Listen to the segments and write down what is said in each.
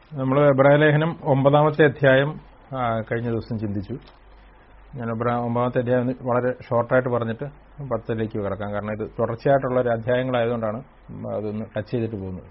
നമ്മൾ എബ്രാലേഖനം ഒമ്പതാമത്തെ അധ്യായം ആ, കഴിഞ്ഞ ദിവസം ചിന്തിച്ചു ഞാൻ എബ്രാ ഒമ്പതാമത്തെ അധ്യായം ഒന്ന് വളരെ ഷോർട്ടായിട്ട് പറഞ്ഞിട്ട് പത്തിലേക്ക് കിടക്കാം കാരണം ഇത് തുടർച്ചയായിട്ടുള്ള ഒരു അധ്യായങ്ങളായതുകൊണ്ടാണ് അതൊന്ന് ടച്ച് ചെയ്തിട്ട് പോകുന്നത്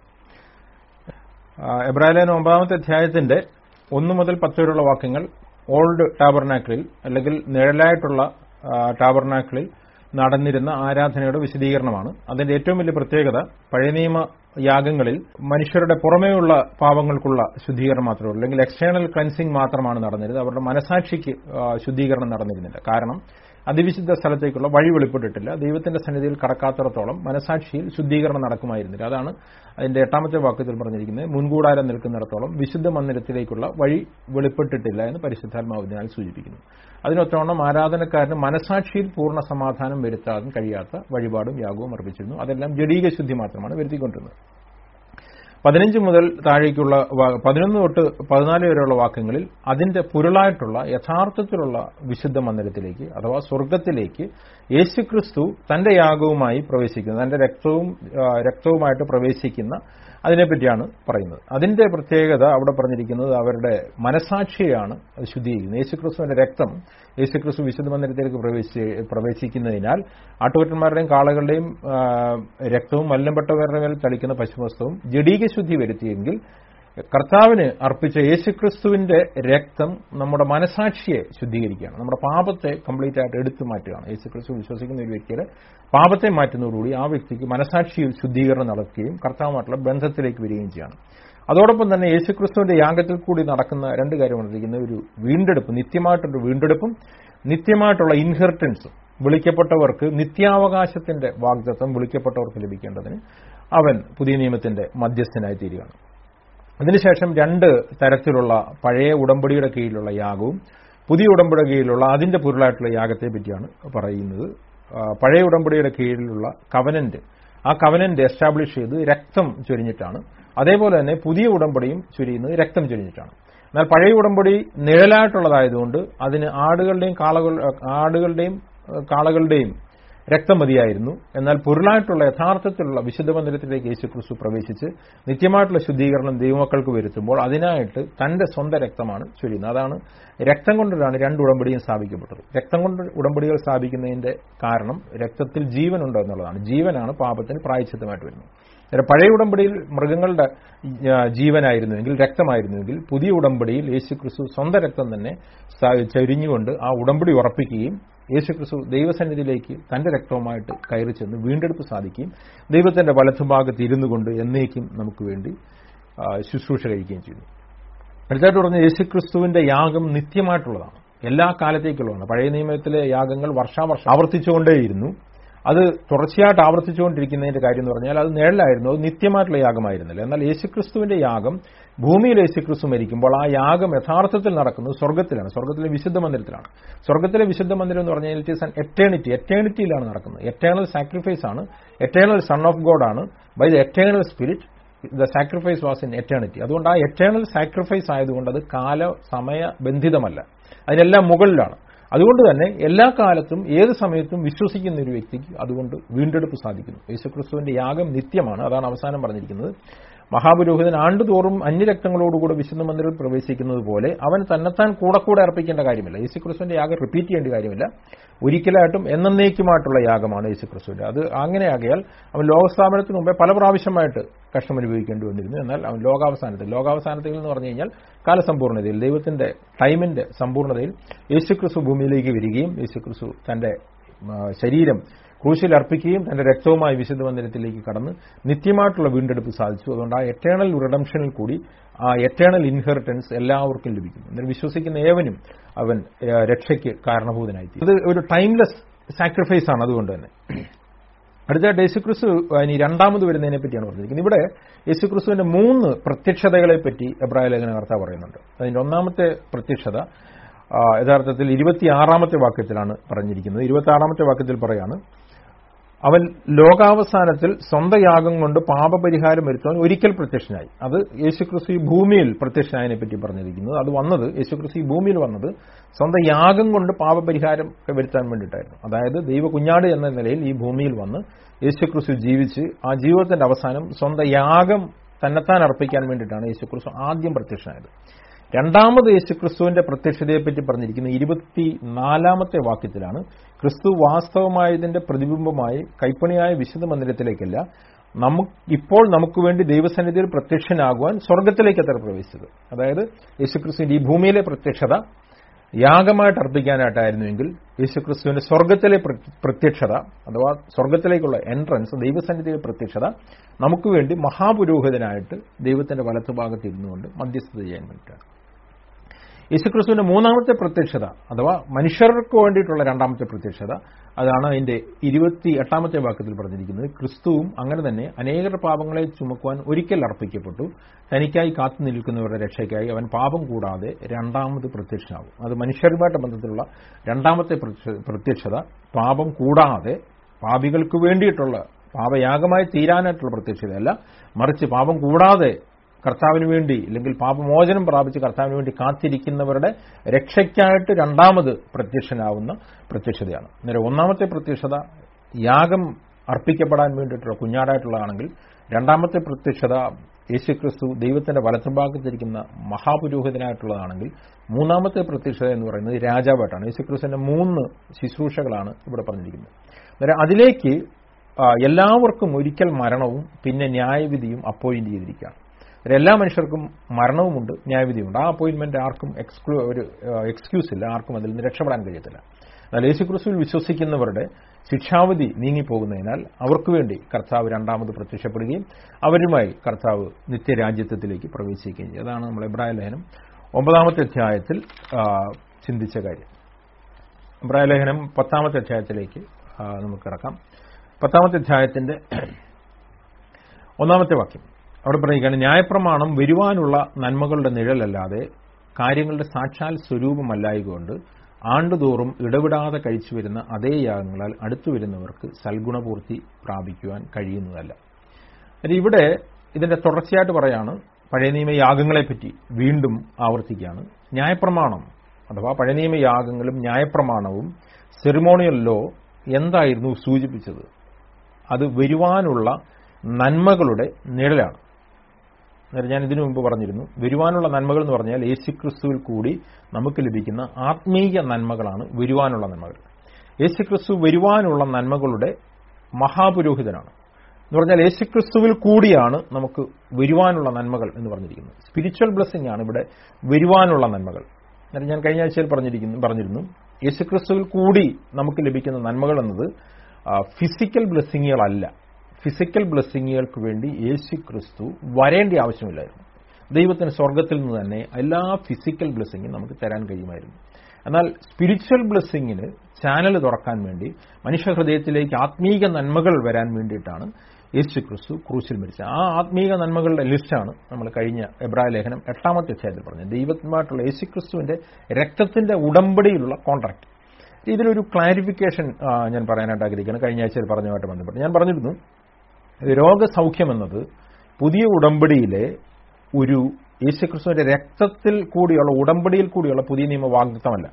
ആ, എബ്രാലേഖനം ഒമ്പതാമത്തെ അധ്യായത്തിന്റെ ഒന്ന് മുതൽ പത്ത് വരെയുള്ള വാക്യങ്ങൾ ഓൾഡ് ടാബർനാക്കിളിൽ അല്ലെങ്കിൽ നിഴലായിട്ടുള്ള ആ, ടാബർനാക്കിളിൽ നടന്നിരുന്ന ആരാധനയുടെ വിശദീകരണമാണ് അതിന്റെ ഏറ്റവും വലിയ പ്രത്യേകത പഴയ നിയമ യാഗങ്ങളിൽ മനുഷ്യരുടെ പുറമേയുള്ള പാവങ്ങൾക്കുള്ള ശുദ്ധീകരണം മാത്രമേ ഉള്ളൂ അല്ലെങ്കിൽ എക്സ്റ്റേണൽ ക്ലൻസിംഗ് മാത്രമാണ് നടന്നിരുന്നത് അവരുടെ മനസാക്ഷിക്ക് ആ, ശുദ്ധീകരണം നടന്നിരുന്നില്ല കാരണം അതിവിശുദ്ധ സ്ഥലത്തേക്കുള്ള വഴി വെളിപ്പെട്ടിട്ടില്ല ദൈവത്തിന്റെ സന്നിധിയിൽ കടക്കാത്തിടത്തോളം മനസാക്ഷിയിൽ ശുദ്ധീകരണം നടക്കുമായിരുന്നില്ല അതാണ് അതിന്റെ എട്ടാമത്തെ വാക്യത്തിൽ പറഞ്ഞിരിക്കുന്നത് മുൻകൂടാരം നിൽക്കുന്നിടത്തോളം വിശുദ്ധ മന്ദിരത്തിലേക്കുള്ള വഴി വെളിപ്പെട്ടിട്ടില്ല എന്ന് പരിശുദ്ധാത്മാവിനാൽ സൂചിപ്പിക്കുന്നു അതിനൊത്തവണ്ണം ആരാധനക്കാരന് മനസാക്ഷിയിൽ പൂർണ്ണ സമാധാനം വരുത്താൻ കഴിയാത്ത വഴിപാടും യാഗവും അർപ്പിച്ചിരുന്നു അതെല്ലാം ജഡീക ശുദ്ധി മാത്രമാണ് വരുത്തിക്കൊണ്ടിരുന്നത് പതിനഞ്ച് മുതൽ താഴേക്കുള്ള വാ- പതിനൊന്ന് തൊട്ട് പതിനാല് വരെയുള്ള വാക്യങ്ങളിൽ അതിന്റെ പുരളായിട്ടുള്ള യഥാർത്ഥത്തിലുള്ള വിശുദ്ധ മന്ദിരത്തിലേക്ക് അഥവാ സ്വർഗത്തിലേക്ക് യേശുക്രിസ്തു തന്റെ യാഗവുമായി പ്രവേശിക്കുന്നത് തന്റെ രക്തവും ആ, രക്തവുമായിട്ട് പ്രവേശിക്കുന്ന അതിനെപ്പറ്റിയാണ് പറയുന്നത് അതിന്റെ പ്രത്യേകത അവിടെ പറഞ്ഞിരിക്കുന്നത് അവരുടെ മനസാക്ഷിയാണ് അത് ശുദ്ധീകരിക്കുന്നത് യേശുക്രിസ്തുവിന്റെ രക്തം യേശുക്രിസ്തു വിശുദ്ധ മന്ദിരത്തിലേക്ക് പ്രവേശി പ്രവേശിക്കുന്നതിനാൽ ആട്ടുകൊറ്റന്മാരുടെയും കാളകളുടെയും ആ, രക്തവും മല്ലപ്പെട്ടവരുടെ മേൽ തളിക്കുന്ന പശുവസ്തവും ജഡീക ശുദ്ധി വരുത്തിയെങ്കിൽ കർത്താവിന് അർപ്പിച്ച യേശുക്രിസ്തുവിന്റെ രക്തം നമ്മുടെ മനസാക്ഷിയെ ശുദ്ധീകരിക്കുകയാണ് നമ്മുടെ പാപത്തെ കംപ്ലീറ്റ് ആയിട്ട് എടുത്തു മാറ്റുകയാണ് യേശുക്രിസ്തു വിശ്വസിക്കുന്ന ഒരു വ്യക്തിയുടെ പാപത്തെ മാറ്റുന്നതോടുകൂടി ആ വ്യക്തിക്ക് മനസാക്ഷിയിൽ ശുദ്ധീകരണം നടക്കുകയും കർത്താവുമായിട്ടുള്ള ബന്ധത്തിലേക്ക് വരികയും ചെയ്യാണ് അതോടൊപ്പം തന്നെ യേശുക്രിസ്തുവിന്റെ യാഗത്തിൽ കൂടി നടക്കുന്ന രണ്ട് കാര്യമാണ് ഒരു വീണ്ടെടുപ്പ് നിത്യമായിട്ടൊരു വീണ്ടെടുപ്പും നിത്യമായിട്ടുള്ള ഇൻഹെറിറ്റൻസും വിളിക്കപ്പെട്ടവർക്ക് നിത്യാവകാശത്തിന്റെ വാഗ്ദത്വം വിളിക്കപ്പെട്ടവർക്ക് ലഭിക്കേണ്ടതിന് അവൻ പുതിയ നിയമത്തിന്റെ മധ്യസ്ഥനായി തീരുകയാണ് അതിനുശേഷം രണ്ട് തരത്തിലുള്ള പഴയ ഉടമ്പടിയുടെ കീഴിലുള്ള യാഗവും പുതിയ ഉടമ്പടിയുടെ കീഴിലുള്ള അതിന്റെ പൊരുളായിട്ടുള്ള യാഗത്തെ പറ്റിയാണ് പറയുന്നത് ആ, പഴയ ഉടമ്പടിയുടെ കീഴിലുള്ള കവനന്റ് ആ കവനന്റ് എസ്റ്റാബ്ലിഷ് ചെയ്ത് രക്തം ചൊരിഞ്ഞിട്ടാണ് അതേപോലെ തന്നെ പുതിയ ഉടമ്പടിയും ചൊരിയുന്നത് രക്തം ചൊരിഞ്ഞിട്ടാണ് എന്നാൽ പഴയ ഉടമ്പടി നിഴലായിട്ടുള്ളതായതുകൊണ്ട് അതിന് ആടുകളുടെയും കാളകൾ ആടുകളുടെയും ഏഹ്, കാളകളുടെയും രക്തം മതിയായിരുന്നു എന്നാൽ പൊരുളായിട്ടുള്ള യഥാർത്ഥത്തിലുള്ള വിശുദ്ധ മന്ദിരത്തിലേക്ക് യേശുക്രിസ്തു പ്രവേശിച്ച് നിത്യമായിട്ടുള്ള ശുദ്ധീകരണം ദൈവമക്കൾക്ക് വരുത്തുമ്പോൾ അതിനായിട്ട് തന്റെ സ്വന്തം രക്തമാണ് ചൊരിയുന്നത് അതാണ് രക്തം കൊണ്ടാണ് രണ്ട് ഉടമ്പടിയും സ്ഥാപിക്കപ്പെട്ടത് രക്തം കൊണ്ട് ഉടമ്പടികൾ സ്ഥാപിക്കുന്നതിന്റെ കാരണം രക്തത്തിൽ ജീവനുണ്ടോ എന്നുള്ളതാണ് ജീവനാണ് പാപത്തിന് പ്രായച്ചിത്തമായിട്ട് വരുന്നത് അന്നേരം പഴയ ഉടമ്പടിയിൽ മൃഗങ്ങളുടെ ആ, ജീവനായിരുന്നുവെങ്കിൽ രക്തമായിരുന്നുവെങ്കിൽ പുതിയ ഉടമ്പടിയിൽ യേശുക്രിസ്തു സ്വന്തം രക്തം തന്നെ സ- ചൊരിഞ്ഞുകൊണ്ട് ആ ഉടമ്പടി ഉറപ്പിക്കുകയും യേശുക്രിസ്തു ദൈവസന്നിധിയിലേക്ക് തന്റെ രക്തവുമായിട്ട് കയറി ചെന്ന് വീണ്ടെടുപ്പ് സാധിക്കുകയും ദൈവത്തിന്റെ വലത്തുഭാഗത്ത് ഇരുന്നു കൊണ്ട് എന്നേക്കും നമുക്ക് വേണ്ടി ആ, ശുശ്രൂഷ കഴിക്കുകയും ചെയ്യുന്നു അടുത്തായിട്ട് പറഞ്ഞ യേശുക്രിസ്തുവിന്റെ യാഗം നിത്യമായിട്ടുള്ളതാണ് എല്ലാ കാലത്തേക്കുള്ളതാണ് പഴയ നിയമത്തിലെ യാഗങ്ങൾ വർഷാവർഷം ആവർത്തിച്ചുകൊണ്ടേയിരുന്നു അത് തുടർച്ചയായിട്ട് ആവർത്തിച്ചുകൊണ്ടിരിക്കുന്നതിന്റെ കാര്യം എന്ന് പറഞ്ഞാൽ അത് നിഴലായിരുന്നു അത് നിത്യമായിട്ടുള്ള യാഗമായിരുന്നില്ല എന്നാൽ യേശുക്രിസ്തുവിന്റെ യാഗം ഭൂമിയിൽ യേശുക്രിസ്തു മരിക്കുമ്പോൾ ആ യാഗം യഥാർത്ഥത്തിൽ നടക്കുന്നത് സ്വർഗത്തിലാണ് സ്വർഗത്തിലെ വിശുദ്ധ മന്ദിരത്തിലാണ് സ്വർഗത്തിലെ വിശുദ്ധ മന്ദിരം എന്ന് പറഞ്ഞാൽ ഇറ്റ് ഈസ് ആൻ എറ്റേണിറ്റി എറ്റേണിറ്റിയിലാണ് നടക്കുന്നത് എറ്റേണൽ സാക്രിഫൈസ് ആണ് എറ്റേണൽ സൺ ഓഫ് ഗോഡ് ആണ് by the eternal Spirit the sacrifice was in eternity അതുകൊണ്ട് ആ എറ്റേണൽ സാക്രിഫൈസ് ആയതുകൊണ്ട് അത് കാല സമയ ബന്ധിതമല്ല അതിനെല്ലാം മുകളിലാണ് അതുകൊണ്ട് തന്നെ എല്ലാ കാലത്തും ഏത് സമയത്തും വിശ്വസിക്കുന്ന ഒരു വ്യക്തിക്ക് അതുകൊണ്ട് വീണ്ടെടുപ്പ് സാധിക്കുന്നു യേശുക്രിസ്തുവിന്റെ യാഗം നിത്യമാണ് അതാണ് അവസാനം പറഞ്ഞിരിക്കുന്നത് മഹാപുരോഹിതൻ ആണ്ടുതോറും അന്യരക്തങ്ങളോടുകൂടെ വിശുദ്ധ മന്ദിരത്തിൽ പ്രവേശിക്കുന്നത് പോലെ അവൻ തന്നെത്താൻ കൂടെ കൂടെ അർപ്പിക്കേണ്ട കാര്യമില്ല യേശുക്രിസ്തുവിന്റെ യാഗം റിപ്പീറ്റ് ചെയ്യേണ്ട കാര്യമില്ല ഒരിക്കലായിട്ടും എന്നേക്കുമായിട്ടുള്ള യാഗമാണ് യേശുക്രിസ്തുവിന്റെ അത് അങ്ങനെയാകിയാൽ അവൻ ലോകസ്ഥാപനത്തിന് മുമ്പേ പല പ്രാവശ്യമായിട്ട് കഷ്ടം അനുഭവിക്കേണ്ടി വന്നിരുന്നു എന്നാൽ അവൻ ലോകാവസാനത്തിൽ ലോകാവസാനത്തിൽ എന്ന് പറഞ്ഞു കഴിഞ്ഞാൽ കാലസമ്പൂർണ്ണതയിൽ ദൈവത്തിന്റെ ടൈമിന്റെ സമ്പൂർണ്ണതയിൽ യേശുക്രിസ്തു ഭൂമിയിലേക്ക് വരികയും യേശുക്രിസ്തു തന്റെ ആ, ശരീരം ക്രൂശിൽ അർപ്പിക്കുകയും തന്റെ രക്തവുമായി വിശുദ്ധ മന്ദിരത്തിലേക്ക് കടന്ന് നിത്യമായിട്ടുള്ള വീണ്ടെടുപ്പ് സാധിച്ചു അതുകൊണ്ട് ആ എറ്റേണൽ റിഡംഷനിൽ കൂടി ആ എറ്റേണൽ ഇൻഹെറിറ്റൻസ് എല്ലാവർക്കും ലഭിക്കുന്നു എന്നാൽ വിശ്വസിക്കുന്ന ഏവനും അവൻ ആ, രക്ഷയ്ക്ക് കാരണഭൂതനായി അത് ഒരു ടൈംലെസ് സാക്രിഫൈസ് ആണ് അതുകൊണ്ട് തന്നെ അടുത്ത യേശുക്രിസ്തു ഇനി രണ്ടാമത് വരുന്നതിനെ പറ്റിയാണ് പറഞ്ഞിരിക്കുന്നത് ഇവിടെ യേശുക്രിസ്തുവിന്റെ മൂന്ന് പ്രത്യക്ഷതകളെ പറ്റി എബ്രായ ലേഖനകർത്ത പറയുന്നുണ്ട് അതിന്റെ ഒന്നാമത്തെ പ്രത്യക്ഷത ആ, യഥാർത്ഥത്തിൽ ഇരുപത്തിയാറാമത്തെ വാക്യത്തിലാണ് പറഞ്ഞിരിക്കുന്നത് ഇരുപത്തി ആറാമത്തെ വാക്യത്തിൽ പറയാണ് അവൻ ലോകാവസാനത്തിൽ സ്വന്തം യാഗം കൊണ്ട് പാപപരിഹാരം വരുത്തുവാൻ ഒരിക്കൽ പ്രത്യക്ഷനായി അത് യേശുക്രിസ്തു ഈ ഭൂമിയിൽ പ്രത്യക്ഷനായതിനെ പറ്റി പറഞ്ഞിരിക്കുന്നത് അത് വന്നത് യേശുക്രിസ്തു ഈ ഭൂമിയിൽ വന്നത് സ്വന്തം യാഗം കൊണ്ട് പാപപരിഹാരം വരുത്താൻ വേണ്ടിയിട്ടായിരുന്നു അതായത് ദൈവ കുഞ്ഞാട് എന്ന നിലയിൽ ഈ ഭൂമിയിൽ വന്ന് യേശുക്രിസ്തു ജീവിച്ച് ആ ജീവിതത്തിന്റെ അവസാനം സ്വന്തം യാഗം തന്നെത്താൻ അർപ്പിക്കാൻ വേണ്ടിയിട്ടാണ് യേശുക്രിസ്തു ആദ്യം പ്രത്യക്ഷനായത് രണ്ടാമത് യേശുക്രിസ്തുവിന്റെ പ്രത്യക്ഷതയെപ്പറ്റി പറഞ്ഞിരിക്കുന്ന ഇരുപത്തിനാലാമത്തെ വാക്യത്തിലാണ് ക്രിസ്തു വാസ്തവമായതിന്റെ പ്രതിബിംബമായി കൈപ്പണിയായ വിശുദ്ധ മന്ദിരത്തിലേക്കല്ല നമുക്ക് ഇപ്പോൾ നമുക്ക് വേണ്ടി ദൈവസന്നിധിയിൽ പ്രത്യക്ഷനാകുവാൻ സ്വർഗത്തിലേക്ക് അത്ര പ്രവേശിച്ചത് അതായത് യേശുക്രിസ്തുവിന്റെ ഈ ഭൂമിയിലെ പ്രത്യക്ഷത യാഗമായിട്ട് അർപ്പിക്കാനായിട്ടായിരുന്നുവെങ്കിൽ യേശുക്രിസ്തുവിന്റെ സ്വർഗത്തിലെ പ്ര- പ്രത്യക്ഷത അഥവാ സ്വർഗത്തിലേക്കുള്ള എൻട്രൻസ് ദൈവസന്നിധിയിലെ പ്രത്യക്ഷത നമുക്ക് വേണ്ടി മഹാപുരോഹിതനായിട്ട് ദൈവത്തിന്റെ വലത്തുഭാഗത്ത് ഇരുന്നുകൊണ്ട് മധ്യസ്ഥത ചെയ്യാൻ വേണ്ടിയിട്ടാണ് യേശുക്രിസ്തുവിന്റെ മൂന്നാമത്തെ പ്രത്യക്ഷത അഥവാ മനുഷ്യർക്ക് വേണ്ടിയിട്ടുള്ള രണ്ടാമത്തെ പ്രത്യക്ഷത അതാണ് അതിന്റെ ഇരുപത്തി എട്ടാമത്തെ വാക്യത്തിൽ പറഞ്ഞിരിക്കുന്നത് ക്രിസ്തുവും അങ്ങനെ തന്നെ അനേകരുടെ പാപങ്ങളെ ചുമക്കുവാൻ ഒരിക്കൽ അർപ്പിക്കപ്പെട്ടു തനിക്കായി കാത്തു നിൽക്കുന്നവരുടെ രക്ഷയ്ക്കായി അവൻ പാപം കൂടാതെ രണ്ടാമത് പ്രത്യക്ഷനാകും അത് മനുഷ്യരുമായിട്ട് ബന്ധത്തിലുള്ള രണ്ടാമത്തെ പ്രത്യ- പ്രത്യക്ഷത പാപം കൂടാതെ പാപികൾക്ക് വേണ്ടിയിട്ടുള്ള പാപയാഗമായി തീരാനായിട്ടുള്ള പ്രത്യക്ഷതയല്ല മറിച്ച് പാപം കൂടാതെ കർത്താവിന് വേണ്ടി അല്ലെങ്കിൽ പാപമോചനം പ്രാപിച്ച് കർത്താവിന് വേണ്ടി കാത്തിരിക്കുന്നവരുടെ രക്ഷയ്ക്കായിട്ട് രണ്ടാമത് പ്രത്യക്ഷനാവുന്ന പ്രത്യക്ഷതയാണ് അന്നേരം ഒന്നാമത്തെ പ്രത്യക്ഷത യാഗം അർപ്പിക്കപ്പെടാൻ വേണ്ടിയിട്ടുള്ള കുഞ്ഞാടായിട്ടുള്ളതാണെങ്കിൽ രണ്ടാമത്തെ പ്രത്യക്ഷത യേശുക്രിസ്തു ദൈവത്തിന്റെ വലത്തുഭാഗത്തിരിക്കുന്ന മഹാപുരോഹിതനായിട്ടുള്ളതാണെങ്കിൽ മൂന്നാമത്തെ പ്രത്യക്ഷത എന്ന് പറയുന്നത് രാജാവായിട്ടാണ് യേശുക്രിസ്തുവിന്റെ മൂന്ന് ശുശ്രൂഷകളാണ് ഇവിടെ പറഞ്ഞിരിക്കുന്നത് അന്നേരം അതിലേക്ക് ആ, എല്ലാവർക്കും ഒരിക്കൽ മരണവും പിന്നെ ന്യായവിധിയും അപ്പോയിന്റ് ചെയ്തിരിക്കുകയാണ് അന്നേരം എല്ലാ മനുഷ്യർക്കും മരണവുമുണ്ട് ന്യായവിധിയുമുണ്ട് ആ അപ്പോയിന്റ്മെന്റ് ആർക്കും എക്സ്ക്ലൂ ഒരു എക്സ്ക്യൂസ് ഇല്ല ആർക്കും അതിൽ നിന്ന് രക്ഷപ്പെടാൻ കഴിയത്തില്ല എന്നാൽ യേശുക്രിസ്തുവിൽ വിശ്വസിക്കുന്നവരുടെ ശിക്ഷാവിധി നീങ്ങിപ്പോകുന്നതിനാൽ അവർക്ക് വേണ്ടി കർത്താവ് രണ്ടാമത് പ്രത്യക്ഷപ്പെടുകയും അവരുമായി കർത്താവ് നിത്യരാജ്യത്വത്തിലേക്ക് പ്രവേശിക്കുകയും ചെയ്യും അതാണ് നമ്മൾ എബ്രായ ലേഖനം ഒമ്പതാമത്തെ അധ്യായത്തിൽ ആ, ചിന്തിച്ച കാര്യം എബ്രായ ലേഖനം പത്താമത്തെ അധ്യായത്തിലേക്ക് ആ, നമുക്ക് കിടക്കാം പത്താമത്തെ അധ്യായത്തിന്റെ ഒന്നാമത്തെ വാക്യം അവിടെ പറയുകയാണ് ന്യായപ്രമാണം വരുവാനുള്ള നന്മകളുടെ നിഴലല്ലാതെ കാര്യങ്ങളുടെ സാക്ഷാൽ സ്വരൂപമല്ലായകൊണ്ട് ആണ്ടുതോറും ഇടവിടാതെ കഴിച്ചു വരുന്ന അതേ യാഗങ്ങളാൽ അടുത്തു വരുന്നവർക്ക് സൽഗുണപൂർത്തി പ്രാപിക്കുവാൻ കഴിയുന്നതല്ല അത് ഇവിടെ ഇതിന്റെ തുടർച്ചയായിട്ട് പറയാണ് പഴയ നിയമ യാഗങ്ങളെപ്പറ്റി വീണ്ടും ആവർത്തിക്കുകയാണ് ന്യായപ്രമാണം അഥവാ പഴയ നിയമ യാഗങ്ങളും ന്യായപ്രമാണവും സെറിമോണിയൽ ലോ എന്തായിരുന്നു സൂചിപ്പിച്ചത് അത് വരുവാനുള്ള നന്മകളുടെ നിഴലാണ് അന്നേരം ഞാൻ ഇതിനു മുമ്പ് പറഞ്ഞിരുന്നു വരുവാനുള്ള നന്മകൾ എന്ന് പറഞ്ഞാൽ യേശുക്രിസ്തുവിൽ കൂടി നമുക്ക് ലഭിക്കുന്ന ആത്മീയ നന്മകളാണ് വരുവാനുള്ള നന്മകൾ യേശുക്രിസ്തു വരുവാനുള്ള നന്മകളുടെ മഹാപുരോഹിതനാണ് എന്ന് പറഞ്ഞാൽ യേശുക്രിസ്തുവിൽ കൂടിയാണ് നമുക്ക് വരുവാനുള്ള നന്മകൾ എന്ന് പറഞ്ഞിരിക്കുന്നത് സ്പിരിച്വൽ ബ്ലെസ്സിംഗ് ആണ് ഇവിടെ വരുവാനുള്ള നന്മകൾ അന്നേരം ഞാൻ കഴിഞ്ഞ ആഴ്ചയിൽ പറഞ്ഞിരിക്കുന്നു പറഞ്ഞിരുന്നു യേശുക്രിസ്തുവിൽ കൂടി നമുക്ക് ലഭിക്കുന്ന നന്മകൾ എന്നത് ഫിസിക്കൽ ബ്ലെസ്സിങ്ങുകളല്ല ഫിസിക്കൽ ബ്ലെസ്സിങ്ങുകൾക്ക് വേണ്ടി യേശു ക്രിസ്തു വരേണ്ട ആവശ്യമില്ലായിരുന്നു ദൈവത്തിന് സ്വർഗത്തിൽ നിന്ന് തന്നെ എല്ലാ ഫിസിക്കൽ ബ്ലെസ്സിങ്ങും നമുക്ക് തരാൻ കഴിയുമായിരുന്നു എന്നാൽ സ്പിരിച്വൽ ബ്ലെസ്സിങ്ങിന് ചാനൽ തുറക്കാൻ വേണ്ടി മനുഷ്യഹൃദയത്തിലേക്ക് ആത്മീക നന്മകൾ വരാൻ വേണ്ടിയിട്ടാണ് യേശു ക്രിസ്തു ക്രൂശിൽ മരിച്ചത് ആ ആത്മീക നന്മകളുടെ ലിസ്റ്റാണ് നമ്മൾ കഴിഞ്ഞ എബ്രായ ലേഖനം എട്ടാമത്തെ അധ്യായത്തിൽ പറഞ്ഞത് ദൈവത്തിനുമായിട്ടുള്ള യേശു ക്രിസ്തുവിന്റെ രക്തത്തിന്റെ ഉടമ്പടിയിലുള്ള കോൺട്രാക്ട് ഇതിലൊരു ക്ലാരിഫിക്കേഷൻ ഞാൻ പറയാനായിട്ട് ആഗ്രഹിക്കുകയാണ് കഴിഞ്ഞ ആഴ്ചയിൽ പറഞ്ഞതുമായിട്ട് ബന്ധപ്പെട്ട് ഞാൻ പറഞ്ഞിരുന്നു രോഗസൗഖ്യം എന്നത് പുതിയ ഉടമ്പടിയിലെ ഒരു യേശുക്രിസ്തുവിന്റെ രക്തത്തിൽ കൂടിയുള്ള ഉടമ്പടിയിൽ കൂടിയുള്ള പുതിയ നിയമ വാഗ്ദത്തമല്ല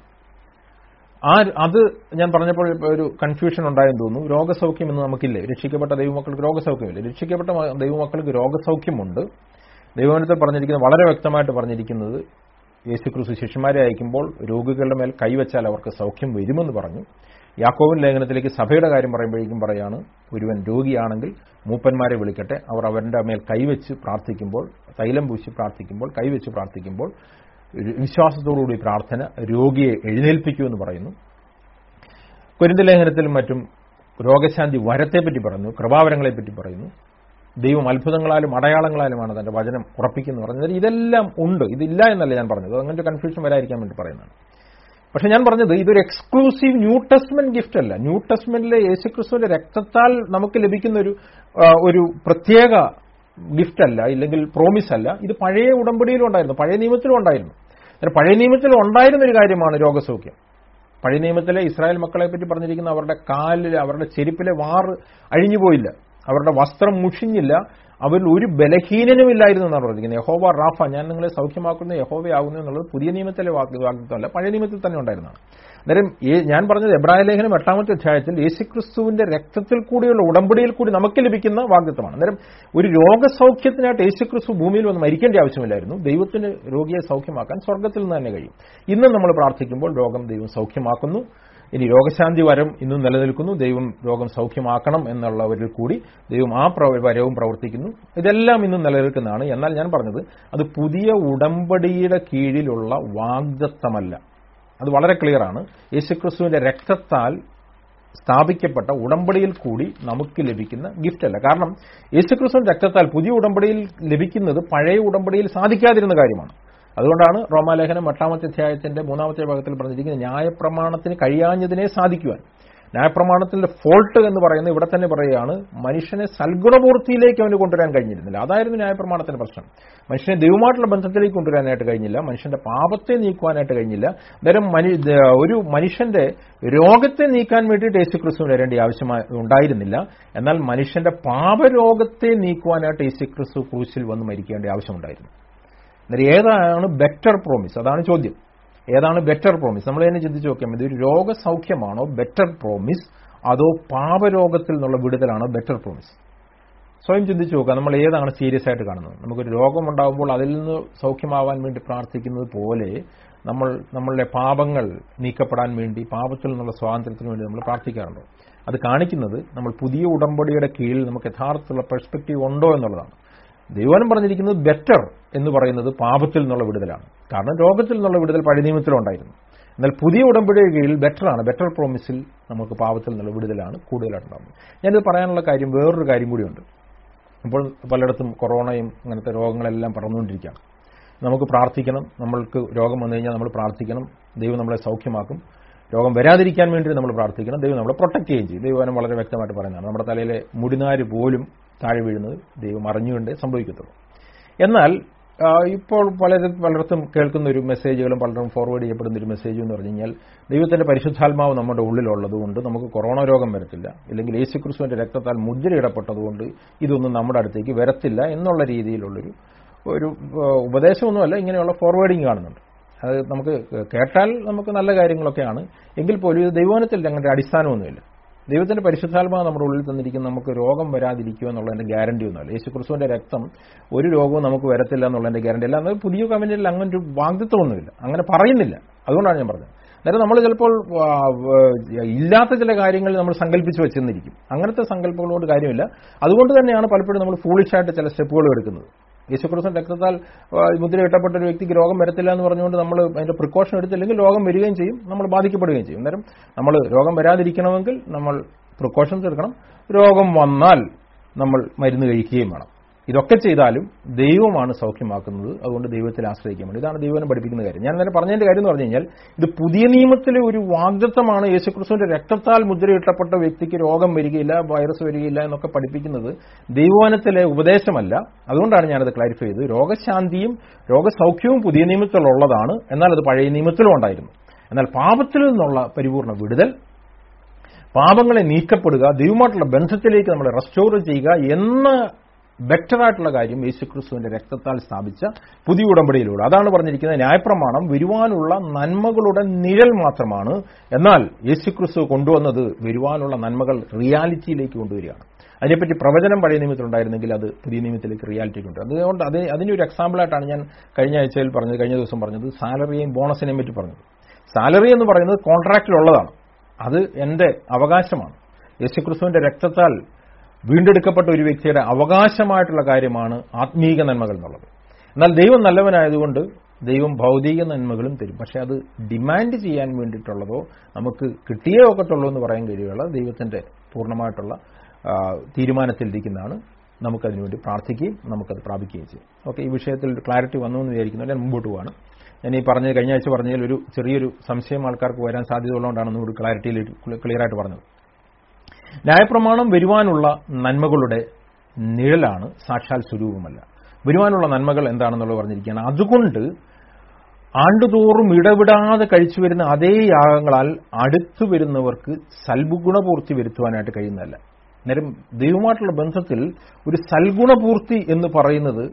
ആ അത് ഞാൻ പറഞ്ഞപ്പോൾ ഒരു കൺഫ്യൂഷൻ ഉണ്ടായെന്ന് തോന്നുന്നു രോഗസൗഖ്യം എന്ന് നമുക്കില്ലേ രക്ഷിക്കപ്പെട്ട ദൈവമക്കൾക്ക് രോഗസൗഖ്യമില്ല രക്ഷിക്കപ്പെട്ട ദൈവമക്കൾക്ക് രോഗസൗഖ്യമുണ്ട് ദൈവവനത്തിൽ പറഞ്ഞിരിക്കുന്നത് വളരെ വ്യക്തമായിട്ട് പറഞ്ഞിരിക്കുന്നത് യേശുക്രിസ്തു ശിഷ്യന്മാരെ അയക്കുമ്പോൾ രോഗികളുടെ മേൽ കൈവച്ചാൽ അവർക്ക് സൗഖ്യം വരുമെന്ന് പറഞ്ഞു യാക്കോവിൻ ലേഖനത്തിലേക്ക് സഭയുടെ കാര്യം പറയുമ്പോഴേക്കും പറയാണ് ഒരുവൻ രോഗിയാണെങ്കിൽ മൂപ്പന്മാരെ വിളിക്കട്ടെ അവർ അവരുടെ മേൽ കൈവച്ച് പ്രാർത്ഥിക്കുമ്പോൾ തൈലം പൂശി പ്രാർത്ഥിക്കുമ്പോൾ കൈവച്ച് പ്രാർത്ഥിക്കുമ്പോൾ വിശ്വാസത്തോടുകൂടി പ്രാർത്ഥന രോഗിയെ എഴുന്നേൽപ്പിക്കുമെന്ന് പറയുന്നു കുരുന്ത ലേഖനത്തിലും മറ്റും രോഗശാന്തി വരത്തെപ്പറ്റി പറഞ്ഞു കൃപാവരങ്ങളെപ്പറ്റി പറയുന്നു ദൈവം അത്ഭുതങ്ങളാലും അടയാളങ്ങളാലുമാണ് തന്റെ വചനം ഉറപ്പിക്കുന്നു പറഞ്ഞത് ഇതെല്ലാം ഉണ്ട് ഇതില്ല എന്നല്ല ഞാൻ പറഞ്ഞത് അങ്ങനത്തെ കൺഫ്യൂഷൻ വരാതിരിക്കാൻ വേണ്ടി പറയുന്നതാണ് പക്ഷെ ഞാൻ പറഞ്ഞത് ഇതൊരു എക്സ്ക്ലൂസീവ് ന്യൂ ടെസ്റ്റ്മെന്റ് ഗിഫ്റ്റ് അല്ല ന്യൂ ടെസ്റ്റ്മെന്റിലെ യേശുക്രിസ്തുവിന്റെ രക്തത്താൽ നമുക്ക് ലഭിക്കുന്ന ഒരു ഒരു പ്രത്യേക ഗിഫ്റ്റ് അല്ല ഇല്ലെങ്കിൽ പ്രോമിസ് അല്ല ഇത് പഴയ ഉടമ്പടിയിലും ഉണ്ടായിരുന്നു പഴയ നിയമത്തിലും ഉണ്ടായിരുന്നു പഴയ നിയമത്തിൽ ഉണ്ടായിരുന്ന ഒരു കാര്യമാണ് രോഗസൗഖ്യം പഴയ നിയമത്തിലെ ഇസ്രായേൽ മക്കളെ പറ്റി പറഞ്ഞിരിക്കുന്ന അവരുടെ കാലിൽ അവരുടെ ചെരുപ്പിലെ വാറ് അഴിഞ്ഞു പോയില്ല അവരുടെ വസ്ത്രം മുഷിഞ്ഞില്ല അവരിൽ ഒരു ബലഹീനനുമില്ലായിരുന്നു എന്നാണ് പറഞ്ഞിരിക്കുന്നത് യഹോവ റാഫ ഞാൻ നിങ്ങളെ സൗഖ്യമാക്കുന്ന യഹോവയാകുന്നു എന്നുള്ളത് പുതിയ നിയമത്തിലെ വാഗ്ദ- വാഗ്ദത്തമല്ല പഴയ നിയമത്തിൽ തന്നെ ഉണ്ടായിരുന്നതാണ് അന്നേരം ഈ- ഞാൻ പറഞ്ഞത് എബ്രായ ലേഖനം എട്ടാമത്തെ അധ്യായത്തിൽ യേശുക്രിസ്തുവിന്റെ രക്തത്തിൽ കൂടിയുള്ള ഉടമ്പടിയിൽ കൂടി നമുക്ക് ലഭിക്കുന്ന വാഗ്ദത്തമാണ് അന്നേരം ഒരു രോഗസൗഖ്യത്തിനായിട്ട് യേശുക്രിസ്തു ഭൂമിയിൽ വന്ന് മരിക്കേണ്ട ആവശ്യമില്ലായിരുന്നു ദൈവത്തിന് രോഗിയെ സൗഖ്യമാക്കാൻ സ്വർഗത്തിൽ നിന്ന് തന്നെ കഴിയും ഇന്ന് നമ്മൾ പ്രാർത്ഥിക്കുമ്പോൾ രോഗം ദൈവം സൗഖ്യമാക്കുന്നു ഇനി രോഗശാന്തി വരം ഇന്നും നിലനിൽക്കുന്നു ദൈവം രോഗം സൗഖ്യമാക്കണം എന്നുള്ളവരിൽ കൂടി ദൈവം ആ പ്രവ- വരവും പ്രവർത്തിക്കുന്നു ഇതെല്ലാം ഇന്നും നിലനിൽക്കുന്നതാണ് എന്നാൽ ഞാൻ പറഞ്ഞത് അത് പുതിയ ഉടമ്പടിയുടെ കീഴിലുള്ള വാഗ്ദത്തമല്ല അത് വളരെ ക്ലിയറാണ് യേശുക്രിസ്തുവിന്റെ രക്തത്താൽ സ്ഥാപിക്കപ്പെട്ട ഉടമ്പടിയിൽ കൂടി നമുക്ക് ലഭിക്കുന്ന ഗിഫ്റ്റ് അല്ല കാരണം യേശുക്രിസ്തുവിന്റെ രക്തത്താൽ പുതിയ ഉടമ്പടിയിൽ ലഭിക്കുന്നത് പഴയ ഉടമ്പടിയിൽ സാധിക്കാതിരുന്ന കാര്യമാണ് അതുകൊണ്ടാണ് റോമാലേഖനം എട്ടാമത്തെ അധ്യായത്തിന്റെ മൂന്നാമത്തെ ഭാഗത്തിൽ പറഞ്ഞിരിക്കുന്നത് ന്യായപ്രമാണത്തിന് കഴിയാഞ്ഞതിനെ സാധിക്കുവാൻ ന്യായപ്രമാണത്തിന്റെ ഫോൾട്ട് എന്ന് പറയുന്നത് ഇവിടെ തന്നെ പറയുകയാണ് മനുഷ്യനെ സൽഗുണപൂർത്തിയിലേക്ക് അവന് കൊണ്ടുവരാൻ കഴിഞ്ഞിരുന്നില്ല അതായിരുന്നു ന്യായപ്രമാണത്തിന്റെ പ്രശ്നം മനുഷ്യനെ ദൈവമായിട്ടുള്ള ബന്ധത്തിലേക്ക് കൊണ്ടുവരാനായിട്ട് കഴിഞ്ഞില്ല മനുഷ്യന്റെ പാപത്തെ നീക്കുവാനായിട്ട് കഴിഞ്ഞില്ല അന്നേരം മനു- ദ- ഒരു മനുഷ്യന്റെ രോഗത്തെ നീക്കാൻ വേണ്ടിയിട്ട് യേശുക്രിസ്തു വരേണ്ട ആവശ്യമായി ഉണ്ടായിരുന്നില്ല എന്നാൽ മനുഷ്യന്റെ പാപരോഗത്തെ നീക്കുവാനായിട്ട് യേശുക്രിസ്തു ക്രൂശിൽ വന്ന് മരിക്കേണ്ട ആവശ്യമുണ്ടായിരുന്നു അന്നേരം ഏതാണ് ബെറ്റർ പ്രോമിസ് അതാണ് ചോദ്യം ഏതാണ് ബെറ്റർ പ്രോമിസ് നമ്മൾ തന്നെ ചിന്തിച്ച് നോക്കിയാൽ മതി ഒരു രോഗസൗഖ്യമാണോ ബെറ്റർ പ്രോമിസ് അതോ പാപരോഗത്തിൽ നിന്നുള്ള വിടുതലാണോ ബെറ്റർ പ്രോമിസ് സ്വയം ചിന്തിച്ച് നോക്കുക നമ്മൾ ഏതാണ് സീരിയസ് ആയിട്ട് കാണുന്നത് നമുക്കൊരു രോഗമുണ്ടാകുമ്പോൾ അതിൽ നിന്ന് സൗഖ്യമാവാൻ വേണ്ടി പ്രാർത്ഥിക്കുന്നത് പോലെ നമ്മൾ നമ്മളുടെ പാപങ്ങൾ നീക്കപ്പെടാൻ വേണ്ടി പാപത്തിൽ നിന്നുള്ള സ്വാതന്ത്ര്യത്തിന് വേണ്ടി നമ്മൾ പ്രാർത്ഥിക്കാറുണ്ടോ അത് കാണിക്കുന്നത് നമ്മൾ പുതിയ ഉടമ്പടിയുടെ കീഴിൽ നമുക്ക് യഥാർത്ഥത്തിലുള്ള പെർസ്പെക്റ്റീവ് ഉണ്ടോ എന്നുള്ളതാണ് ദൈവനം പറഞ്ഞിരിക്കുന്നത് ബെറ്റർ എന്ന് പറയുന്നത് പാപത്തിൽ നിന്നുള്ള വിടുതലാണ് കാരണം രോഗത്തിൽ നിന്നുള്ള വിടുതൽ പഴയ നിയമത്തിലുണ്ടായിരുന്നു എന്നാൽ പുതിയ ഉടമ്പടിയുടെ കീഴിൽ ബെറ്ററാണ് ബെറ്റർ പ്രോമിസിൽ നമുക്ക് പാപത്തിൽ നിന്നുള്ള വിടുതലാണ് കൂടുതലായിട്ടുണ്ടാകുന്നത് ഞാനിത് പറയാനുള്ള കാര്യം വേറൊരു കാര്യം കൂടിയുണ്ട് ഇപ്പോൾ പലയിടത്തും കൊറോണയും അങ്ങനത്തെ രോഗങ്ങളെല്ലാം പടർന്നുകൊണ്ടിരിക്കുകയാണ് നമുക്ക് പ്രാർത്ഥിക്കണം നമ്മൾക്ക് രോഗം വന്നു കഴിഞ്ഞാൽ നമ്മൾ പ്രാർത്ഥിക്കണം ദൈവം നമ്മളെ സൗഖ്യമാക്കും രോഗം വരാതിരിക്കാൻ വേണ്ടി നമ്മൾ പ്രാർത്ഥിക്കണം ദൈവം നമ്മളെ പ്രൊട്ടക്ട് ചെയ്യുകയും ചെയ്യും ദൈവം വളരെ വ്യക്തമായിട്ട് പറയുന്നതാണ് നമ്മുടെ തലയിലെ മുടിനാര് പോലും താഴെ വീഴുന്നത് ദൈവം അറിഞ്ഞുകൊണ്ടേ സംഭവിക്കത്തുള്ളൂ എന്നാൽ ആ, ഇപ്പോൾ പലരും പലയിടത്തും കേൾക്കുന്ന ഒരു മെസ്സേജുകളും പലരും ഫോർവേഡ് ചെയ്യപ്പെടുന്ന ഒരു മെസ്സേജ് എന്ന് പറഞ്ഞു കഴിഞ്ഞാൽ ദൈവത്തിന്റെ പരിശുദ്ധാത്മാവ് നമ്മുടെ ഉള്ളിലുള്ളതുകൊണ്ട് നമുക്ക് കൊറോണ രോഗം വരത്തില്ല അല്ലെങ്കിൽ യേശുക്രിസ്തുവിന്റെ രക്തത്താൽ മുദ്രയിടപ്പെട്ടതുകൊണ്ട് ഇതൊന്നും നമ്മുടെ അടുത്തേക്ക് വരത്തില്ല എന്നുള്ള രീതിയിലുള്ളൊരു ഒരു ആ, ഉപദേശമൊന്നുമല്ല ഇങ്ങനെയുള്ള ഫോർവേഡിങ് കാണുന്നുണ്ട് അത് നമുക്ക് കേട്ടാൽ നമുക്ക് നല്ല കാര്യങ്ങളൊക്കെയാണ് എങ്കിൽ പോലും ഇത് ദൈവവനത്തിൽ അങ്ങനെ അടിസ്ഥാനമൊന്നുമില്ല ദൈവത്തിന്റെ പരിശുദ്ധാത്മാവ് നമ്മുടെ ഉള്ളിൽ തന്നിരിക്കുന്ന നമുക്ക് രോഗം വരാതിരിക്കുക എന്നുള്ളതിന്റെ ഗ്യാരണ്ടി ഒന്നുമല്ല യേശു ക്രിസ്തുവിന്റെ രക്തം ഒരു രോഗവും നമുക്ക് വരത്തില്ല എന്നുള്ളതിന്റെ ഗ്യാരണ്ടി അല്ല എന്നാൽ പുതിയ കമന്റിൽ അങ്ങനെ ഒരു വാഗ്ദത്വമൊന്നുമില്ല അങ്ങനെ പറയുന്നില്ല അതുകൊണ്ടാണ് ഞാൻ പറഞ്ഞത് അന്നേരം നമ്മൾ ചിലപ്പോൾ ആ, ആ, ഇല്ലാത്ത ചില കാര്യങ്ങൾ നമ്മൾ സങ്കല്പിച്ച് വെച്ചെന്നിരിക്കും അങ്ങനത്തെ സങ്കല്പങ്ങളോട് കാര്യമില്ല അതുകൊണ്ട് തന്നെയാണ് പലപ്പോഴും നമ്മൾ ഫൂളിഷായിട്ട് ചില സ്റ്റെപ്പുകൾ എടുക്കുന്നത് യേശുക്രിസ്തുവിന്റെ രക്തത്താൽ ആ, മുദ്ര ഇട്ടപ്പെട്ട ഒരു വ്യക്തിക്ക് രോഗം വരത്തില്ല എന്ന് പറഞ്ഞുകൊണ്ട് നമ്മൾ അതിന്റെ പ്രിക്കോഷൻ എടുത്തില്ലെങ്കിൽ രോഗം വരികയും ചെയ്യും നമ്മൾ ബാധിക്കപ്പെടുകയും ചെയ്യും അന്നേരം നമ്മൾ രോഗം വരാതിരിക്കണമെങ്കിൽ നമ്മൾ പ്രിക്കോഷൻസ് എടുക്കണം രോഗം വന്നാൽ നമ്മൾ മരുന്ന് കഴിക്കുകയും വേണം ഇതൊക്കെ ചെയ്താലും ദൈവമാണ് സൗഖ്യമാക്കുന്നത് അതുകൊണ്ട് ദൈവത്തിൽ ആശ്രയിക്കാൻ വേണ്ടി ഇതാണ് ദൈവം പഠിപ്പിക്കുന്ന കാര്യം ഞാൻ നേരെ പറഞ്ഞതിന്റെ കാര്യം എന്ന് പറഞ്ഞു കഴിഞ്ഞാൽ ഇത് പുതിയ നിയമത്തിലെ ഒരു വാഗ്ദത്തമാണ് യേശുക്രിസ്തുവിന്റെ രക്തത്താൽ മുദ്രയിട്ടപ്പെട്ട വ്യക്തിക്ക് രോഗം വരികയില്ല വൈറസ് വരികയില്ല എന്നൊക്കെ പഠിപ്പിക്കുന്നത് ദൈവവനത്തിലെ ഉപദേശമല്ല അതുകൊണ്ടാണ് ഞാനത് ക്ലാരിഫൈ ചെയ്തത് രോഗശാന്തിയും രോഗസൗഖ്യവും പുതിയ നിയമത്തിലുള്ളതാണ് എന്നാൽ അത് പഴയ നിയമത്തിലും ഉണ്ടായിരുന്നു എന്നാൽ പാപത്തിൽ നിന്നുള്ള പരിപൂർണ വിടുതൽ പാപങ്ങളെ നീക്കപ്പെടുക ദൈവമായിട്ടുള്ള ബന്ധത്തിലേക്ക് നമ്മളെ റെസ്റ്റോർ ചെയ്യുക എന്ന ബെറ്ററായിട്ടുള്ള കാര്യം യേശുക്രിസ്തുവിന്റെ രക്തത്താൽ സ്ഥാപിച്ച പുതിയ ഉടമ്പടിയിലൂടെ അതാണ് പറഞ്ഞിരിക്കുന്നത് ന്യായപ്രമാണം വരുവാനുള്ള നന്മകളുടെ നിഴൽ മാത്രമാണ് എന്നാൽ യേശുക്രിസ്തു കൊണ്ടുവന്നത് വരുവാനുള്ള നന്മകൾ റിയാലിറ്റിയിലേക്ക് കൊണ്ടുവരികയാണ് അതിനെപ്പറ്റി പ്രവചനം പഴയ നിയമത്തിലുണ്ടായിരുന്നെങ്കിൽ അത് പുതിയ നിയമത്തിലേക്ക് റിയാലിറ്റി കൊണ്ടുവരും അതുകൊണ്ട് അത് അതിനൊരു എക്സാമ്പിളായിട്ടാണ് ഞാൻ കഴിഞ്ഞ ആഴ്ചയിൽ പറഞ്ഞത് കഴിഞ്ഞ ദിവസം പറഞ്ഞത് സാലറിയെയും ബോണസിനെയും പറ്റി പറഞ്ഞത് സാലറി എന്ന് പറയുന്നത് കോൺട്രാക്റ്റിലുള്ളതാണ് അത് എന്റെ അവകാശമാണ് യേശുക്രിസ്തുവിന്റെ രക്തത്താൽ വീണ്ടെടുക്കപ്പെട്ട ഒരു വ്യക്തിയുടെ അവകാശമായിട്ടുള്ള കാര്യമാണ് ആത്മീക നന്മകൾ എന്നുള്ളത് എന്നാൽ ദൈവം നല്ലവനായതുകൊണ്ട് ദൈവം ഭൗതിക നന്മകളും തരും പക്ഷെ അത് ഡിമാൻഡ് ചെയ്യാൻ വേണ്ടിയിട്ടുള്ളതോ നമുക്ക് കിട്ടിയേ ഒക്കത്തുള്ളൂ എന്ന് പറയാൻ കഴിയുകയുള്ള ദൈവത്തിന്റെ പൂർണ്ണമായിട്ടുള്ള ആ, തീരുമാനത്തിലിരിക്കുന്നതാണ് നമുക്കതിനു വേണ്ടി പ്രാർത്ഥിക്കുകയും നമുക്കത് പ്രാപിക്കുകയും ചെയ്യും ഓക്കെ ഈ വിഷയത്തിൽ ക്ലാരിറ്റി വന്നു എന്ന് വിചാരിക്കുന്നു ഞാൻ മുമ്പോട്ട് പോവാണ് ഞാൻ ഈ പറഞ്ഞ കഴിഞ്ഞ ആഴ്ച പറഞ്ഞതിൽ ഒരു ചെറിയൊരു സംശയം ആൾക്കാർക്ക് വരാൻ സാധ്യതയുള്ളതുകൊണ്ടാണ് ഒന്നുകൂടി ക്ലാരിറ്റിയിൽ ക്ലിയർ ആയിട്ട് പറഞ്ഞത് ന്യായപ്രമാണം വരുവാനുള്ള നന്മകളുടെ നിഴലാണ് സാക്ഷാൽ സ്വരൂപമല്ല വരുവാനുള്ള നന്മകൾ എന്താണെന്നുള്ളത് പറഞ്ഞിരിക്കുകയാണ് അതുകൊണ്ട് ആണ്ടുതോറും ഇടവിടാതെ കഴിച്ചു വരുന്ന അതേ യാഗങ്ങളാൽ അടുത്തു വരുന്നവർക്ക് സൽഗുണപൂർത്തി വരുത്തുവാനായിട്ട് കഴിയുന്നതല്ല നേരം ദൈവമായിട്ടുള്ള ബന്ധത്തിൽ ഒരു സൽഗുണപൂർത്തി എന്ന് പറയുന്നത്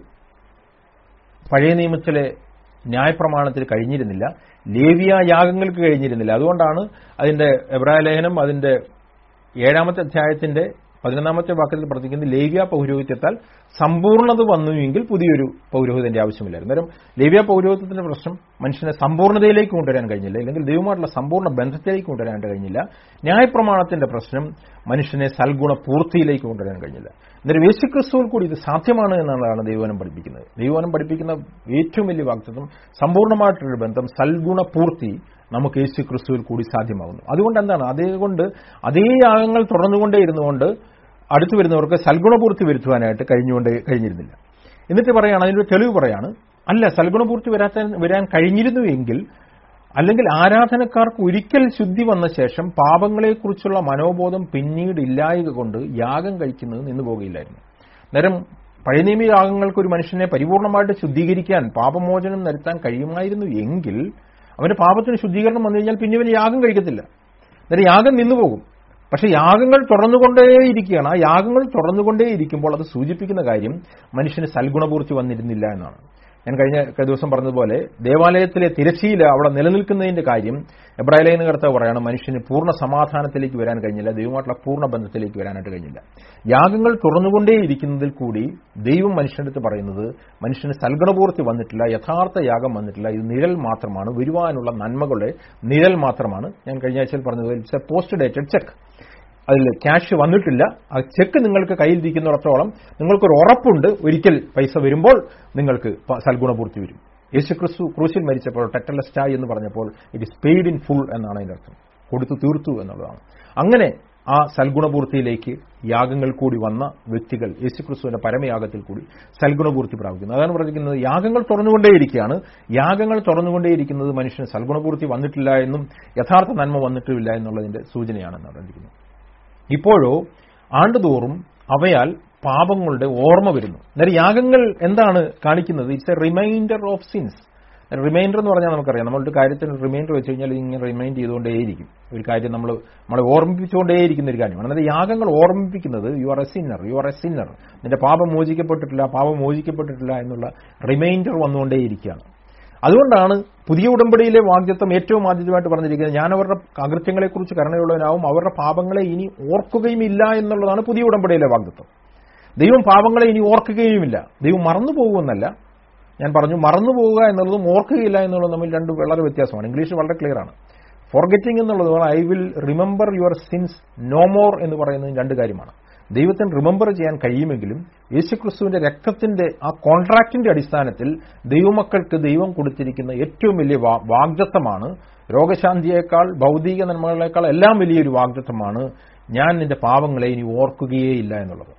പഴയ നിയമത്തിലെ ന്യായപ്രമാണത്തിൽ കഴിഞ്ഞിരുന്നില്ല ലേവിയ യാഗങ്ങൾക്ക് കഴിഞ്ഞിരുന്നില്ല അതുകൊണ്ടാണ് അതിന്റെ എബ്രായ ലേഖനം അതിന്റെ ഏഴാമത്തെ അധ്യായത്തിന്റെ പതിനൊന്നാമത്തെ വാക്യത്തിൽ പ്രതിക്കുന്നത് ലേവ്യ പൗരോഹിത്യത്താൽ സമ്പൂർണ്ണത വന്നുവെങ്കിൽ പുതിയൊരു പൗരോഹിതന്റെ ആവശ്യമില്ലായിരുന്നു അന്നേരം ലേവ്യ പൗരോഹിത്യത്തിന്റെ പ്രശ്നം മനുഷ്യനെ സമ്പൂർണ്ണതയിലേക്ക് കൊണ്ടുവരാൻ കഴിഞ്ഞില്ല അല്ലെങ്കിൽ ദൈവമായിട്ടുള്ള സമ്പൂർണ്ണ ബന്ധത്തിലേക്ക് കൊണ്ടുവരാൻ കഴിഞ്ഞില്ല ന്യായപ്രമാണത്തിന്റെ പ്രശ്നം മനുഷ്യനെ സൽഗുണ പൂർത്തിയിലേക്ക് കൊണ്ടുവരാൻ കഴിഞ്ഞില്ല അന്നേരം യേശുക്രിസ്തുവിൽ കൂടി ഇത് സാധ്യമാണ് എന്നുള്ളതാണ് ദൈവനം പഠിപ്പിക്കുന്നത് ദൈവനം പഠിപ്പിക്കുന്ന ഏറ്റവും വലിയ വാക്തത്വം സമ്പൂർണ്ണമായിട്ടൊരു ബന്ധം സൽഗുണ പൂർത്തി നമുക്ക് യേശു ക്രിസ്തുവിൽ കൂടി സാധ്യമാകുന്നു അതുകൊണ്ട് എന്താണ് അതേകൊണ്ട് അതേ യാഗങ്ങൾ തുടർന്നുകൊണ്ടേ ഇരുന്നുകൊണ്ട് അടുത്തു വരുന്നവർക്ക് സൽഗുണപൂർത്തി വരുത്തുവാനായിട്ട് കഴിഞ്ഞുകൊണ്ട് കഴിഞ്ഞിരുന്നില്ല എന്നിട്ട് പറയാണ് അതിന്റെ തെളിവ് പറയാണ് അല്ല സൽഗുണപൂർത്തി വരാത്ത വരാൻ കഴിഞ്ഞിരുന്നു എങ്കിൽ അല്ലെങ്കിൽ ആരാധനക്കാർക്ക് ഒരിക്കൽ ശുദ്ധി വന്ന ശേഷം പാപങ്ങളെക്കുറിച്ചുള്ള മനോബോധം പിന്നീട് ഇല്ലായക കൊണ്ട് യാഗം കഴിക്കുന്നത് നിന്നു പോകുകയില്ലായിരുന്നു നേരം പഴയനിയമ യാഗങ്ങൾക്ക് ഒരു മനുഷ്യനെ പരിപൂർണമായിട്ട് ശുദ്ധീകരിക്കാൻ പാപമോചനം വരുത്താൻ കഴിയുമായിരുന്നു എങ്കിൽ അവന്റെ പാപത്തിന് ശുദ്ധീകരണം വന്നു കഴിഞ്ഞാൽ പിന്നെ ഇവന് യാഗം കഴിക്കത്തില്ല അന്നേരം യാഗം നിന്നുപോകും പക്ഷെ യാഗങ്ങൾ തുടർന്നുകൊണ്ടേയിരിക്കുകയാണ് ആ യാഗങ്ങൾ തുടർന്നുകൊണ്ടേയിരിക്കുമ്പോൾ അത് സൂചിപ്പിക്കുന്ന കാര്യം മനുഷ്യന് സൽഗുണപൂർത്തി വന്നിരുന്നില്ല എന്നാണ് ഞാൻ കഴിഞ്ഞ ദിവസം പറഞ്ഞതുപോലെ ദേവാലയത്തിലെ തിരശ്ശീല അവിടെ നിലനിൽക്കുന്നതിന്റെ കാര്യം എബ്രാഹിലേന കർത്താവ് പറയാണ് മനുഷ്യന് പൂർണ്ണ സമാധാനത്തിലേക്ക് വരാൻ കഴിഞ്ഞില്ല ദൈവമായിട്ടുള്ള പൂർണ്ണ ബന്ധത്തിലേക്ക് വരാനായിട്ട് കഴിഞ്ഞില്ല യാഗങ്ങൾ തുറന്നുകൊണ്ടേയിരിക്കുന്നതിൽ കൂടി ദൈവം മനുഷ്യനടുത്ത് പറയുന്നത് മനുഷ്യന് സൽഗുണപൂർത്തി വന്നിട്ടില്ല യഥാർത്ഥ യാഗം വന്നിട്ടില്ല ഇത് നിഴൽ മാത്രമാണ് വരുവാനുള്ള നന്മകളുടെ നിഴൽ മാത്രമാണ് ഞാൻ കഴിഞ്ഞ ആഴ്ചയിൽ പറഞ്ഞത് it's a post dated cheque അതിൽ ക്യാഷ് വന്നിട്ടില്ല ആ ചെക്ക് നിങ്ങൾക്ക് കയ്യിലിരിക്കുന്നിടത്തോളം നിങ്ങൾക്കൊരു ഉറപ്പുണ്ട് ഒരിക്കൽ പൈസ വരുമ്പോൾ നിങ്ങൾക്ക് സൽഗുണപൂർത്തി വരും യേശു ക്രിസ്തു ക്രൂശിൽ മരിച്ചപ്പോൾ ടെറ്റലസ്റ്റായി എന്ന് പറഞ്ഞപ്പോൾ it is paid in full എന്നാണ് അതിന്റെ അർത്ഥം കൊടുത്തു തീർത്തു എന്നുള്ളതാണ് അങ്ങനെ ആ സൽഗുണപൂർത്തിയിലേക്ക് യാഗങ്ങൾ കൂടി വന്ന വ്യക്തികൾ യേശുക്രിസ്തുവിന്റെ പരമയാഗത്തിൽ കൂടി സൽഗുണപൂർത്തി പ്രാപിക്കുന്നു അതാണ് പറഞ്ഞിരിക്കുന്നത് യാഗങ്ങൾ തുറന്നുകൊണ്ടേയിരിക്കുകയാണ് യാഗങ്ങൾ തുറന്നുകൊണ്ടേയിരിക്കുന്നത് മനുഷ്യന് സൽഗുണപൂർത്തി വന്നിട്ടില്ല എന്നും യഥാർത്ഥ നന്മ വന്നിട്ടില്ല എന്നുള്ളതിന്റെ സൂചനയാണെന്ന് പറഞ്ഞിരിക്കുന്നത് ഇപ്പോഴോ ആണ്ടുതോറും അവയാൽ പാപങ്ങളുടെ ഓർമ്മ വരുന്നു അന്നേരം യാഗങ്ങൾ എന്താണ് കാണിക്കുന്നത് it's a reminder of sins reminder എന്ന് പറഞ്ഞാൽ നമുക്കറിയാം നമ്മളൊരു കാര്യത്തിന് റിമൈൻഡർ വെച്ച് കഴിഞ്ഞാൽ ഇങ്ങനെ റിമൈൻഡ് ചെയ്തുകൊണ്ടേയിരിക്കും ഒരു കാര്യം നമ്മൾ നമ്മളെ ഓർമ്മിപ്പിച്ചുകൊണ്ടേയിരിക്കുന്ന ഒരു കാര്യമാണ് അതായത് യാഗങ്ങൾ ഓർമ്മിപ്പിക്കുന്നത് you are a sinner you are a sinner നിന്റെ പാപം മോചിക്കപ്പെട്ടിട്ടില്ല പാപം മോചിക്കപ്പെട്ടിട്ടില്ല എന്നുള്ള റിമൈൻഡർ വന്നുകൊണ്ടേയിരിക്കുകയാണ് അതുകൊണ്ടാണ് പുതിയ ഉടമ്പടിയിലെ വാഗ്ദത്വം ഏറ്റവും ആദ്യമായിട്ട് പറഞ്ഞിരിക്കുന്നത് ഞാൻ അവരുടെ അകൃത്യങ്ങളെക്കുറിച്ച് കരുണയുള്ളവനാവും അവരുടെ പാപങ്ങളെ ഇനി ഓർക്കുകയും ഇല്ല എന്നുള്ളതാണ് പുതിയ ഉടമ്പടിയിലെ വാഗ്ദത്വം ദൈവം പാപങ്ങളെ ഇനി ഓർക്കുകയുമില്ല ദൈവം മറന്നു പോകുമെന്നല്ല ഞാൻ പറഞ്ഞു മറന്നു പോവുക എന്നുള്ളതും ഓർക്കുകയില്ല എന്നുള്ളതും തമ്മിൽ രണ്ട് വളരെ വ്യത്യാസമാണ് ഇംഗ്ലീഷ് വളരെ ക്ലിയർ ആണ് ഫോർഗെറ്റിംഗ് എന്നുള്ളത് I will remember your sins no more എന്ന് പറയുന്നത് രണ്ട് കാര്യമാണ് ദൈവത്തിന് റിമെമ്പർ ചെയ്യാൻ കഴിയുമെങ്കിലും യേശുക്രിസ്തുവിന്റെ രക്തത്തിന്റെ ആ കോൺട്രാക്ടിന്റെ അടിസ്ഥാനത്തിൽ ദൈവമക്കൾക്ക് ദൈവം കൊടുത്തിരിക്കുന്ന ഏറ്റവും വലിയ വാഗ്ദത്തമാണ് രോഗശാന്തിയേക്കാൾ ഭൗതിക നന്മകളേക്കാൾ എല്ലാം വലിയൊരു വാഗ്ദത്തമാണ് ഞാൻ നിന്റെ പാവങ്ങളെ ഇനി ഓർക്കുകയേ ഇല്ല എന്നുള്ളത്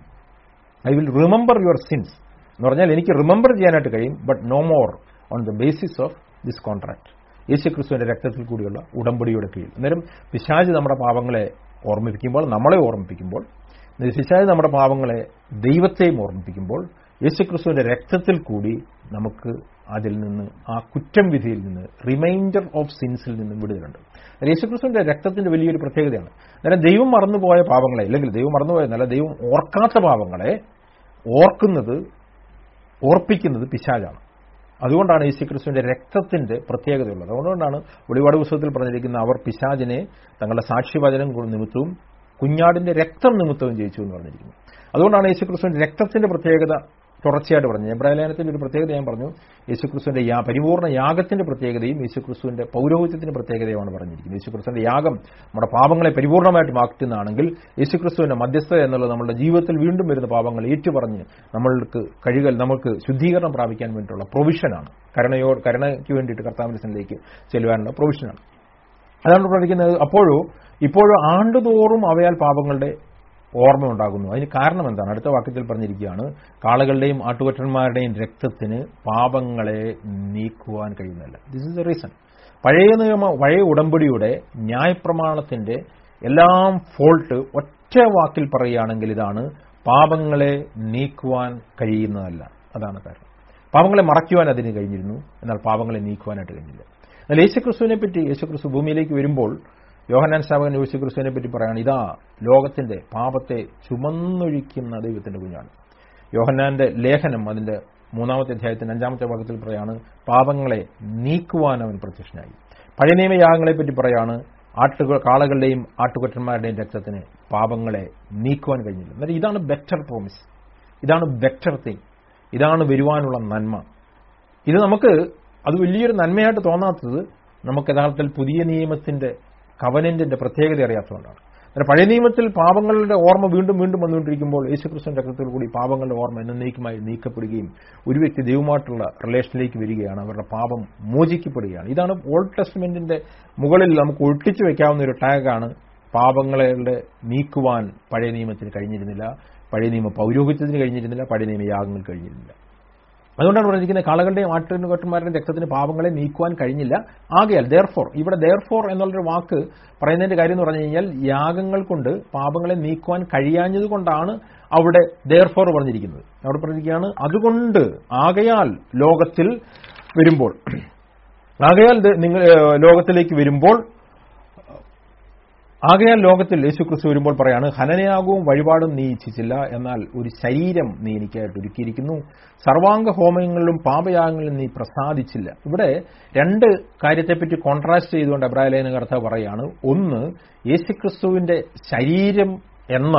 I will remember your sins എന്ന് പറഞ്ഞാൽ എനിക്ക് റിമെമ്പർ ചെയ്യാനായിട്ട് കഴിയും but no more on the basis of this contract യേശുക്രിസ്തുവിന്റെ രക്തത്തിൽ കൂടിയുള്ള ഉടമ്പടിയുടെ കീഴിൽ അന്നേരം പിശാജ് നമ്മുടെ പാവങ്ങളെ ഓർമ്മിപ്പിക്കുമ്പോൾ നമ്മളെ ഓർമ്മിപ്പിക്കുമ്പോൾ പിശാജ് നമ്മുടെ പാവങ്ങളെ ദൈവത്തെയും ഓർമ്മിപ്പിക്കുമ്പോൾ യേശുക്രിസ്തുവിന്റെ രക്തത്തിൽ കൂടി നമുക്ക് അതിൽ നിന്ന് ആ കുറ്റം വിധിയിൽ നിന്ന് റിമൈൻഡർ ഓഫ് സിൻസിൽ നിന്ന് വിടുതലുണ്ട് യേശുക്രിസ്തുവിന്റെ രക്തത്തിന്റെ വലിയൊരു പ്രത്യേകതയാണ് അന്നേരം ദൈവം മറന്നുപോയ പാവങ്ങളെ അല്ലെങ്കിൽ ദൈവം മറന്നുപോയെന്നല്ല ദൈവം ഓർക്കാത്ത പാവങ്ങളെ ഓർക്കുന്നത് ഓർപ്പിക്കുന്നത് പിശാചാണ് അതുകൊണ്ടാണ് യേശുക്രിസ്തുവിന്റെ രക്തത്തിന്റെ പ്രത്യേകതയുള്ളത് അതുകൊണ്ടാണ് വെളിപാട് പുസ്തകത്തിൽ പറഞ്ഞിരിക്കുന്ന അവർ പിശാചിനെ തങ്ങളുടെ സാക്ഷ്യവചനം നിമിത്തവും കുഞ്ഞാടിന്റെ രക്തം നിമിത്തവും ജയിച്ചു എന്ന് പറഞ്ഞിരിക്കുന്നു അതുകൊണ്ടാണ് യേശുക്രിസ്തുവിന്റെ രക്തത്തിന്റെ പ്രത്യേകത തുടർച്ചയായിട്ട് പറഞ്ഞു എബ്രാഹിലേനത്തിന്റെ ഒരു പ്രത്യേകത ഞാൻ പറഞ്ഞു യേശുക്രിസ്തുവിന്റെ യാ പരിപൂർണ്ണ യാഗത്തിന്റെ പ്രത്യേകതയും യേശുക്രിസ്തുവിന്റെ പൗരോഹിത്യത്തിന്റെ പ്രത്യേകതയുമാണ് പറഞ്ഞിരിക്കുന്നത് യേശുക്രിസ്തുവിന്റെ യാഗം നമ്മുടെ പാപങ്ങളെ പരിപൂർണ്ണമായിട്ട് മാറ്റുന്നതാണെങ്കിൽ യേശുക്രിസ്തുവിന്റെ മധ്യസ്ഥത എന്നുള്ളത് നമ്മുടെ ജീവിതത്തിൽ വീണ്ടും വരുന്ന പാപങ്ങൾ ഏറ്റുപറഞ്ഞ് നമ്മൾക്ക് കഴുകൽ നമുക്ക് ശുദ്ധീകരണം പ്രാപിക്കാൻ വേണ്ടിയിട്ടുള്ള പ്രൊവിഷനാണ് കരുണയോ കരുണയ്ക്ക് വേണ്ടിയിട്ട് കർത്താവിന്റെ സ്ഥലത്തേക്ക് ചെല്ലുവാനുള്ള പ്രൊവിഷനാണ് അതാണ് പറഞ്ഞിരിക്കുന്നത് അപ്പോഴോ ഇപ്പോഴും ആണ്ടുതോറും അവയാൽ പാപങ്ങളുടെ ഓർമ്മ ഉണ്ടാകുന്നു അതിന് കാരണം എന്താണ് അടുത്ത വാക്യത്തിൽ പറഞ്ഞിരിക്കുകയാണ് കാളകളുടെയും ആട്ടുകൊറ്റന്മാരുടെയും രക്തത്തിന് പാപങ്ങളെ നീക്കുവാൻ കഴിയുന്നില്ല ദിസ് ഇസ് ദ റീസൺ പഴയ നിയമ പഴയ ഉടമ്പടിയുടെ ന്യായപ്രമാണത്തിന്റെ എല്ലാം ഫോൾട്ട് ഒറ്റ വാക്കിൽ പറയുകയാണെങ്കിൽ ഇതാണ് പാപങ്ങളെ നീക്കുവാൻ കഴിയുന്നതല്ല അതാണ് കാരണം പാപങ്ങളെ മറയ്ക്കുവാൻ അതിന് കഴിഞ്ഞിരുന്നു എന്നാൽ പാപങ്ങളെ നീക്കുവാനായിട്ട് കഴിഞ്ഞില്ല എന്നാൽ യേശുക്രിസ്തുവിനെ പറ്റി യേശുക്രിസ്തു ഭൂമിയിലേക്ക് വരുമ്പോൾ യോഹനാൻ സ്ഥാപകൻ യേശു ക്രിസ്തുവിനെ പറ്റി പറയാണ് ഇതാ ലോകത്തിന്റെ പാപത്തെ ചുമന്നൊഴിക്കുന്ന ദൈവത്തിന്റെ കുഞ്ഞാണ് യോഹന്നാന്റെ ലേഖനം അതിന്റെ മൂന്നാമത്തെ അധ്യായത്തിന്റെ അഞ്ചാമത്തെ ഭാഗത്തിൽ പറയാണ് പാപങ്ങളെ നീക്കുവാൻ അവൻ പ്രത്യക്ഷനായി പഴയ നിയമയാഗങ്ങളെ പറ്റി പറയാണ് ആട്ടുക കാളകളുടെയും ആട്ടുകൊറ്റന്മാരുടെയും രക്തത്തിന് പാപങ്ങളെ നീക്കുവാൻ കഴിഞ്ഞില്ല എന്നാൽ ഇതാണ് ബെറ്റർ പ്രോമിസ് ഇതാണ് ബെറ്റർ തിങ് ഇതാണ് വരുവാനുള്ള നന്മ ഇത് നമുക്ക് അത് വലിയൊരു നന്മയായിട്ട് തോന്നാത്തത് നമുക്ക് യഥാർത്ഥത്തിൽ പുതിയ നിയമത്തിന്റെ കവനന്റിന്റെ പ്രത്യേകത അറിയാത്തതുകൊണ്ടാണ് എന്നാൽ പഴയ നിയമത്തിൽ പാപങ്ങളുടെ ഓർമ്മ വീണ്ടും വീണ്ടും വന്നുകൊണ്ടിരിക്കുമ്പോൾ യേശുക്രിസ്തുവിന്റെ രക്തത്തിൽ കൂടി പാപങ്ങളുടെ ഓർമ്മ എന്നേക്കുമായി നീക്കപ്പെടുകയും ഒരു വ്യക്തി ദൈവമായിട്ടുള്ള റിലേഷനിലേക്ക് വരികയാണ് അവരുടെ പാപം മോചിക്കപ്പെടുകയാണ് ഇതാണ് ഓൾഡ് ടെസ്റ്റ്മെന്റിന്റെ മുകളിൽ നമുക്ക് ഒട്ടിച്ചു വെക്കാവുന്ന ഒരു ടാഗാണ് പാപങ്ങളെ നീക്കുവാൻ പഴയ നിയമത്തിന് കഴിഞ്ഞിരുന്നില്ല പഴയ നിയമ പൗരോഹിത്യത്തിന് കഴിഞ്ഞിരുന്നില്ല പഴയ നിയമ യാഗങ്ങൾ കഴിഞ്ഞിരുന്നില്ല അതുകൊണ്ടാണ് പറഞ്ഞിരിക്കുന്നത് കാളകളുടെയും ആട്ടിൻകൊട്ടന്മാരുടെയും രക്തത്തിന് പാപങ്ങളെ നീക്കുവാൻ കഴിഞ്ഞില്ല ആകയാൽ ദെയർഫോർ ഇവിടെ ദെയർഫോർ എന്നുള്ളൊരു വാക്ക് പറയുന്നതിന്റെ കാര്യം എന്ന് പറഞ്ഞു കഴിഞ്ഞാൽ യാഗങ്ങൾ കൊണ്ട് പാപങ്ങളെ നീക്കുവാൻ കഴിയാഞ്ഞതുകൊണ്ടാണ് അവിടെ ദെയർഫോർ പറഞ്ഞിരിക്കുന്നത് അവിടെ പറഞ്ഞിരിക്കുകയാണ് അതുകൊണ്ട് ആകയാൽ ലോകത്തിൽ വരുമ്പോൾ ആകയാൽ നിങ്ങൾ ലോകത്തിലേക്ക് വരുമ്പോൾ ആകയാൽ ലോകത്തിൽ യേശുക്രിസ്തു വരുമ്പോൾ പറയാണ് ഹനനയാകവും വഴിപാടും നീ ഇച്ഛിച്ചില്ല എന്നാൽ ഒരു ശരീരം നീ എനിക്കായിട്ട് ഒരുക്കിയിരിക്കുന്നു സർവാംഗ ഹോമങ്ങളിലും പാപയാഗങ്ങളിലും നീ പ്രസാദിച്ചില്ല ഇവിടെ രണ്ട് കാര്യത്തെപ്പറ്റി കോൺട്രാസ്റ്റ് ചെയ്തുകൊണ്ട് അബ്രാലേന കർത്താവ് പറയാണ് ഒന്ന് യേശുക്രിസ്തുവിന്റെ ശരീരം എന്ന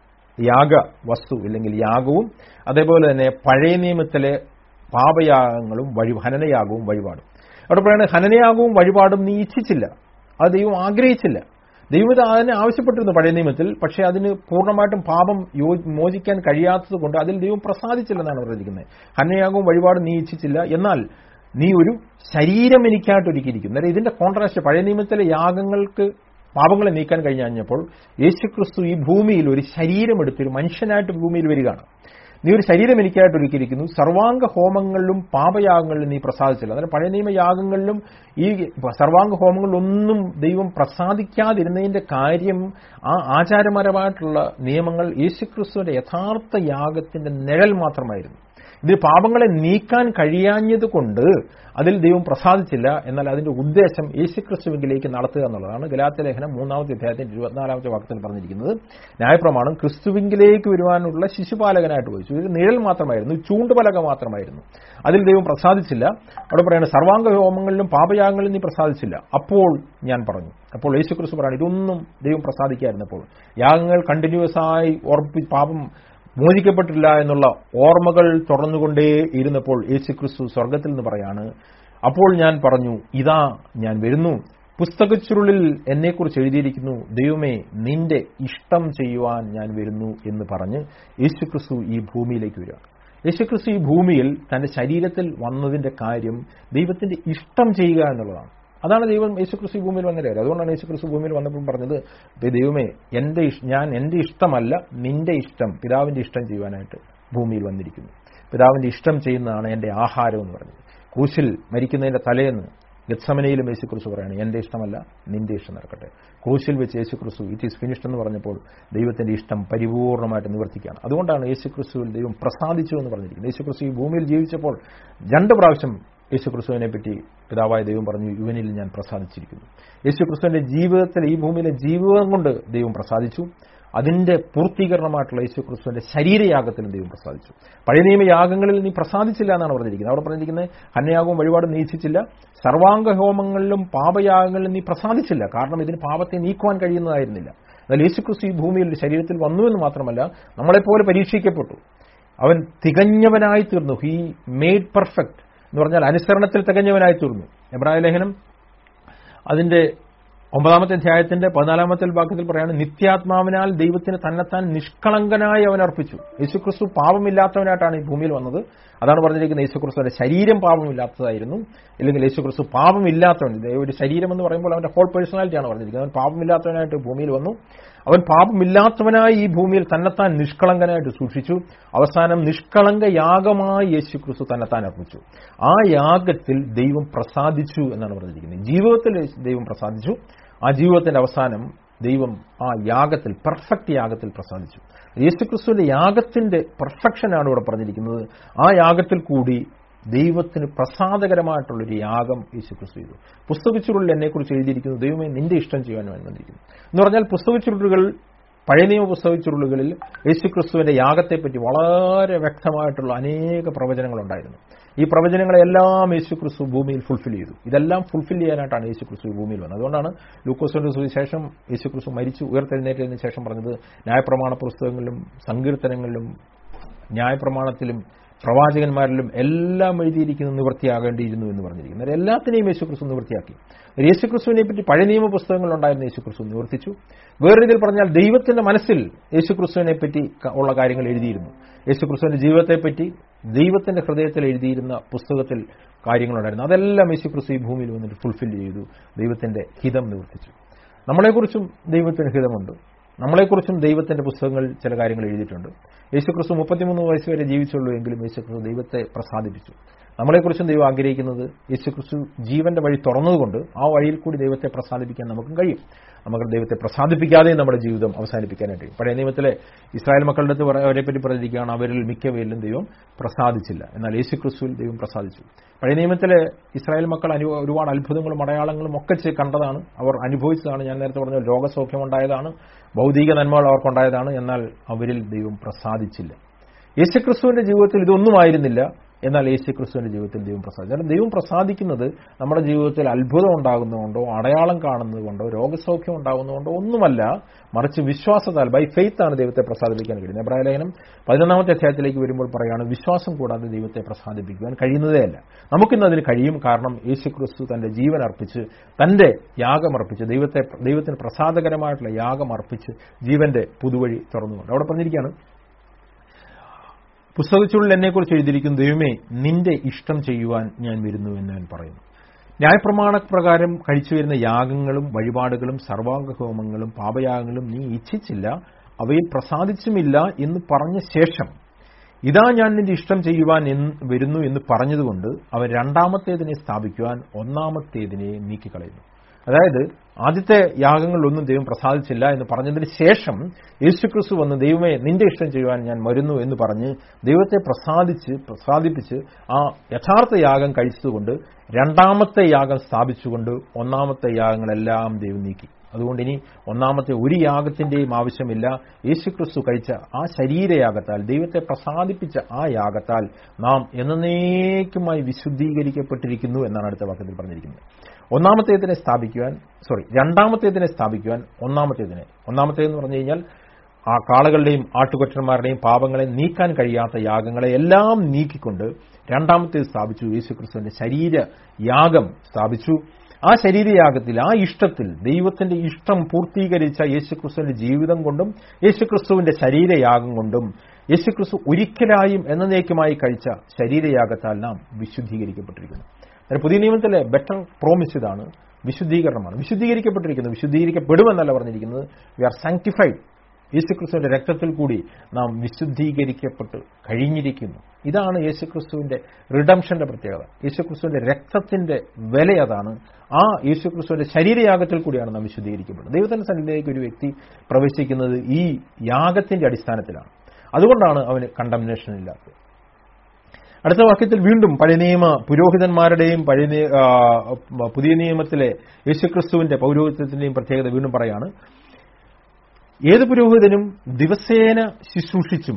യാഗ വസ്തു അല്ലെങ്കിൽ യാഗവും അതേപോലെ തന്നെ പഴയ നിയമത്തിലെ പാപയാഗങ്ങളും വഴി ഹനനയാഗവും വഴിപാടും അവിടെ പറയുന്നത് ഹനനയാഗവും വഴിപാടും നീ ഇച്ഛിച്ചില്ല അത് ദൈവം ആഗ്രഹിച്ചില്ല ദൈവം അതിനെ ആവശ്യപ്പെട്ടിരുന്നു പഴയ നിയമത്തിൽ പക്ഷേ അതിന് പൂർണ്ണമായിട്ടും പാപം മോചിക്കാൻ കഴിയാത്തത് കൊണ്ട് അതിൽ ദൈവം പ്രസാദിച്ചില്ലെന്നാണ് പറഞ്ഞിരിക്കുന്നത് ഹന്നയാകവും വഴിപാടും നീ ഇച്ഛിച്ചില്ല എന്നാൽ നീ ഒരു ശരീരം എനിക്കായിട്ട് ഒരുക്കിയിരിക്കുന്നു അന്നേരം ഇതിന്റെ കോൺട്രാസ്റ്റ് പഴയ നിയമത്തിലെ യാഗങ്ങൾക്ക് പാപങ്ങളെ നീക്കാൻ കഴിഞ്ഞപ്പോൾ യേശുക്രിസ്തു ഈ ഭൂമിയിൽ ഒരു ശരീരം എടുത്തൊരു മനുഷ്യനായിട്ട് ഭൂമിയിൽ വരികയാണ് നീ ഒരു ശരീരം എനിക്കായിട്ട് ഒരുക്കിയിരിക്കുന്നു സർവാംഗ ഹോമങ്ങളിലും പാപയാഗങ്ങളിലും നീ പ്രസാദിച്ചില്ല അതായത് പഴയ നിയമ യാഗങ്ങളിലും ഈ സർവാംഗ ഹോമങ്ങളിലൊന്നും ദൈവം പ്രസാദിക്കാതിരുന്നതിന്റെ കാര്യം ആ ആചാരപരമായിട്ടുള്ള നിയമങ്ങൾ യേശുക്രിസ്തുവിന്റെ യഥാർത്ഥ യാഗത്തിന്റെ നിഴൽ മാത്രമായിരുന്നു ഇത് പാപങ്ങളെ നീക്കാൻ കഴിയാഞ്ഞത് കൊണ്ട് അതിൽ ദൈവം പ്രസാദിച്ചില്ല എന്നാൽ അതിന്റെ ഉദ്ദേശം യേശുക്രിസ്തുവിലേക്ക് നടത്തുക എന്നുള്ളതാണ് ഗലാത്ത ലേഖനം മൂന്നാമത്തെ അധ്യായത്തിന്റെ ഇരുപത്തിനാലാമത്തെ വാക്യത്തിൽ പറഞ്ഞിരിക്കുന്നത് ന്യായപ്രമാണം ക്രിസ്തുവിങ്കിലേക്ക് വരുവാനുള്ള ശിശുപാലകനായിട്ട് വഹിച്ചു ഇത് നിഴൽ മാത്രമായിരുന്നു ചൂണ്ടുപലക മാത്രമായിരുന്നു അതിൽ ദൈവം പ്രസാദിച്ചില്ല അവിടെ പറയുന്നത് സർവാംഗ ഹോമങ്ങളിലും പാപയാഗങ്ങളിലും നീ പ്രസാദിച്ചില്ല അപ്പോൾ ഞാൻ പറഞ്ഞു അപ്പോൾ യേശുക്രിസ്തു പറയാണ് ഇതൊന്നും ദൈവം പ്രസാദിക്കായിരുന്നപ്പോൾ യാഗങ്ങൾ കണ്ടിന്യൂസ് ആയി ഉറപ്പി പാപം മോചിക്കപ്പെട്ടില്ല എന്നുള്ള ഓർമ്മകൾ തുറന്നുകൊണ്ടേ ഇരുന്നപ്പോൾ യേശുക്രിസ്തു സ്വർഗത്തിൽ നിന്ന് പറയാണ് അപ്പോൾ ഞാൻ പറഞ്ഞു ഇതാ ഞാൻ വരുന്നു പുസ്തകച്ചുരുളിൽ എന്നെക്കുറിച്ച് എഴുതിയിരിക്കുന്നു ദൈവമേ നിന്റെ ഇഷ്ടം ചെയ്യുവാൻ ഞാൻ വരുന്നു എന്ന് പറഞ്ഞ് യേശുക്രിസ്തു ഈ ഭൂമിയിലേക്ക് വരിക യേശുക്രിസ്തു ഈ ഭൂമിയിൽ തന്റെ ശരീരത്തിൽ വന്നതിന്റെ കാര്യം ദൈവത്തിന്റെ ഇഷ്ടം ചെയ്യുക എന്നുള്ളതാണ് അതാണ് ദൈവം യേശുക്രിസ്തു ഭൂമിയിൽ വന്ന കാര്യം അതുകൊണ്ടാണ് യേശുക്രിസ്തു ഭൂമിയിൽ വന്നപ്പോൾ പറഞ്ഞത് ദൈവമേ എന്റെ ഞാൻ എന്റെ ഇഷ്ടമല്ല നിന്റെ ഇഷ്ടം പിതാവിന്റെ ഇഷ്ടം ചെയ്യുവാനായിട്ട് ഭൂമിയിൽ വന്നിരിക്കുന്നു പിതാവിന്റെ ഇഷ്ടം ചെയ്യുന്നതാണ് എന്റെ ആഹാരം എന്ന് പറഞ്ഞത് ക്രൂശിൽ മരിക്കുന്നതിന്റെ തലേന്ന് ഗത്സമനയിലും യേശുക്രിസ്തു പറയാണ് എന്റെ ഇഷ്ടമല്ല നിന്റെ ഇഷ്ടം നടക്കട്ടെ ക്രൂശിൽ വെച്ച് യേശുക്രിസ്തു ഇറ്റ് ഈസ് ഫിനിഷ്ഡ് എന്ന് പറഞ്ഞപ്പോൾ ദൈവത്തിന്റെ ഇഷ്ടം പരിപൂർണമായിട്ട് നിവർത്തിക്കുകയാണ് അതുകൊണ്ടാണ് യേശുക്രിസ്തുവിൽ ദൈവം പ്രസാദിച്ചു എന്ന് പറഞ്ഞിരിക്കുന്നത് യേശുക്രിസ്തു ഈ ഭൂമിയിൽ ജീവിച്ചപ്പോൾ രണ്ട് പ്രാവശ്യം യേശുക്രിസ്തുവിനെ പറ്റി പിതാവായ ദൈവം പറഞ്ഞു ഇവനിൽ ഞാൻ പ്രസാദിച്ചിരിക്കുന്നു യേശുക്രിസ്തുവിന്റെ ജീവിതത്തിൽ ഈ ഭൂമിയിലെ ജീവിതം കൊണ്ട് ദൈവം പ്രസാദിച്ചു അതിന്റെ പൂർത്തീകരണമായിട്ടുള്ള യേശുക്രിസ്തുവിന്റെ ശരീരയാഗത്തിലും ദൈവം പ്രസാദിച്ചു പഴയ നിയമ യാഗങ്ങളിൽ നീ പ്രസാദിച്ചില്ല എന്നാണ് പറഞ്ഞിരിക്കുന്നത് അവിടെ പറഞ്ഞിരിക്കുന്നത് ഹന്യയാഗവും വഴിപാടും നീച്ചിച്ചില്ല സർവാംഗ ഹോമങ്ങളിലും പാപയാഗങ്ങളിലും നീ പ്രസാദിച്ചില്ല കാരണം ഇതിന് പാപത്തെ നീക്കുവാൻ കഴിയുന്നതായിരുന്നില്ല എന്നാൽ യേശുക്രിസ്തു ഈ ഭൂമിയിൽ ശരീരത്തിൽ വന്നുവെന്ന് മാത്രമല്ല നമ്മളെപ്പോലെ പരീക്ഷിക്കപ്പെട്ടു അവൻ തികഞ്ഞവനായി തീർന്നു ഹി മെയ്ഡ് പെർഫെക്റ്റ് എന്ന് പറഞ്ഞാൽ അനുസരണത്തിൽ തികഞ്ഞവനായി തീർന്നു എബ്രായ ലേഖനം അതിന്റെ ഒമ്പതാമത്തെ അധ്യായത്തിന്റെ പതിനാലാമത്തെ വാക്യത്തിൽ പറയാണ് നിത്യാത്മാവിനാൽ ദൈവത്തിന് തന്നെത്താൻ നിഷ്കളങ്കനായി അവൻ അർപ്പിച്ചു യേശുക്രിസ്തു പാപമില്ലാത്തവനായിട്ടാണ് ഈ ഭൂമിയിൽ വന്നത് അതാണ് പറഞ്ഞിരിക്കുന്നത് യേശുക്രിസ്തുവിന്റെ ശരീരം പാപമില്ലാത്തതായിരുന്നു ഇല്ലെങ്കിൽ യേശുക്രിസ്തു പാപമില്ലാത്തവൻ ഒരു ശരീരം എന്ന് പറയുമ്പോൾ അവന്റെ ഹോൾ പേഴ്സണാലിറ്റിയാണ് പറഞ്ഞിരിക്കുന്നത് അവൻ പാപമില്ലാത്തവനായിട്ട് ഭൂമിയിൽ വന്നു അവൻ പാപമില്ലാത്തവനായി ഈ ഭൂമിയിൽ തന്നെത്താൻ നിഷ്കളങ്കനായിട്ട് സൂക്ഷിച്ചു അവസാനം നിഷ്കളങ്ക യാഗമായി യേശു ക്രിസ്തു തന്നെത്താൻ അർപ്പിച്ചു ആ യാഗത്തിൽ ദൈവം പ്രസാദിച്ചു എന്നാണ് പറഞ്ഞിരിക്കുന്നത് ജീവിതത്തിൽ ദൈവം പ്രസാദിച്ചു ആ ജീവിതത്തിന്റെ അവസാനം ദൈവം ആ യാഗത്തിൽ പെർഫെക്റ്റ് യാഗത്തിൽ പ്രസാദിച്ചു യേശുക്രിസ്തുവിന്റെ യാഗത്തിന്റെ പെർഫെക്ഷനാണ് ഇവിടെ പറഞ്ഞിരിക്കുന്നത് ആ യാഗത്തിൽ കൂടി ദൈവത്തിന് പ്രസാദകരമായിട്ടുള്ളൊരു യാഗം യേശുക്രിസ്തു ചെയ്തു പുസ്തകച്ചുരുളിൽ എന്നെക്കുറിച്ച് എഴുതിയിരിക്കുന്നു ദൈവമേ നിന്റെ ഇഷ്ടം ചെയ്യാൻ വന്നിരിക്കുന്നു എന്ന് പറഞ്ഞാൽ പുസ്തകച്ചുരുളുകൾ പഴയ നിയമ പുസ്തകച്ചുരുളുകളിൽ യേശുക്രിസ്തുവിന്റെ യാഗത്തെപ്പറ്റി വളരെ വ്യക്തമായിട്ടുള്ള അനേക പ്രവചനങ്ങളുണ്ടായിരുന്നു ഈ പ്രവചനങ്ങളെല്ലാം യേശുക്രിസ്തു ഭൂമിയിൽ ഫുൾഫിൽ ചെയ്തു ഇതെല്ലാം ഫുൾഫിൽ ചെയ്യാനായിട്ടാണ് യേശുക്രിസ്തു ഈ ഭൂമിയിൽ വന്നത് അതുകൊണ്ടാണ് ലൂക്കോസിന്റെ സുവിശേഷം യേശുക്രിസ്തു മരിച്ചു ഉയർത്തെഴുന്നേറ്റതിന് ശേഷം പറഞ്ഞത് ന്യായപ്രമാണ പുസ്തകങ്ങളിലും സങ്കീർത്തനങ്ങളിലും ന്യായപ്രമാണത്തിലും പ്രവാചകന്മാരിലും എല്ലാം എഴുതിയിരിക്കുന്ന നിവൃത്തിയാകേണ്ടിയിരുന്നു എന്ന് പറഞ്ഞിരിക്കുന്നത് എല്ലാത്തിനെയും യേശുക്രിസ്തു നിവൃത്തിയാക്കി യേശുക്രിസ്തുവിനെ പറ്റി പഴയ നിയമ പുസ്തകങ്ങളുണ്ടായിരുന്ന യേശുക്രിസ്തു നിവർത്തിച്ചു വേറെ രീതിയിൽ പറഞ്ഞാൽ ദൈവത്തിന്റെ മനസ്സിൽ യേശുക്രിസ്തുവിനെ പറ്റി ഉള്ള കാര്യങ്ങൾ എഴുതിയിരുന്നു യേശുക്രിസ്തുവിന്റെ ജീവിതത്തെപ്പറ്റി ദൈവത്തിന്റെ ഹൃദയത്തിൽ എഴുതിയിരുന്ന പുസ്തകത്തിൽ കാര്യങ്ങളുണ്ടായിരുന്നു അതെല്ലാം യേശുക്രിസ്തു ഈ ഭൂമിയിൽ വന്നിട്ട് ഫുൾഫിൽ ചെയ്തു ദൈവത്തിന്റെ ഹിതം നിവർത്തിച്ചു നമ്മളെക്കുറിച്ചും ദൈവത്തിന് ഹിതമുണ്ട് നമ്മളെക്കുറിച്ചും ദൈവത്തിന്റെ പുസ്തകങ്ങൾ ചില കാര്യങ്ങൾ എഴുതിയിട്ടുണ്ട് യേശുക്രിസ്തു മുപ്പത്തിമൂന്ന് വയസ്സ് വരെ ജീവിച്ചുള്ളൂ എങ്കിലും യേശുക്രിസ്തു ദൈവത്തെ പ്രസാദിപ്പിച്ചു നമ്മളെക്കുറിച്ചും ദൈവം ആഗ്രഹിക്കുന്നത് യേശുക്രിസ്തു ജീവന്റെ വഴി തുറന്നതുകൊണ്ട് ആ വഴിയിൽ കൂടി ദൈവത്തെ പ്രസാദിപ്പിക്കാൻ നമുക്കും കഴിയും നമുക്ക് ദൈവത്തെ പ്രസാദിപ്പിക്കാതെ നമ്മുടെ ജീവിതം അവസാനിപ്പിക്കാനായിട്ട് കഴിയും പഴയ നിയമത്തിലെ ഇസ്രായേൽ മക്കളുടെ അടുത്ത് അവരെ പറ്റി പറഞ്ഞിരിക്കുകയാണ് അവരിൽ മിക്കവരിലും ദൈവം പ്രസാദിച്ചില്ല എന്നാൽ യേശുക്രിസ്തുവിൽ ദൈവം പ്രസാദിച്ചു പഴയ നിയമത്തിലെ ഇസ്രായേൽ മക്കൾ അനു ഒരുപാട് അത്ഭുതങ്ങളും അടയാളങ്ങളും ഒക്കെ കണ്ടതാണ് അവർ അനുഭവിച്ചതാണ് ഞാൻ നേരത്തെ പറഞ്ഞ രോഗസൗഖ്യമുണ്ടായതാണ് ഭൗതിക നന്മകൾ അവർക്കുണ്ടായതാണ് എന്നാൽ അവരിൽ ദൈവം പ്രസാദിച്ചില്ല യേശുക്രിസ്തുവിന്റെ ജീവിതത്തിൽ ഇതൊന്നുമായിരുന്നില്ല എന്നാൽ യേശുക്രിസ്തുവിന്റെ ജീവിതത്തിൽ ദൈവം പ്രസാദിച്ചു കാരണം ദൈവം പ്രസാദിക്കുന്നത് നമ്മുടെ ജീവിതത്തിൽ അത്ഭുതം ഉണ്ടാകുന്നതുകൊണ്ടോ അടയാളം കാണുന്നതുകൊണ്ടോ രോഗസൗഖ്യം ഉണ്ടാകുന്നതുകൊണ്ടോ ഒന്നുമല്ല മറിച്ച് വിശ്വാസത്താൽ ബൈ ഫെയ്ത്ത് ആണ് ദൈവത്തെ പ്രസാദിപ്പിക്കാൻ കഴിയുന്നത് എബ്രാഹിം ലേഖനം പതിനൊന്നാമത്തെ അധ്യായത്തിലേക്ക് വരുമ്പോൾ പറയുകയാണ് വിശ്വാസം കൂടാതെ ദൈവത്തെ പ്രസാദിപ്പിക്കുവാൻ കഴിയുന്നതേ അല്ല നമുക്കിന്ന് അതിന് കഴിയും കാരണം യേശുക്രിസ്തു തന്റെ ജീവൻ അർപ്പിച്ച് തന്റെ യാഗം അർപ്പിച്ച് ദൈവത്തെ ദൈവത്തിന് പ്രസാദകരമായിട്ടുള്ള യാഗം അർപ്പിച്ച് ജീവന്റെ പുതുവഴി തുറന്നുകൊണ്ട് അവിടെ പറഞ്ഞിരിക്കുകയാണ് പുസ്തകച്ചുള്ളിൽ എന്നെക്കുറിച്ച് എഴുതിയിരിക്കുന്ന ദൈവമേ നിന്റെ ഇഷ്ടം ചെയ്യുവാൻ ഞാൻ വരുന്നു എന്ന് ഞാൻ പറയുന്നു ന്യായപ്രമാണപ്രകാരം കഴിച്ചു വരുന്ന യാഗങ്ങളും വഴിപാടുകളും സർവാംഗ ഹോമങ്ങളും പാപയാഗങ്ങളും നീ ഇച്ഛിച്ചില്ല അവയിൽ പ്രസാദിച്ചുമില്ല എന്ന് പറഞ്ഞ ശേഷം ഇതാ ഞാൻ നിന്റെ ഇഷ്ടം ചെയ്യുവാൻ വരുന്നു എന്ന് പറഞ്ഞതുകൊണ്ട് അവൻ രണ്ടാമത്തേതിനെ സ്ഥാപിക്കുവാൻ ഒന്നാമത്തേതിനെ നീക്കിക്കളയുന്നു അതായത് ആദ്യത്തെ യാഗങ്ങളിലൊന്നും ദൈവം പ്രസാദിച്ചില്ല എന്ന് പറഞ്ഞതിന് ശേഷം യേശുക്രിസ്തു വന്ന് ദൈവമേ നിന്റെ ഇഷ്ടം ചെയ്യുവാൻ ഞാൻ വരുന്നു എന്ന് പറഞ്ഞ് ദൈവത്തെ പ്രസാദിച്ച് പ്രസാദിപ്പിച്ച് ആ യഥാർത്ഥ യാഗം കഴിച്ചതുകൊണ്ട് രണ്ടാമത്തെ യാഗം സ്ഥാപിച്ചുകൊണ്ട് ഒന്നാമത്തെ യാഗങ്ങളെല്ലാം ദൈവം നീക്കി അതുകൊണ്ട് ഇനി ഒന്നാമത്തെ ഒരു യാഗത്തിന്റെയും ആവശ്യമില്ല യേശുക്രിസ്തു കഴിച്ച ആ ശരീരയാഗത്താൽ ദൈവത്തെ പ്രസാദിപ്പിച്ച ആ യാഗത്താൽ നാം എന്നേക്കുമായി വിശുദ്ധീകരിക്കപ്പെട്ടിരിക്കുന്നു എന്നാണ് അടുത്ത വാക്യത്തിൽ പറഞ്ഞിരിക്കുന്നത് ഒന്നാമത്തേതിനെ സ്ഥാപിക്കുവാൻ സോറി രണ്ടാമത്തേതിനെ സ്ഥാപിക്കുവാൻ ഒന്നാമത്തേതിനെ ഒന്നാമത്തേതെന്ന് പറഞ്ഞു കഴിഞ്ഞാൽ ആ കാളകളുടെയും ആട്ടുകൊറ്റന്മാരുടെയും പാപങ്ങളെ നീക്കാൻ കഴിയാത്ത യാഗങ്ങളെ എല്ലാം നീക്കിക്കൊണ്ട് രണ്ടാമത്തേത് സ്ഥാപിച്ചു യേശുക്രിസ്തുവിന്റെ ശരീര യാഗം സ്ഥാപിച്ചു ആ ശരീരയാഗത്തിൽ ആ ഇഷ്ടത്തിൽ ദൈവത്തിന്റെ ഇഷ്ടം പൂർത്തീകരിച്ച യേശുക്രിസ്തുവിന്റെ ജീവിതം കൊണ്ടും യേശുക്രിസ്തുവിന്റെ ശരീരയാഗം കൊണ്ടും യേശുക്രിസ്തു ഒരിക്കലായും എന്നേക്കുമായി കഴിച്ച ശരീരയാഗത്താൽ നാം വിശുദ്ധീകരിക്കപ്പെട്ടിരിക്കുന്നു അതായത് പുതിയ നിയമത്തിലെ ബെറ്റർ പ്രോമിസ് ഇതാണ് വിശുദ്ധീകരണമാണ് വിശുദ്ധീകരിക്കപ്പെട്ടിരിക്കുന്നത് വിശുദ്ധീകരിക്കപ്പെടുമെന്നല്ല പറഞ്ഞിരിക്കുന്നത് വി ആർ സാങ്ക്ടിഫൈഡ് യേശുക്രിസ്തുവിന്റെ രക്തത്തിൽ കൂടി നാം വിശുദ്ധീകരിക്കപ്പെട്ട് കഴിഞ്ഞിരിക്കുന്നു ഇതാണ് യേശുക്രിസ്തുവിന്റെ റിഡംഷന്റെ പ്രത്യേകത യേശുക്രിസ്തുവിന്റെ രക്തത്തിന്റെ വില അതാണ് ആ യേശുക്രിസ്തുവിന്റെ ശരീരയാഗത്തിൽ കൂടിയാണ് നാം വിശുദ്ധീകരിക്കപ്പെടുന്നത് ദൈവത്തിന്റെ സന്നിധിയിലേക്ക് ഒരു വ്യക്തി പ്രവേശിക്കുന്നത് ഈ യാഗത്തിന്റെ അടിസ്ഥാനത്തിലാണ് അതുകൊണ്ടാണ് അവന് കണ്ടംനേഷൻ ഇല്ലാത്തത് അടുത്ത വാക്യത്തിൽ വീണ്ടും പഴയ നിയമ പുരോഹിതന്മാരുടെയും പഴയ പുതിയ നിയമത്തിലെ യേശുക്രിസ്തുവിന്റെ പൗരോഹിത്യത്തിന്റെയും പ്രത്യേകത വീണ്ടും പറയാണ് ഏത് പുരോഹിതനും ദിവസേന ശുശ്രൂഷിച്ചും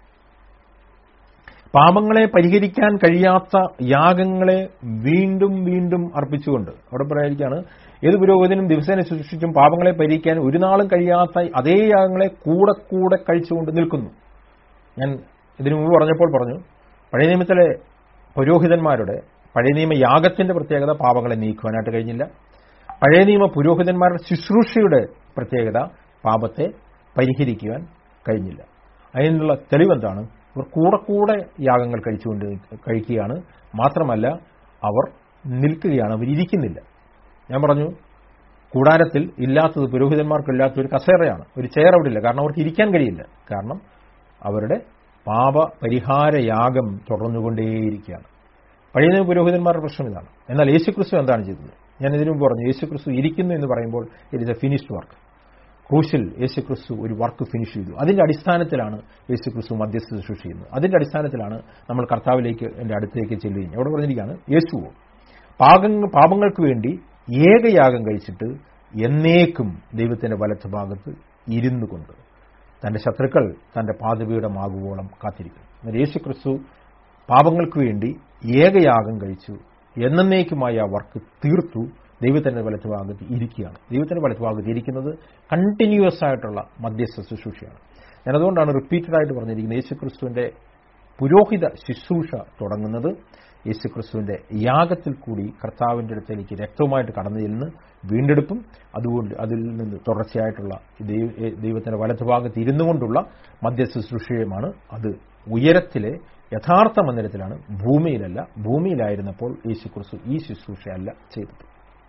പാപങ്ങളെ പരിഹരിക്കാൻ കഴിയാത്ത യാഗങ്ങളെ വീണ്ടും വീണ്ടും അർപ്പിച്ചുകൊണ്ട് അവിടെ പറയാതിരിക്കുകയാണ് ഏത് പുരോഹിതനും ദിവസേന ശുശ്രൂഷിച്ചും പാപങ്ങളെ പരിഹരിക്കാൻ ഒരു നാളും കഴിയാത്ത അതേ യാഗങ്ങളെ കൂടെ കൂടെ കഴിച്ചുകൊണ്ട് നിൽക്കുന്നു ഞാൻ ഇതിനു മുമ്പ് പറഞ്ഞപ്പോൾ പറഞ്ഞു പഴയ നിയമത്തിലെ പുരോഹിതന്മാരുടെ പഴയ നിയമ യാഗത്തിന്റെ പ്രത്യേകത പാപങ്ങളെ നീക്കുവാനായിട്ട് കഴിഞ്ഞില്ല പഴയ നിയമ പുരോഹിതന്മാരുടെ ശുശ്രൂഷയുടെ പ്രത്യേകത പാപത്തെ പരിഹരിക്കുവാൻ കഴിഞ്ഞില്ല അതിനുള്ള തെളിവെന്താണ് ഇവർ കൂടെ കൂടെ യാഗങ്ങൾ കഴിച്ചുകൊണ്ട് കഴിക്കുകയാണ് മാത്രമല്ല അവർ നിൽക്കുകയാണ് അവർ ഇരിക്കുന്നില്ല ഞാൻ പറഞ്ഞു കൂടാരത്തിൽ ഇല്ലാത്തത് പുരോഹിതന്മാർക്കില്ലാത്ത ഒരു കസേറയാണ് ഒരു ചെയർ അവിടെ ഇല്ല കാരണം അവർക്ക് ഇരിക്കാൻ കഴിയില്ല കാരണം അവരുടെ പാപ പരിഹാര യാഗം തുടർന്നുകൊണ്ടേയിരിക്കുകയാണ് പഴയ നിയമ പുരോഹിതന്മാരുടെ പ്രശ്നം ഇതാണ് എന്നാൽ യേശുക്രിസ്തു എന്താണ് ചെയ്തത് ഞാൻ ഇതിനു മുമ്പ് പറഞ്ഞു യേശുക്രിസ്തു ഇരിക്കുന്നു എന്ന് പറയുമ്പോൾ it is a finished work ക്രൂശിൽ യേശു ക്രിസ്തു ഒരു വർക്ക് ഫിനിഷ് ചെയ്തു അതിന്റെ അടിസ്ഥാനത്തിലാണ് യേശു ക്രിസ്തു മധ്യസ്ഥ ശുശ്രൂഷ ചെയ്യുന്നത് അതിന്റെ അടിസ്ഥാനത്തിലാണ് നമ്മൾ കർത്താവിലേക്ക് എന്റെ അടുത്തേക്ക് ചെല്ലുകയും അവിടെ പറഞ്ഞിരിക്കുകയാണ് യേശു പാകങ്ങൾ പാപങ്ങൾക്ക് വേണ്ടി ഏകയാഗം കഴിച്ചിട്ട് എന്നേക്കും ദൈവത്തിന്റെ വലത്ത് ഭാഗത്ത് ഇരുന്നു കൊണ്ട് തന്റെ ശത്രുക്കൾ തന്റെ പാതപീഠമാകുവോളം കാത്തിരിക്കും എന്നാൽ യേശു ക്രിസ്തു പാപങ്ങൾക്ക് വേണ്ടി ഏകയാഗം കഴിച്ചു എന്നേക്കുമായി ആ വർക്ക് തീർത്തു ദൈവത്തിന്റെ വലത്ത് ഭാഗത്ത് ഇരിക്കുകയാണ് ദൈവത്തിന്റെ വലത്ത് ഭാഗത്ത് ഇരിക്കുന്നത് കണ്ടിന്യൂസ് ആയിട്ടുള്ള മധ്യസ്ഥ ശുശ്രൂഷയാണ് ഞാനതുകൊണ്ടാണ് റിപ്പീറ്റഡ് ആയിട്ട് പറഞ്ഞിരിക്കുന്നത് യേശു ക്രിസ്തുവിന്റെ പുരോഹിത ശുശ്രൂഷ തുടങ്ങുന്നത് യേശു ക്രിസ്തുവിന്റെ യാഗത്തിൽ കൂടി കർത്താവിന്റെ അടുത്തേക്ക് രക്തവുമായിട്ട് കടന്നു ചെല്ലുന്ന വീണ്ടെടുപ്പും അതുകൊണ്ട് അതിൽ നിന്ന് തുടർച്ചയായിട്ടുള്ള ദൈവ- ദൈവത്തിന്റെ വലതുഭാഗത്ത് ഇരുന്നു കൊണ്ടുള്ള മധ്യസ്ഥ ശുശ്രൂഷയുമാണ് അത് ഉയരത്തിലെ യഥാർത്ഥ മന്ദിരത്തിലാണ് ഭൂമിയിലല്ല ഭൂമിയിലായിരുന്നപ്പോൾ യേശു ക്രിസ്തു ഈ ശുശ്രൂഷയല്ല ചെയ്തത്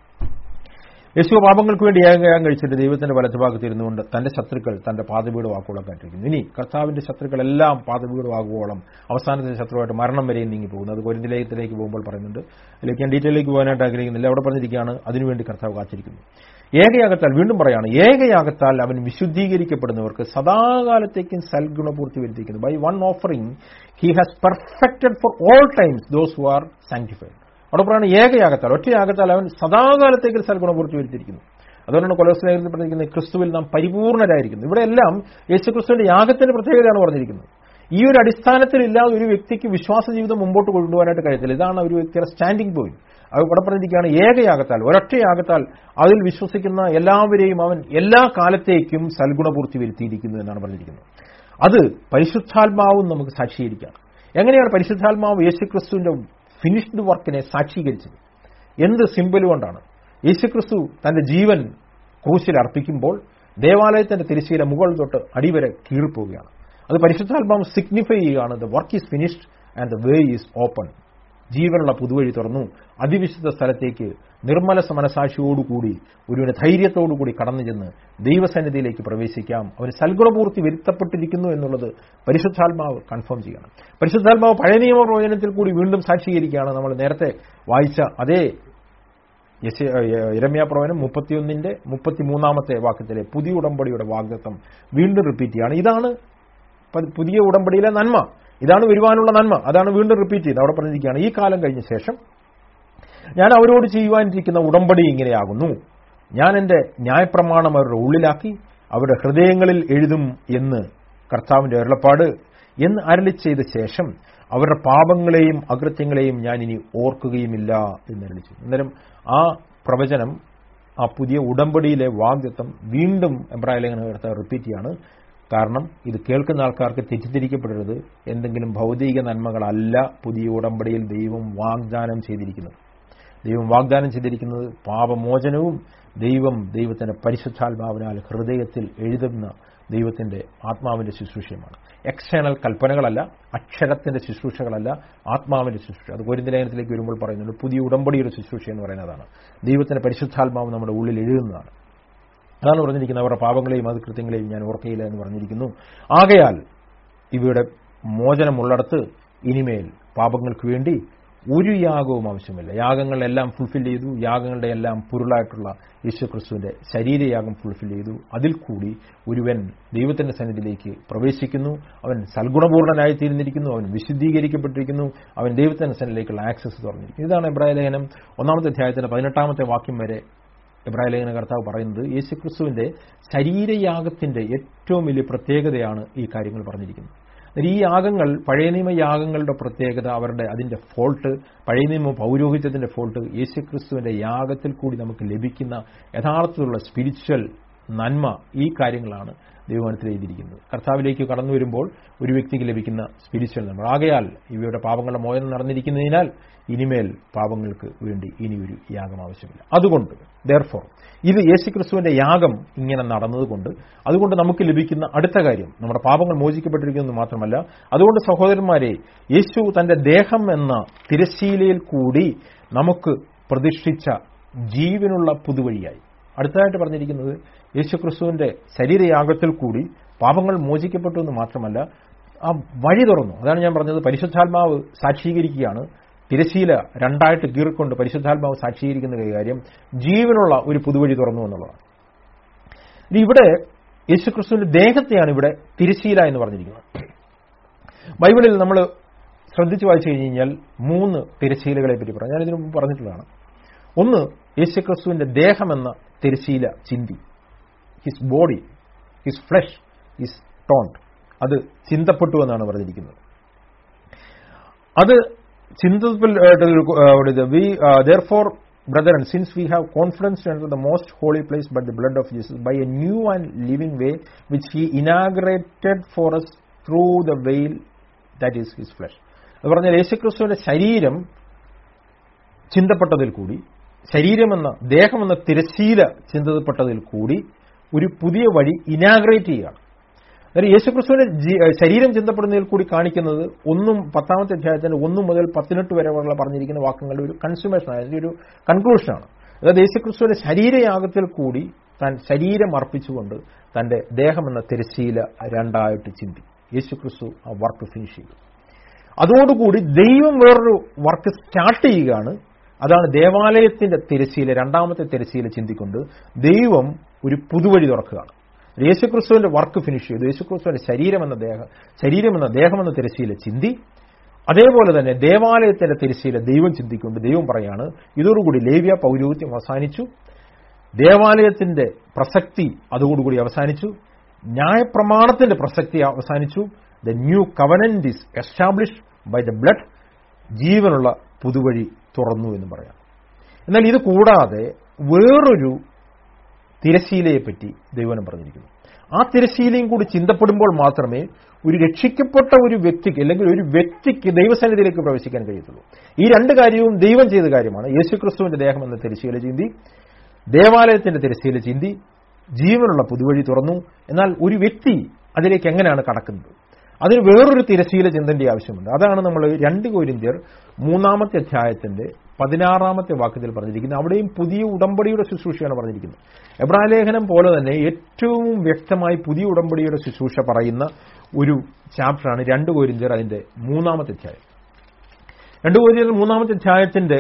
യേശു പാപങ്ങൾക്ക് വേണ്ടി ഏകയാഗം കഴിച്ചിട്ട് ദൈവത്തിന്റെ വലത്തുഭാഗത്ത് ഇരുന്നുകൊണ്ട് തന്റെ ശത്രുക്കൾ തന്റെ പാതവീട് വാക്കുകളെ കാട്ടിരിക്കുന്നു ഇനി കർത്താവിന്റെ ശത്രുക്കളെല്ലാം പാതവീട് വാക്കുവോളം അവസാനത്തെ ശത്രുവായിട്ട് മരണം വരെയും നീങ്ങി പോകുന്നു അത് കൊരിന്തിലേഖത്തിലേക്ക് പോകുമ്പോൾ പറയുന്നുണ്ട് അതിലേക്ക് ഞാൻ ഡീറ്റെയിലേക്ക് പോകാനായിട്ട് ആഗ്രഹിക്കുന്നില്ല അവിടെ പറഞ്ഞിരിക്കുകയാണ് അതിനുവേണ്ടി കർത്താവ് കാത്തിരിക്കുന്നു ഏകയാഗത്താൽ വീണ്ടും പറയാണ് ഏകയാഗത്താൽ അവൻ വിശുദ്ധീകരിക്കപ്പെടുന്നവർക്ക് സദാകാലത്തേക്കും സൽഗുണപൂർത്തി വരുത്തിയിരിക്കുന്നു by one offering he has perfected for all times those who are sanctified അവിടെ പറയുന്നത് ഏകയാഗത്താൽ ഒറ്റയാഗത്താൽ അവൻ സദാകാലത്തേക്ക് സൽഗുണപൂർത്തി വരുത്തിയിരിക്കുന്നു അതുകൊണ്ടാണ് കൊലോസ്ലേഖനത്തിൽ പറഞ്ഞിരിക്കുന്നത് ക്രിസ്തുവിൽ നാം പരിപൂർണരായിരിക്കുന്നു ഇവിടെ എല്ലാം യേശു ക്രിസ്തുവിന്റെ യാഗത്തിന്റെ പ്രത്യേകതയാണ് പറഞ്ഞിരിക്കുന്നത് ഈ ഒരു അടിസ്ഥാനത്തിലില്ലാതെ ഒരു വ്യക്തിക്ക് വിശ്വാസ ജീവിതം മുമ്പോട്ട് കൊണ്ടുപോകാനായിട്ട് കഴിയത്തില്ല ഇതാണ് ഒരു വ്യക്തിയുടെ സ്റ്റാൻഡിംഗ് പോയിന്റ് അത് ഇവിടെ പറഞ്ഞിരിക്കുകയാണ് ഏകയാഗത്താൽ ഒരൊറ്റയാഗത്താൽ അതിൽ വിശ്വസിക്കുന്ന എല്ലാവരെയും അവൻ എല്ലാ കാലത്തേക്കും സൽഗുണപൂർത്തി വരുത്തിയിരിക്കുന്നു എന്നാണ് പറഞ്ഞിരിക്കുന്നത് അത് പരിശുദ്ധാത്മാവും നമുക്ക് സാക്ഷീകരിക്കാം എങ്ങനെയാണ് പരിശുദ്ധാത്മാവ് യേശുക്രിസ്തുവിന്റെ ഫിനിഷ്ഡ് വർക്കിനെ സാക്ഷീകരിച്ചത് എന്ത് സിമ്പിൾ കൊണ്ടാണ് യേശുക്രിസ്തു തന്റെ ജീവൻ ക്രൂശിൽ അർപ്പിക്കുമ്പോൾ ദേവാലയത്തിന്റെ തിരശ്ശീല മുകൾ തൊട്ട് അടിവരെ കീറിപ്പോവുകയാണ് അത് പരിശുദ്ധാത്മാവ് സിഗ്നിഫൈ ചെയ്യുകയാണ് the work is finished and the way is open ജീവനുള്ള പുതുവഴി തുറന്നു അതിവിശുദ്ധ സ്ഥലത്തേക്ക് നിർമ്മല മനസാക്ഷിയോടുകൂടി ഒരുവിന് ധൈര്യത്തോടുകൂടി കടന്നു ചെന്ന് ദൈവസന്നിധിയിലേക്ക് പ്രവേശിക്കാം അവന് സൽഗുണപൂർത്തി വരുത്തപ്പെട്ടിരിക്കുന്നു എന്നുള്ളത് പരിശുദ്ധാത്മാവ് കൺഫേം ചെയ്യണം പരിശുദ്ധാത്മാവ് പഴയ നിയമ പ്രവചനത്തിൽ കൂടി വീണ്ടും സാക്ഷീകരിക്കുകയാണ് നമ്മൾ നേരത്തെ വായിച്ച അതേ ഇരമ്യ പ്രവചനം മുപ്പത്തിയൊന്നിന്റെ മുപ്പത്തിമൂന്നാമത്തെ വാക്യത്തിലെ പുതിയ ഉടമ്പടിയുടെ വാഗ്ദത്വം വീണ്ടും റിപ്പീറ്റ് ചെയ്യാണ് ഇതാണ് പ- പുതിയ ഉടമ്പടിയിലെ നന്മ ഇതാണ് വരുവാനുള്ള നന്മ അതാണ് വീണ്ടും റിപ്പീറ്റ് ചെയ്ത് അവിടെ പറഞ്ഞിരിക്കുകയാണ് ഈ കാലം കഴിഞ്ഞ ശേഷം ഞാൻ അവരോട് ചെയ്യുവാനിരിക്കുന്ന ഉടമ്പടി ഇങ്ങനെയാകുന്നു ഞാൻ എന്റെ ന്യായപ്രമാണം അവരുടെ ഉള്ളിലാക്കി അവരുടെ ഹൃദയങ്ങളിൽ എഴുതും എന്ന് കർത്താവിന്റെ അരുളപ്പാട് എന്ന് അരളി ചെയ്ത ശേഷം അവരുടെ പാപങ്ങളെയും അകൃത്യങ്ങളെയും ഞാൻ ഇനി ഓർക്കുകയുമില്ല എന്ന് അരളി ചെയ്തു അന്നേരം ആ പ്രവചനം ആ പുതിയ ഉടമ്പടിയിലെ വാഗ്ദത്വം വീണ്ടും എബ്രാഹിം ലേഖനം എടുത്ത റിപ്പീറ്റ് ചെയ്യാണ് കാരണം ഇത് കേൾക്കുന്ന ആൾക്കാർക്ക് തെറ്റിദ്ധരിക്കപ്പെടരുത് എന്തെങ്കിലും ഭൗതിക നന്മകളല്ല പുതിയ ഉടമ്പടിയിൽ ദൈവം വാഗ്ദാനം ചെയ്തിരിക്കുന്നത് ദൈവം വാഗ്ദാനം ചെയ്തിരിക്കുന്നത് പാപമോചനവും ദൈവം ദൈവത്തിന്റെ പരിശുദ്ധാത്മാവിനാൽ ഹൃദയത്തിൽ എഴുതുന്ന ദൈവത്തിന്റെ ആത്മാവിന്റെ ശുശ്രൂഷയുമാണ് എക്സ്റ്റേണൽ കൽപ്പനകളല്ല അക്ഷരത്തിന്റെ ശുശ്രൂഷകളല്ല ആത്മാവിന്റെ ശുശ്രൂഷ അത് കോരിന്ത ലേഖനത്തിലേക്ക് വരുമ്പോൾ പറയുന്നുണ്ട് പുതിയ ഉടമ്പടിയുടെ ശുശ്രൂഷ എന്ന് പറയുന്നതാണ് ദൈവത്തിന്റെ പരിശുദ്ധാത്മാവ് നമ്മുടെ ഉള്ളിൽ എഴുതുന്നതാണ് അതാണ് പറഞ്ഞിരിക്കുന്നത് അവരുടെ പാപങ്ങളെയും അതികൃത്യങ്ങളെയും ഞാൻ ഓർക്കയില്ല എന്ന് പറഞ്ഞിരിക്കുന്നു ആകയാൽ ഇവയുടെ മോചനമുള്ളിടത്ത് ഇനിമേൽ പാപങ്ങൾക്ക് വേണ്ടി ഒരു യാഗവും ആവശ്യമില്ല യാഗങ്ങളെല്ലാം ഫുൾഫിൽ ചെയ്തു യാഗങ്ങളുടെ എല്ലാം പൊരുളായിട്ടുള്ള യേശുക്രിസ്തുവിന്റെ ശരീരയാഗം ഫുൾഫിൽ ചെയ്തു അതിൽ കൂടി ഒരുവൻ ദൈവത്തിന്റെ സന്നിധിയിലേക്ക് പ്രവേശിക്കുന്നു അവൻ സൽഗുണപൂർണനായി തീർന്നിരിക്കുന്നു അവൻ വിശുദ്ധീകരിക്കപ്പെട്ടിരിക്കുന്നു അവൻ ദൈവത്തിന്റെ സന്നിധിയിലേക്കുള്ള ആക്സസ് തുറന്നിരിക്കുന്നു ഇതാണ് എബ്രാഹിം ലേഖനം ഒന്നാമത്തെ അധ്യായത്തിന്റെ പതിനെട്ടാമത്തെ വാക്യം വരെ എബ്രാഹിം ലേഖന കർത്താവ് പറയുന്നത് യേശുക്രിസ്തുവിന്റെ ശരീരയാഗത്തിന്റെ ഏറ്റവും വലിയ പ്രത്യേകതയാണ് ഈ കാര്യങ്ങൾ പറഞ്ഞിരിക്കുന്നത് ഈ യാഗങ്ങൾ പഴയ നിയമ യാഗങ്ങളുടെ പ്രത്യേകത അവരുടെ അതിന്റെ ഫോൾട്ട് പഴയ നിയമ പൗരോഹിത്യത്തിന്റെ ഫോൾട്ട് യേശുക്രിസ്തുവിന്റെ യാഗത്തിൽ കൂടി നമുക്ക് ലഭിക്കുന്ന യഥാർത്ഥത്തിലുള്ള സ്പിരിച്വൽ നന്മ ഈ കാര്യങ്ങളാണ് ദൈവമനത്തിൽ എഴുതിയിരിക്കുന്നത് കർത്താവിലേക്ക് കടന്നു വരുമ്പോൾ ഒരു വ്യക്തിക്ക് ലഭിക്കുന്ന സ്പിരിച്വൽ നന്മ ആകയാൽ ഇവയുടെ പാപങ്ങളുടെ മോചനം നടന്നിരിക്കുന്നതിനാൽ ഇനിമേൽ പാപങ്ങൾക്ക് വേണ്ടി ഇനി ഒരു യാഗം ആവശ്യമില്ല അതുകൊണ്ട് ദർഫോർ ഇത് യേശുക്രിസ്തുവിന്റെ യാഗം ഇങ്ങനെ നടന്നതുകൊണ്ട് അതുകൊണ്ട് നമുക്ക് ലഭിക്കുന്ന അടുത്ത കാര്യം നമ്മുടെ പാപങ്ങൾ മോചിക്കപ്പെട്ടിരിക്കുന്നത് മാത്രമല്ല അതുകൊണ്ട് സഹോദരന്മാരെ യേശു തന്റെ ദേഹം എന്ന തിരശ്ശീലയിൽ കൂടി നമുക്ക് പ്രതിഷ്ഠിച്ച ജീവനുള്ള പുതുവഴിയായി അടുത്തതായിട്ട് പറഞ്ഞിരിക്കുന്നത് യേശുക്രിസ്തുവിന്റെ ശരീരയാഗത്തിൽ കൂടി പാപങ്ങൾ മോചിക്കപ്പെട്ടു എന്ന് മാത്രമല്ല ആ വഴി തുറന്നു അതാണ് ഞാൻ പറഞ്ഞത് പരിശുദ്ധാത്മാവ് സാക്ഷീകരിക്കുകയാണ് തിരശീല രണ്ടായിട്ട് കീറിക്കൊണ്ട് പരിശുദ്ധാത്മാവ് സാക്ഷീകരിക്കുന്ന കാര്യം ജീവനുള്ള ഒരു പുതുവഴി തുറന്നു എന്നുള്ളതാണ് ഇനി ഇവിടെ യേശുക്രിസ്തുവിന്റെ ദേഹത്തെയാണ് ഇവിടെ തിരശീല എന്ന് പറഞ്ഞിരിക്കുന്നത് ബൈബിളിൽ നമ്മൾ ശ്രദ്ധിച്ചു വായിച്ചു കഴിഞ്ഞ് കഴിഞ്ഞാൽ മൂന്ന് തിരശീലകളെ പറ്റി പറയാം ഞാൻ ഇതിനു മുമ്പ് പറഞ്ഞിട്ടുള്ളതാണ് ഒന്ന് യേശുക്രിസ്തുവിന്റെ ദേഹമെന്ന തിരശീല ചിന്തി his body his flesh his ടോണ്ട് അത് ചിന്തപ്പെട്ടു എന്നാണ് പറഞ്ഞിരിക്കുന്നത് അത് ചിന്തത്തിൽ we therefore Brethren, since we have confidence to enter the most holy place by the blood of Jesus, by a new and living way which He inaugurated for us through the veil that is His flesh. അത് പറഞ്ഞാൽ യേശുക്രിസ്തുവിന്റെ ശരീരം ചിന്തപ്പെട്ടതിൽ കൂടി ശരീരമെന്ന ദേഹമെന്ന തിരശീല ചിന്തപ്പെട്ടതിൽ കൂടി ഒരു പുതിയ വഴി ഇനാഗ്രേറ്റ് ചെയ്യുകയാണ് അതായത് യേശുക്രിസ്തുവിന്റെ ജി- ശരീരം ചിന്തപ്പെടുന്നതിൽ കൂടി കാണിക്കുന്നത് ഒന്നും പത്താമത്തെ അധ്യായത്തിന്റെ ഒന്നു മുതൽ പതിനെട്ട് വരെ ഉള്ള പറഞ്ഞിരിക്കുന്ന വാക്കുകളുടെ ഒരു കൺസ്യൂമേഷൻ അതിന്റെ ഒരു കൺക്ലൂഷനാണ് അതായത് യേശുക്രിസ്തുവിന്റെ ശരീരയാഗത്തിൽ കൂടി താൻ ശരീരം അർപ്പിച്ചുകൊണ്ട് തന്റെ ദേഹമെന്ന തിരശീല രണ്ടായിട്ട് ചിന്തി യേശുക്രിസ്തു ആ വർക്ക് ഫിനിഷ് ചെയ്തു അതോടുകൂടി ദൈവം വേറൊരു വർക്ക് സ്റ്റാർട്ട് ചെയ്യുകയാണ് അതാണ് ദേവാലയത്തിന്റെ തിരശീല രണ്ടാമത്തെ തിരശീല ചിന്തിക്കൊണ്ട് ദൈവം ഒരു പുതുവഴി തുറക്കുകയാണ് യേശുക്രിസ്തുവിന്റെ വർക്ക് ഫിനിഷ് ചെയ്തു യേശുക്രിസ്തുവിന്റെ ശരീരമെന്ന ദേഹം ശരീരമെന്ന ദേഹമെന്ന തിരശീല ചിന്തി അതേപോലെ തന്നെ ദേവാലയത്തിന്റെ തിരശീല ദൈവം ചിന്തിക്കൊണ്ട് ദൈവം പറയാണ് ഇതോടുകൂടി ലേവ്യ പൗരോഹിത്യം അവസാനിച്ചു ദേവാലയത്തിന്റെ പ്രസക്തി അതോടുകൂടി അവസാനിച്ചു ന്യായപ്രമാണത്തിന്റെ പ്രസക്തി അവസാനിച്ചു the new covenant is establish by the blood ജീവനുള്ള പുതുവഴി തുറന്നു എന്ന് പറയാം എന്നാൽ ഇത് കൂടാതെ വേറൊരു തിരശീലയെപ്പറ്റി ദൈവനം പറഞ്ഞിരിക്കുന്നു ആ തിരശീലയും കൂടി ചിന്തപ്പെടുമ്പോൾ മാത്രമേ ഒരു രക്ഷിക്കപ്പെട്ട ഒരു വ്യക്തിക്ക് അല്ലെങ്കിൽ ഒരു വ്യക്തിക്ക് ദൈവസന്നിധിയിലേക്ക് പ്രവേശിക്കാൻ കഴിയത്തുള്ളൂ ഈ രണ്ട് കാര്യവും ദൈവം ചെയ്ത കാര്യമാണ് യേശുക്രിസ്തുവിന്റെ ദേഹം എന്ന തിരശീല ചിന്തി ദേവാലയത്തിന്റെ തിരശീല ചിന്തി ജീവനുള്ള പുതുവഴി തുറന്നു എന്നാൽ ഒരു വ്യക്തി അതിലേക്ക് എങ്ങനെയാണ് കടക്കുന്നത് അതിന് വേറൊരു തിരശീല ചിന്തന്റെ ആവശ്യമുണ്ട് അതാണ് നമ്മൾ രണ്ട് കോരിന്ത്യർ മൂന്നാമത്തെ അധ്യായത്തിന്റെ പതിനാറാമത്തെ വാക്യത്തിൽ പറഞ്ഞിരിക്കുന്നത് അവിടെയും പുതിയ ഉടമ്പടിയുടെ ശുശ്രൂഷയാണ് പറഞ്ഞിരിക്കുന്നത് എബ്രാഹിം ലേഖനം പോലെ തന്നെ ഏറ്റവും വ്യക്തമായി പുതിയ ഉടമ്പടിയുടെ ശുശ്രൂഷ പറയുന്ന ഒരു ചാപ്റ്ററാണ് രണ്ട് കോരിന്ത്യർ അതിന്റെ മൂന്നാമത്തെ അധ്യായം രണ്ട് കോരിന്ത്യർ മൂന്നാമത്തെ അധ്യായത്തിന്റെ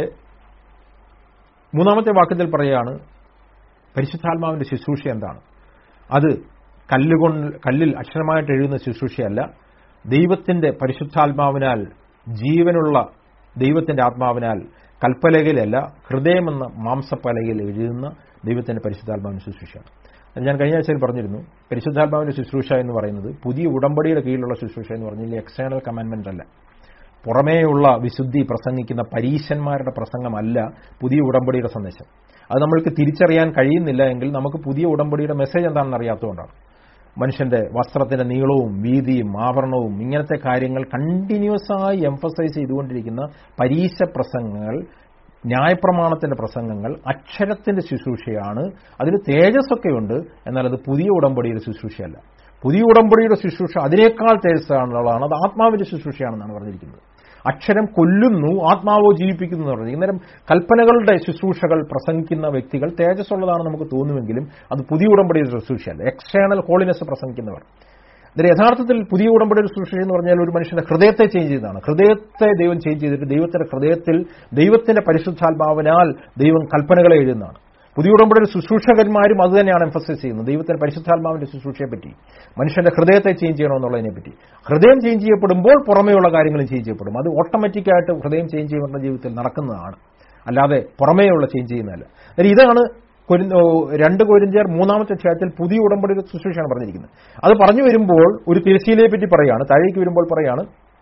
മൂന്നാമത്തെ വാക്യത്തിൽ പറയുകയാണ് പരിശുദ്ധാത്മാവിന്റെ ശുശ്രൂഷ എന്താണ് അത് കല്ലുകൊണ്ട് കല്ലിൽ അക്ഷരമായിട്ട് എഴുതുന്ന ശുശ്രൂഷയല്ല ദൈവത്തിന്റെ പരിശുദ്ധാത്മാവിനാൽ ജീവനുള്ള ദൈവത്തിന്റെ ആത്മാവിനാൽ കൽപ്പലകയിലല്ല ഹൃദയമെന്ന മാംസപ്പലകയിൽ എഴുതുന്ന ദൈവത്തിന്റെ പരിശുദ്ധാത്മാവിന്റെ ശുശ്രൂഷയാണ് അത് ഞാൻ കഴിഞ്ഞ ആഴ്ചയിൽ പറഞ്ഞിരുന്നു പരിശുദ്ധാത്മാവിന്റെ ശുശ്രൂഷ എന്ന് പറയുന്നത് പുതിയ ഉടമ്പടിയുടെ കീഴിലുള്ള ശുശ്രൂഷ എന്ന് പറഞ്ഞാൽ എക്സ്റ്റേണൽ കമാൻഡ്മെന്റ് അല്ല പുറമേയുള്ള വിശുദ്ധി പ്രസംഗിക്കുന്ന പരീശന്മാരുടെ പ്രസംഗമല്ല പുതിയ ഉടമ്പടിയുടെ സന്ദേശം അത് നമ്മൾക്ക് തിരിച്ചറിയാൻ കഴിയുന്നില്ല എങ്കിൽ നമുക്ക് പുതിയ ഉടമ്പടിയുടെ മെസ്സേജ് എന്താണെന്ന് അറിയാത്തതുകൊണ്ടാണ് മനുഷ്യന്റെ വസ്ത്രത്തിന്റെ നീളവും വീതിയും ആവരണവും ഇങ്ങനത്തെ കാര്യങ്ങൾ കണ്ടിന്യൂസ് ആയി എംഫസൈസ് ചെയ്തുകൊണ്ടിരിക്കുന്ന പരീശ പ്രസംഗങ്ങൾ ന്യായപ്രമാണത്തിന്റെ പ്രസംഗങ്ങൾ അക്ഷരത്തിന്റെ ശുശ്രൂഷയാണ് അതിന് തേജസ്സൊക്കെയുണ്ട് എന്നാൽ അത് പുതിയ ഉടമ്പടിയുടെ ശുശ്രൂഷയല്ല പുതിയ ഉടമ്പടിയുടെ ശുശ്രൂഷ അതിനേക്കാൾ തേജസ്സാണുള്ളതാണ് അത് ആത്മാവിന്റെ ശുശ്രൂഷയാണെന്നാണ് പറഞ്ഞിരിക്കുന്നത് അക്ഷരം കൊല്ലുന്നു ആത്മാവോ ജീവിപ്പിക്കുന്നു എന്ന് പറഞ്ഞു ഇന്നേരം കൽപ്പനകളുടെ ശുശ്രൂഷകൾ പ്രസംഗിക്കുന്ന വ്യക്തികൾ തേജസ്സുള്ളതാണെന്ന് നമുക്ക് തോന്നുമെങ്കിലും അത് പുതിയ ഉടമ്പടിയുടെ ശുശ്രൂഷയല്ല എക്സ്റ്റേണൽ ഹോളിനെസ് പ്രസംഗിക്കുന്നവർ ഇതിന് യഥാർത്ഥത്തിൽ പുതിയ ഉടമ്പടിയുടെ ശുശ്രൂഷ എന്ന് പറഞ്ഞാൽ ഒരു മനുഷ്യന്റെ ഹൃദയത്തെ ചേഞ്ച് ചെയ്തതാണ് ഹൃദയത്തെ ദൈവം ചേഞ്ച് ചെയ്തിട്ട് ദൈവത്തിന്റെ ഹൃദയത്തിൽ ദൈവത്തിന്റെ പരിശുദ്ധാത്മാവിനാൽ ദൈവം കൽപ്പനകളെ എഴുതുന്നതാണ് പുതിയ ഉടമ്പടിയുടെ ശുശ്രൂഷകന്മാരും അത് തന്നെയാണ് എംഫസൈസ് ചെയ്യുന്നത് ദൈവത്തിന്റെ പരിശുദ്ധാത്മാവിന്റെ ശുശ്രൂഷയെ പറ്റി മനുഷ്യന്റെ ഹൃദയത്തെ ചേഞ്ച് ചെയ്യണമെന്നുള്ളതിനെ പറ്റി ഹൃദയം ചേഞ്ച് ചെയ്യപ്പെടുമ്പോൾ പുറമേയുള്ള കാര്യങ്ങളും ചേഞ്ച് ചെയ്യപ്പെടും അത് ഓട്ടോമാറ്റിക്കായിട്ട് ഹൃദയം ചേഞ്ച് ചെയ്യുന്ന ജീവിതത്തിൽ നടക്കുന്നതാണ് അല്ലാതെ പുറമേയുള്ള ചേഞ്ച് ചെയ്യുന്നതല്ല അതായത് ഇതാണ് കൊരിന്ത- ഓ, രണ്ട് കോരിന്ത്യർ മൂന്നാമത്തെ അധ്യായത്തിൽ പുതിയ ഉടമ്പടിയുടെ ശുശ്രൂഷയാണ് പറഞ്ഞിരിക്കുന്നത് അത് പറഞ്ഞു വരുമ്പോൾ ഒരു തിരശ്ശീലയെ പറ്റി പറയാണ് താഴേക്ക് വരുമ്പോൾ പറയാണ്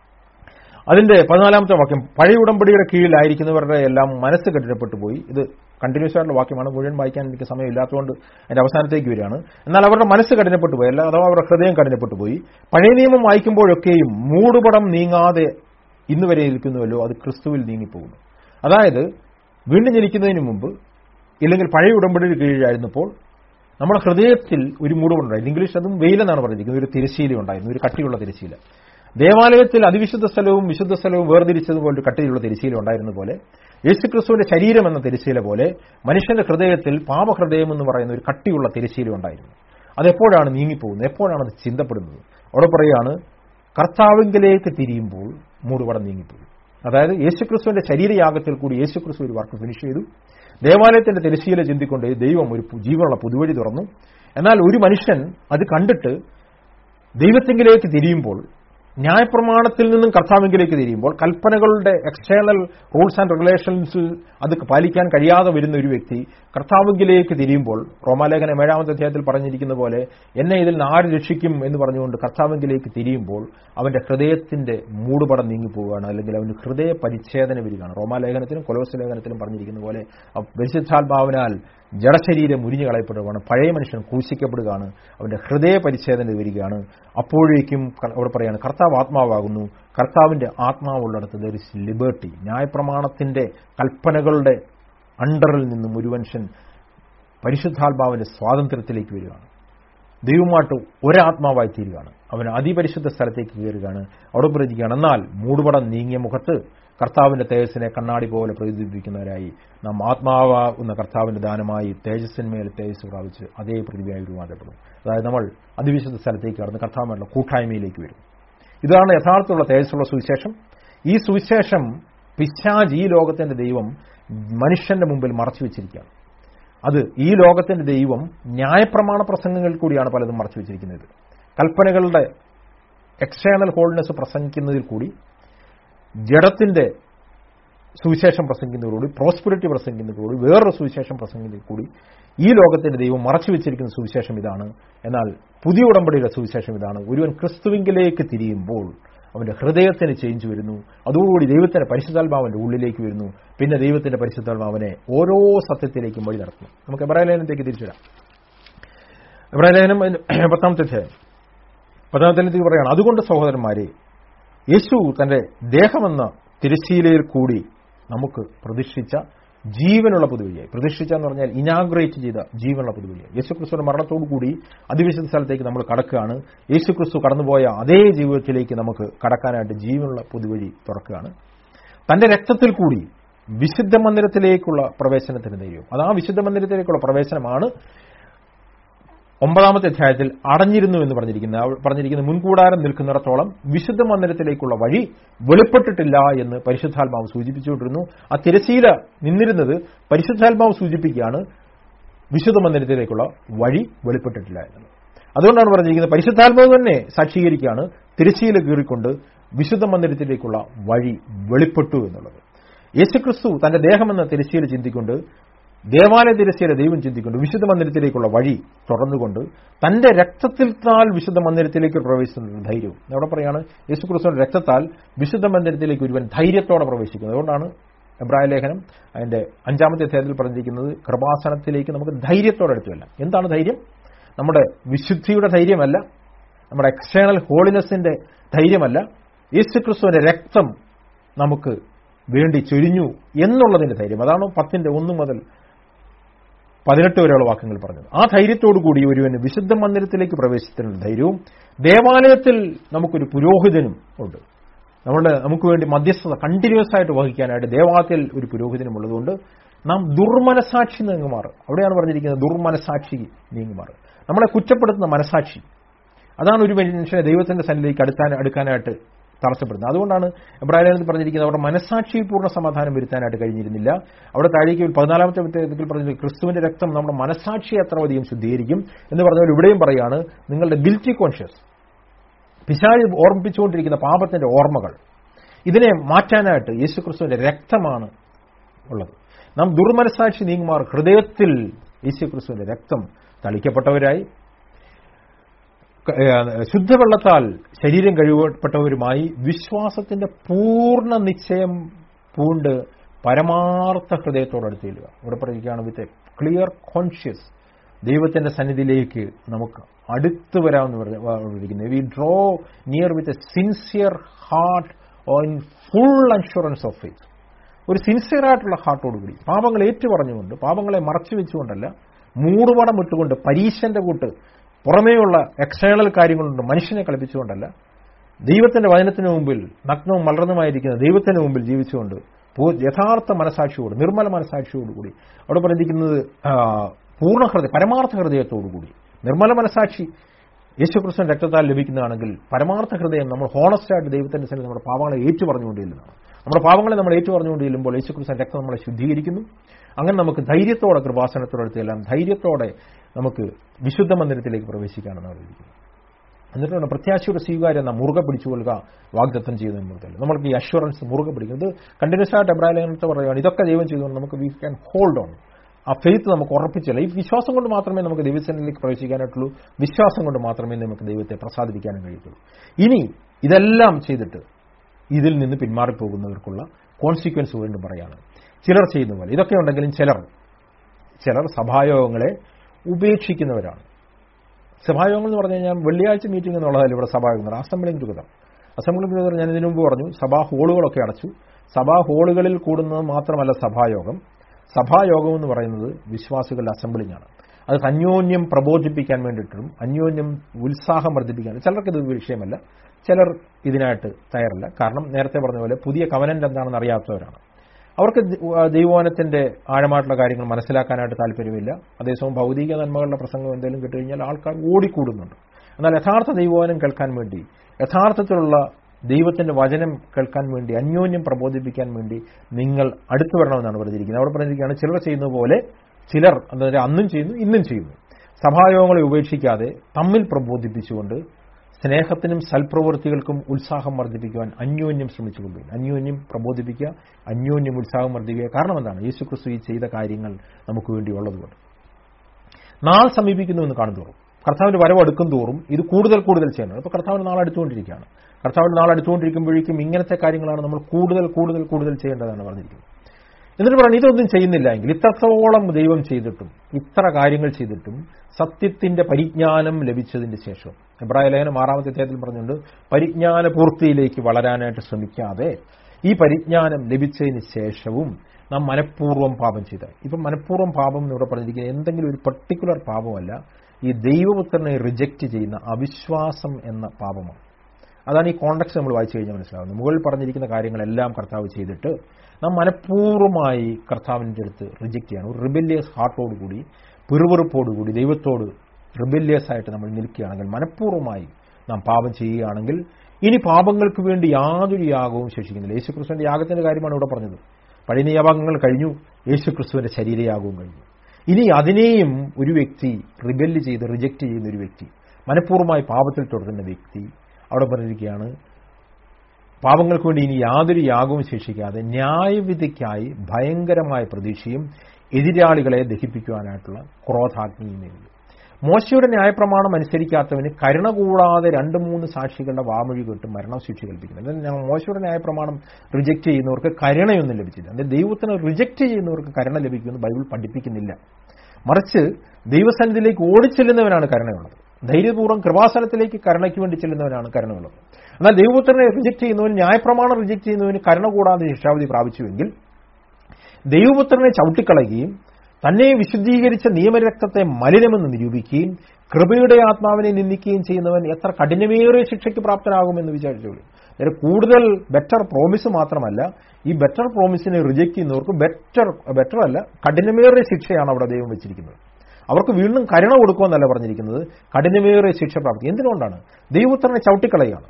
അതിന്റെ പതിനാലാമത്തെ വാക്യം പഴയ ഉടമ്പടിയുടെ കീഴിലായിരിക്കുന്നവരുടെ എല്ലാം മനസ്സ് കഠിനപ്പെട്ടു പോയി ഇത് കണ്ടിന്യൂസ് ആയിട്ടുള്ള വാക്യമാണ് മുഴുവൻ വായിക്കാൻ എനിക്ക് സമയമില്ലാത്തതുകൊണ്ട് അതിന്റെ അവസാനത്തേക്ക് വരികയാണ് എന്നാൽ അവരുടെ മനസ്സ് കഠിനപ്പെട്ടു പോയി അല്ല അഥവാ അവരുടെ ഹൃദയം കഠിനപ്പെട്ടു പോയി പഴയ നിയമം വായിക്കുമ്പോഴൊക്കെയും മൂടുപടം നീങ്ങാതെ ഇന്ന് വരെ നിൽക്കുന്നുവല്ലോ അത് ക്രിസ്തുവിൽ നീങ്ങിപ്പോകുന്നു അതായത് വീണ്ടും ജനിക്കുന്നതിന് മുമ്പ് ഇല്ലെങ്കിൽ പഴയ ഉടമ്പടിയുടെ കീഴിലായിരുന്നപ്പോൾ നമ്മുടെ ഹൃദയത്തിൽ ഒരു മൂടുപടുണ്ടായിരുന്നു ഇംഗ്ലീഷ് അതും വെയിലെന്നാണ് പറഞ്ഞിരിക്കുന്നത് ഒരു തിരശീല ഉണ്ടായിരുന്നു ഒരു കട്ടിയുള്ള തിരശീല ദേവാലയത്തിൽ അതിവിശുദ്ധ സ്ഥലവും വിശുദ്ധ സ്ഥലവും വേർതിരിച്ചതുപോലെ ഒരു കട്ടിയുള്ള തിരശീല ഉണ്ടായിരുന്ന പോലെ യേശുക്രിസ്തുവിന്റെ ശരീരം എന്ന തിരശീല പോലെ മനുഷ്യന്റെ ഹൃദയത്തിൽ പാപഹൃദയം എന്ന് പറയുന്ന ഒരു കട്ടിയുള്ള തിരശീല ഉണ്ടായിരുന്നു അതെപ്പോഴാണ് നീങ്ങിപ്പോകുന്നത് എപ്പോഴാണ് അത് ചിന്തപ്പെടുന്നത് അവിടെ പറയുകയാണ് കർത്താവിങ്കിലേക്ക് തിരിയുമ്പോൾ മൂടുപടം നീങ്ങിപ്പോയി അതായത് യേശുക്രിസ്തുവിന്റെ ശരീരയാഗത്തിൽ കൂടി യേശുക്രിസ്തു ഒരു വർക്ക് ഫിനിഷ് ചെയ്തു ദേവാലയത്തിന്റെ തിരശ്ശീല ചിന്തിക്കൊണ്ട് ദൈവം ഒരു പു- ജീവനുള്ള പുതുവഴി തുറന്നു എന്നാൽ ഒരു മനുഷ്യൻ അത് കണ്ടിട്ട് ദൈവത്തെങ്കിലേക്ക് തിരിയുമ്പോൾ ന്യായപ്രമാണത്തിൽ നിന്നും കർത്താവിങ്കിലേക്ക് തിരിയുമ്പോൾ കൽപ്പനകളുടെ എക്സ്റ്റേണൽ റൂൾസ് ആൻഡ് റെഗുലേഷൻസിൽ അത് പാലിക്കാൻ കഴിയാതെ വരുന്ന ഒരു വ്യക്തി കർത്താവിങ്കിലേക്ക് തിരിയുമ്പോൾ റോമാലേഖനം ഏഴാമത്തെ അധ്യായത്തിൽ പറഞ്ഞിരിക്കുന്ന പോലെ എന്നെ ഇതിൽ നിന്ന് ആര് രക്ഷിക്കും എന്ന് പറഞ്ഞുകൊണ്ട് കർത്താവിങ്കിലേക്ക് തിരിയുമ്പോൾ അവന്റെ ഹൃദയത്തിന്റെ മൂടുപടം നീങ്ങിപ്പോവുകയാണ് അല്ലെങ്കിൽ അവന് ഹൃദയ പരിച്ഛേദന വരികയാണ് റോമാലേഖനത്തിലും കൊലോസ് ലേഖനത്തിലും പറഞ്ഞിരിക്കുന്ന പോലെ ആ പരിശുദ്ധാത്മാവിനാൽ ജഡശരീരം മുരിഞ്ഞു കളയപ്പെടുകയാണ് പഴയ മനുഷ്യൻ ക്രൂശിക്കപ്പെടുകയാണ് അവന്റെ ഹൃദയ പരിച്ഛേദന വരികയാണ് അപ്പോഴേക്കും ക- അവിടെ പറയാണ് കർത്താവ് ആത്മാവാകുന്നു കർത്താവിന്റെ ആത്മാവുള്ളിടത്ത് ദർ ഇസ് ലിബർട്ടി ന്യായപ്രമാണത്തിന്റെ കൽപ്പനകളുടെ അണ്ടറിൽ നിന്നും ഒരു മനുഷ്യൻ പരിശുദ്ധാത്മാവിന്റെ സ്വാതന്ത്ര്യത്തിലേക്ക് വരികയാണ് ദൈവമായിട്ട് ഒരാത്മാവായി തീരുകയാണ് അവൻ അതിപരിശുദ്ധ സ്ഥലത്തേക്ക് കയറുകയാണ് അവിടെ പ്രതിക്കുകയാണ് എന്നാൽ മൂടുപടം നീങ്ങിയ മുഖത്ത് കർത്താവിന്റെ തേജസ്സിനെ കണ്ണാടി പോലെ പ്രതിബിംബിക്കുന്നവരായി നാം ആത്മാവാകുന്ന കർത്താവിന്റെ ദാനമായി തേജസ്സിന്മേൽ തേജസ് പ്രാപിച്ച് അതേ പ്രതിഭയായി രൂപാന്തരപ്പെടും അതായത് നമ്മൾ അതിവിശുദ്ധ സ്ഥലത്തേക്ക് കടന്ന് കർത്താവുമായിട്ടുള്ള കൂട്ടായ്മയിലേക്ക് വരും ഇതാണ് യഥാർത്ഥമുള്ള തേജസ്സുള്ള സുവിശേഷം ഈ സുവിശേഷം പിശാജ് ഈ ലോകത്തിന്റെ ദൈവം മനുഷ്യന്റെ മുമ്പിൽ മറച്ചു വെച്ചിരിക്കുകയാണ് അത് ഈ ലോകത്തിന്റെ ദൈവം ന്യായപ്രമാണ പ്രസംഗങ്ങളിൽ കൂടിയാണ് പലതും മറച്ചു വെച്ചിരിക്കുന്നത് കൽപ്പനകളുടെ എക്സ്റ്റേണൽ ഹോൾനെസ് പ്രസംഗിക്കുന്നതിൽ കൂടി ജഡത്തിന്റെ സുവിശേഷം പ്രസംഗിക്കുന്നതോടുകൂടി പ്രോസ്പെരിറ്റി പ്രസംഗിക്കുന്നതോടുകൂടി വേറൊരു സുവിശേഷം പ്രസംഗിക്കുന്നതിൽ കൂടി ഈ ലോകത്തിന്റെ ദൈവം മറച്ചു വെച്ചിരിക്കുന്ന സുവിശേഷം ഇതാണ് എന്നാൽ പുതിയ ഉടമ്പടിയുടെ സുവിശേഷം ഇതാണ് ഒരുവൻ ക്രിസ്തുവിങ്കിലേക്ക് തിരിയുമ്പോൾ അവന്റെ ഹൃദയത്തിന് ചേഞ്ച് വരുന്നു അതോടുകൂടി ദൈവത്തിന്റെ പരിശുദ്ധാത്മാവന്റെ ഉള്ളിലേക്ക് വരുന്നു പിന്നെ ദൈവത്തിന്റെ പരിശുദ്ധാത്മാവനെ ഓരോ സത്യത്തിലേക്കും വഴി നടത്തുന്നു നമുക്ക് എബ്രാഹിലേനത്തേക്ക് തിരിച്ചുവിടാം എബ്രാഹിലേനം പത്താമത്തെ അധ്യായം പത്താമത്തെ അധ്യായത്തിൽ പറയുകയാണ് അതുകൊണ്ട് സഹോദരന്മാരെ യേശു തന്റെ ദേഹമെന്ന തിരശ്ശീലയിൽ കൂടി നമുക്ക് പ്രതിഷ്ഠിച്ച ജീവനുള്ള പുതുവഴിയായി പ്രതിഷ്ഠിച്ച എന്ന് പറഞ്ഞാൽ ഇനാഗ്രേറ്റ് ചെയ്ത ജീവനുള്ള പുതുവഴിയായി യേശുക്രിസ്തുവിന്റെ മരണത്തോടു കൂടി അതിവിശുദ്ധ സ്ഥലത്തേക്ക് നമ്മൾ കടക്കുകയാണ് യേശുക്രിസ്തു കടന്നുപോയ അതേ ജീവിതത്തിലേക്ക് നമുക്ക് കടക്കാനായിട്ട് ജീവനുള്ള പുതുവഴി തുറക്കുകയാണ് തന്റെ രക്തത്തിൽ കൂടി വിശുദ്ധ മന്ദിരത്തിലേക്കുള്ള പ്രവേശനത്തിന് ധൈര്യം അത് ആ വിശുദ്ധ മന്ദിരത്തിലേക്കുള്ള പ്രവേശനമാണ് ഒമ്പതാമത്തെ അധ്യായത്തിൽ അടഞ്ഞിരുന്നു എന്ന് പറഞ്ഞിരിക്കുന്ന പറഞ്ഞിരിക്കുന്ന മുൻകൂടാരം നിൽക്കുന്നിടത്തോളം വിശുദ്ധ മന്ദിരത്തിലേക്കുള്ള വഴി വെളിപ്പെട്ടിട്ടില്ല എന്ന് പരിശുദ്ധാത്മാവ് സൂചിപ്പിച്ചുകൊണ്ടിരുന്നു ആ തിരശീല നിന്നിരുന്നത് പരിശുദ്ധാത്മാവ് സൂചിപ്പിക്കുകയാണ് വിശുദ്ധ മന്ദിരത്തിലേക്കുള്ള വഴി വെളിപ്പെട്ടിട്ടില്ല എന്നുള്ളത് അതുകൊണ്ടാണ് പറഞ്ഞിരിക്കുന്നത് പരിശുദ്ധാത്മാവ് തന്നെ സാക്ഷീകരിക്കുകയാണ് തിരശ്ശീല കീറിക്കൊണ്ട് വിശുദ്ധ മന്ദിരത്തിലേക്കുള്ള വഴി വെളിപ്പെട്ടു എന്നുള്ളത് യേശുക്രിസ്തു തന്റെ ദേഹമെന്ന തിരശ്ശീല ചിന്തിക്കൊണ്ട് ദേവാലയ തിരശ്ശീല ദൈവം ചിന്തിക്കൊണ്ട് വിശുദ്ധ മന്ദിരത്തിലേക്കുള്ള വഴി തുറന്നുകൊണ്ട് തന്റെ രക്തത്തിൽ വിശുദ്ധ മന്ദിരത്തിലേക്ക് പ്രവേശിക്കുന്ന ധൈര്യവും അവിടെ പറയാണ് യേശുക്രിസ്തുവിന്റെ രക്തത്താൽ വിശുദ്ധ മന്ദിരത്തിലേക്ക് ഒരുവൻ ധൈര്യത്തോടെ പ്രവേശിക്കുന്നത് അതുകൊണ്ടാണ് എബ്രായ ലേഖനം അതിന്റെ അഞ്ചാമത്തെ അധ്യായത്തിൽ പറഞ്ഞിരിക്കുന്നത് കൃപാസനത്തിലേക്ക് നമുക്ക് ധൈര്യത്തോടെ എടുത്തുവല്ല എന്താണ് ധൈര്യം നമ്മുടെ വിശുദ്ധിയുടെ ധൈര്യമല്ല നമ്മുടെ എക്സ്റ്റേണൽ ഹോളിനെസിന്റെ ധൈര്യമല്ല യേശുക്രിസ്തുവിന്റെ രക്തം നമുക്ക് വേണ്ടി ചൊരിഞ്ഞു എന്നുള്ളതിന്റെ ധൈര്യം അതാണ് പത്തിന്റെ ഒന്ന് മുതൽ പതിനെട്ട് വരെയുള്ള വാക്യങ്ങൾ പറഞ്ഞത് ആ ധൈര്യത്തോടു കൂടി ഒരുവന് വിശുദ്ധ മന്ദിരത്തിലേക്ക് പ്രവേശിക്കുന്ന ധൈര്യവും ദേവാലയത്തിൽ നമുക്കൊരു പുരോഹിതനും ഉണ്ട് നമ്മുടെ നമുക്ക് വേണ്ടി മധ്യസ്ഥത കണ്ടിന്യൂസ് ആയിട്ട് വഹിക്കാനായിട്ട് ദേവാലയത്തിൽ ഒരു പുരോഹിതനും ഉള്ളതുകൊണ്ട് നാം ദുർമനസാക്ഷി നീങ്ങുമാറ് അവിടെയാണ് പറഞ്ഞിരിക്കുന്നത് ദുർമനസാക്ഷി നീങ്ങുമാറ് നമ്മളെ കുറ്റപ്പെടുത്തുന്ന മനസാക്ഷി അതാണ് ഒരു മനുഷ്യനെ ദൈവത്തിന്റെ സന്നിധിയിലേക്ക് അടുക്കാൻ അടുക്കാനായിട്ട് തടസ്സപ്പെടുന്നത് അതുകൊണ്ടാണ് എബ്രാഹിം പറഞ്ഞിരിക്കുന്നത് അവരുടെ മനസാക്ഷി പൂർണ്ണ സമാധാനം വരുത്താനായിട്ട് കഴിഞ്ഞിരുന്നില്ല അവിടെ താഴേക്ക് പതിനാലാമത്തെ പുസ്തകത്തിൽ പറഞ്ഞത് ക്രിസ്തുവിന്റെ രക്തം നമ്മുടെ മനസാക്ഷിയെ അത്രയധികം ശുദ്ധീകരിക്കും എന്ന് പറഞ്ഞാൽ ഇവിടെയും പറയാണ് നിങ്ങളുടെ ഗിൽറ്റി കോൺഷ്യസ് പിശാഴ് ഓർമ്മിപ്പിച്ചുകൊണ്ടിരിക്കുന്ന പാപത്തിന്റെ ഓർമ്മകൾ ഇതിനെ മാറ്റാനായിട്ട് യേശുക്രിസ്തുവിന്റെ രക്തമാണ് ഉള്ളത് നാം ദുർമനസാക്ഷി നീങ്ങുമാർ ഹൃദയത്തിൽ യേശുക്രിസ്തുവിന്റെ രക്തം തളിക്കപ്പെട്ടവരായി ശുദ്ധവെള്ളത്താൽ ശരീരം കഴിവപ്പെട്ടവരുമായി വിശ്വാസത്തിന്റെ പൂർണ്ണ നിശ്ചയം പൂണ്ട് പരമാർത്ഥ ഹൃദയത്തോട് അടുത്ത് ചെല്ലുക ഇവിടെ പറയുകയാണ് വിത്ത് എ ക്ലിയർ കോൺഷ്യസ് ദൈവത്തിന്റെ സന്നിധിയിലേക്ക് നമുക്ക് അടുത്ത് വരാമെന്ന് പറഞ്ഞിരിക്കുന്നത് we draw near with a sincere heart on full assurance of faith ഒരു സിൻസിയർ ആയിട്ടുള്ള ഹാർട്ടോടുകൂടി പാപങ്ങൾ ഏറ്റുപറഞ്ഞുകൊണ്ട് പാപങ്ങളെ മറച്ചു വെച്ചുകൊണ്ടല്ല മൂടുപടം ഇട്ടുകൊണ്ട് പരീശന്റെ കൂട്ട് പുറമേയുള്ള എക്സ്റ്റേണൽ കാര്യങ്ങളുണ്ട് മനുഷ്യനെ കളിപ്പിച്ചുകൊണ്ടല്ല ദൈവത്തിന്റെ വചനത്തിന് മുമ്പിൽ നഗ്നവും മലർന്നുമായിരിക്കുന്ന ദൈവത്തിന് മുമ്പിൽ ജീവിച്ചുകൊണ്ട് യഥാർത്ഥ മനസാക്ഷിയോട് നിർമ്മല മനസാക്ഷിയോടുകൂടി അവിടെ പറഞ്ഞിരിക്കുന്നത് പൂർണ്ണ ഹൃദയ പരമാർത്ഥ ഹൃദയത്തോടുകൂടി നിർമ്മല മനസാക്ഷി യേശുക്രിസ്തുവിന്റെ രക്തത്താൽ ലഭിക്കുന്നതാണെങ്കിൽ പരമാർത്ഥ ഹൃദയം നമ്മൾ ഹോണസ്റ്റായിട്ട് ദൈവത്തിന്റെ സന്നിധി നമ്മുടെ പാവങ്ങളെ ഏറ്റുപറഞ്ഞുകൊണ്ടിരുന്നതാണ് നമ്മുടെ പാവങ്ങളെ നമ്മൾ ഏറ്റുപറഞ്ഞുകൊണ്ട് ചെല്ലുമ്പോൾ യേശുക്രിസ്തു രക്തം നമ്മളെ ശുദ്ധീകരിക്കുന്നു അങ്ങനെ നമുക്ക് ധൈര്യത്തോടെ കൃപാസനത്തോടടുത്തെല്ലാം ധൈര്യത്തോടെ നമുക്ക് വിശുദ്ധ മന്ദിരത്തിലേക്ക് പ്രവേശിക്കാനാണ് പറഞ്ഞിരിക്കുന്നത് എന്നിട്ടാണ് പ്രത്യാശയുടെ സ്വീകാര്യം നാം മുറുകെ പിടിച്ചുകൊള്ളുക വാഗ്ദത്തം ചെയ്തു എന്നുള്ളതല്ല നമ്മൾക്ക് ഈ അഷുറൻസ് മുറുകെ പിടിക്കുന്നത് കണ്ടിന്യൂസ് ആയിട്ട് എബ്രാഹിലേഖനത്തെ പറയുകയാണ് ഇതൊക്കെ ദൈവം ചെയ്തുകൊണ്ട് നമുക്ക് വി ക്യാൻ ഹോൾഡ് ഓൺ ആ ഫെയ്ത്ത് നമുക്ക് ഉറപ്പിച്ചില്ല ഈ വിശ്വാസം കൊണ്ട് മാത്രമേ നമുക്ക് ദൈവസേനയിലേക്ക് പ്രവേശിക്കാനായിട്ടുള്ളൂ വിശ്വാസം കൊണ്ട് മാത്രമേ നമുക്ക് ദൈവത്തെ പ്രസാദിപ്പിക്കാനും കഴിയത്തുള്ളൂ ഇനി ഇതെല്ലാം ചെയ്തിട്ട് ഇതിൽ നിന്ന് പിന്മാറിപ്പോകുന്നവർക്കുള്ള കോൺസിക്വൻസ് വീണ്ടും പറയാണ് ചിലർ ചെയ്യുന്ന പോലെ ഇതൊക്കെ ഉണ്ടെങ്കിലും ചിലർ ചിലർ സഭായോഗങ്ങളെ ഉപേക്ഷിക്കുന്നവരാണ് സഭായോഗങ്ങൾ എന്ന് പറഞ്ഞു കഴിഞ്ഞാൽ വെള്ളിയാഴ്ച മീറ്റിംഗ് എന്നുള്ളതല്ല ഇവിടെ സഭായോഗങ്ങൾ അസംബ്ലിംഗ് ടുഗദർ അസംബ്ലിംഗ് ടുഗദർ ഞാൻ ഇതിനു മുമ്പ് പറഞ്ഞു സഭാ ഹാളുകളൊക്കെ അടച്ചു സഭാ ഹാളുകളിൽ കൂടുന്നത് മാത്രമല്ല സഭായോഗം സഭായോഗം എന്ന് പറയുന്നത് വിശ്വാസികളുടെ അസംബ്ലിംഗ് ആണ് അത് അന്യോന്യം പ്രബോധിപ്പിക്കാൻ വേണ്ടിയിട്ടും അന്യോന്യം ഉത്സാഹം വർദ്ധിപ്പിക്കാൻ ചിലർക്ക് ഇത് വിഷയമല്ല ചിലർ ഇതിനായിട്ട് തയ്യാറല്ല കാരണം നേരത്തെ പറഞ്ഞ പോലെ പുതിയ കവനന്റ് എന്താണെന്ന് അറിയാത്തവരാണ് അവർക്ക് ദൈവവാനത്തിന്റെ ആഴമായിട്ടുള്ള കാര്യങ്ങൾ മനസ്സിലാക്കാനായിട്ട് താല്പര്യമില്ല അതേസമയം ഭൗതിക നന്മകളുടെ പ്രസംഗം എന്തെങ്കിലും കിട്ടുകഴിഞ്ഞാൽ ആൾക്കാർ ഓടിക്കൂടുന്നുണ്ട് എന്നാൽ യഥാർത്ഥ ദൈവവാനം കേൾക്കാൻ വേണ്ടി യഥാർത്ഥത്തിലുള്ള ദൈവത്തിന്റെ വചനം കേൾക്കാൻ വേണ്ടി അന്യോന്യം പ്രബോധിപ്പിക്കാൻ വേണ്ടി നിങ്ങൾ അടുത്തു വരണമെന്നാണ് പറഞ്ഞിരിക്കുന്നത് അവിടെ പറഞ്ഞിരിക്കുകയാണ് ചിലർ ചെയ്യുന്ന പോലെ ചിലർ അതായത് അന്നും ചെയ്യുന്നു ഇന്നും ചെയ്യുന്നു സഭായോഗങ്ങളെ ഉപേക്ഷിക്കാതെ തമ്മിൽ പ്രബോധിപ്പിച്ചുകൊണ്ട് സ്നേഹത്തിനും സൽപ്രവൃത്തികൾക്കും ഉത്സാഹം വർദ്ധിപ്പിക്കുവാൻ അന്യോന്യം ശ്രമിച്ചുകൊള്ളുക അന്യോന്യം പ്രബോധിപ്പിക്കുക അന്യോന്യം ഉത്സാഹം വർദ്ധിക്കുക കാരണം എന്താണ് യേശുക്രിസ്തു ഈ ചെയ്ത കാര്യങ്ങൾ നമുക്ക് വേണ്ടി ഉള്ളതുകൊണ്ട് നാൾ സമീപിക്കുന്നു എന്ന് കാണുന്തോറും കർത്താവിന്റെ വരവ് അടുക്കും തോറും ഇത് കൂടുതൽ കൂടുതൽ ചെയ്യണം ഇപ്പോൾ കർത്താവിന് നാൾ അടുത്തുകൊണ്ടിരിക്കുകയാണ് കർത്താവിന് നാൾ അടുത്തുകൊണ്ടിരിക്കുമ്പോഴേക്കും ഇങ്ങനത്തെ കാര്യങ്ങളാണ് നമ്മൾ കൂടുതൽ കൂടുതൽ കൂടുതൽ ചെയ്യേണ്ടതാണ് പറഞ്ഞിരിക്കുന്നത് എന്നിട്ട് പറഞ്ഞു ഇതൊന്നും ചെയ്യുന്നില്ല എങ്കിൽ ഇത്രത്തോളം ദൈവം ചെയ്തിട്ടും ഇത്ര കാര്യങ്ങൾ ചെയ്തിട്ടും സത്യത്തിന്റെ പരിജ്ഞാനം ലഭിച്ചതിന്റെ ശേഷം എബ്രായ ലേഖനം ആറാമത്തെ അധ്യായത്തിൽ പറഞ്ഞുകൊണ്ട് പരിജ്ഞാന പൂർത്തിയിലേക്ക് വളരാനായിട്ട് ശ്രമിക്കാതെ ഈ പരിജ്ഞാനം ലഭിച്ചതിന് ശേഷവും നാം മനഃപൂർവ്വം പാപം ചെയ്ത ഇപ്പം മനഃപൂർവ്വം പാപം എന്നിവിടെ പറഞ്ഞിരിക്കുന്നത് എന്തെങ്കിലും ഒരു പർട്ടിക്കുലർ പാപമല്ല ഈ ദൈവപുത്രനെ റിജക്റ്റ് ചെയ്യുന്ന അവിശ്വാസം എന്ന പാപമാണ് അതാണ് ഈ കോണ്ടക്സ്റ്റ് നമ്മൾ വായിച്ചു കഴിഞ്ഞാൽ മനസ്സിലാവുന്നത് മുകളിൽ പറഞ്ഞിരിക്കുന്ന കാര്യങ്ങളെല്ലാം കർത്താവ് ചെയ്തിട്ട് നാം മനഃപൂർവ്വമായി കർത്താവിൻ്റെ അടുത്ത് റിജക്റ്റ് ചെയ്യണം ഒരു റിബല്യസ് ഹാർട്ടോടുകൂടി പിറുപിറുപ്പോടുകൂടി ദൈവത്തോട് റിബല്യസ് ആയിട്ട് നമ്മൾ നിൽക്കുകയാണെങ്കിൽ മനഃപൂർവ്വമായി നാം പാപം ചെയ്യുകയാണെങ്കിൽ ഇനി പാപങ്ങൾക്ക് വേണ്ടി യാതൊരു യാഗവും ശേഷിക്കുന്നില്ല യേശുക്രിസ്തുവിന്റെ യാഗത്തിന്റെ കാര്യമാണ് ഇവിടെ പറഞ്ഞത് പഴയ നിയമങ്ങൾ കഴിഞ്ഞു യേശുക്രിസ്തുവിന്റെ ശരീരയാഗവും കഴിഞ്ഞു ഇനി അതിനെയും ഒരു വ്യക്തി റിബല്ല് ചെയ്ത് റിജക്റ്റ് ചെയ്യുന്ന ഒരു വ്യക്തി മനഃപൂർവ്വമായി പാപത്തിൽ തുടരുന്ന വ്യക്തി അവിടെ പറഞ്ഞിരിക്കുകയാണ് പാപങ്ങൾക്ക് വേണ്ടി ഇനി യാതൊരു യാഗവും ശേഷിക്കാതെ ന്യായവിധിക്കായി ഭയങ്കരമായ പ്രതീക്ഷയും എതിരാളികളെ ദഹിപ്പിക്കുവാനായിട്ടുള്ള ക്രോധാഗ്നിയും നേരിടും മോശയുടെ ന്യായപ്രമാണം അനുസരിക്കാത്തവന് കരുണ കൂടാതെ രണ്ട് മൂന്ന് സാക്ഷികളുടെ വാമൊഴി കേട്ട് മരണശിക്ഷ കൽപ്പിക്കുന്നത് എന്നാൽ മോശയുടെ ന്യായപ്രമാണം റിജക്റ്റ് ചെയ്യുന്നവർക്ക് കരുണയൊന്നും ലഭിച്ചില്ല അതായത് ദൈവത്തിന് റിജക്റ്റ് ചെയ്യുന്നവർക്ക് കരുണ ലഭിക്കുമെന്ന് ബൈബിൾ പഠിപ്പിക്കുന്നില്ല മറിച്ച് ദൈവസന്നിധിയിലേക്ക് ഓടിച്ചെല്ലുന്നവനാണ് കരുണയുള്ളത് ധൈര്യപൂർവ്വം കൃപാസനത്തിലേക്ക് കരുണയ്ക്ക് വേണ്ടി ചെല്ലുന്നവനാണ് കരുണയുള്ളത് എന്നാൽ ദൈവപുത്രനെ റിജക്ട് ചെയ്യുന്നവന് ന്യായപ്രമാണം റിജക്ട് ചെയ്യുന്നവന് കരുണ കൂടാതെ ശിക്ഷാവധി പ്രാപിച്ചുവെങ്കിൽ ദൈവപുത്രനെ ചവിട്ടിക്കളയുകയും തന്നെ വിശുദ്ധീകരിച്ച നിയമരക്തത്തെ മലിനമെന്ന് നിരൂപിക്കുകയും കൃപയുടെ ആത്മാവിനെ നിന്ദിക്കുകയും ചെയ്യുന്നവൻ എത്ര കഠിനമേറിയ ശിക്ഷയ്ക്ക് പ്രാപ്തനാകുമെന്ന് വിചാരിച്ചോളൂ നേരെ കൂടുതൽ ബെറ്റർ പ്രോമിസ് മാത്രമല്ല ഈ ബെറ്റർ പ്രോമിസിനെ റിജക്ട് ചെയ്യുന്നവർക്ക് ബെറ്റർ ബെറ്റർ അല്ല കഠിനമേറിയ ശിക്ഷയാണ് അവിടെ ദൈവം വെച്ചിരിക്കുന്നത് അവർക്ക് വീണ്ടും കരുണ കൊടുക്കുമെന്നല്ല പറഞ്ഞിരിക്കുന്നത് കഠിനമേറിയ ശിക്ഷ പ്രാപ്തി എന്തുകൊണ്ടാണ് ദൈവപുത്രനെ ചവിട്ടിക്കളയുകയാണ്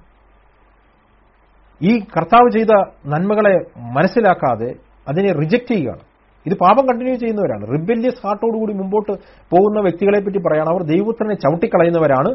ഈ കർത്താവ് ചെയ്ത നന്മകളെ മനസ്സിലാക്കാതെ അതിനെ റിജക്റ്റ് ചെയ്യുകയാണ് ഇത് പാപം കണ്ടിന്യൂ ചെയ്യുന്നവരാണ് റിബല്യസ് ഹാർട്ടോടുകൂടി മുമ്പോട്ട് പോകുന്ന വ്യക്തികളെ പറ്റി പറയാണ് അവർ ദൈവപുത്രനെ ചവിട്ടിക്കളയുന്നവരാണ്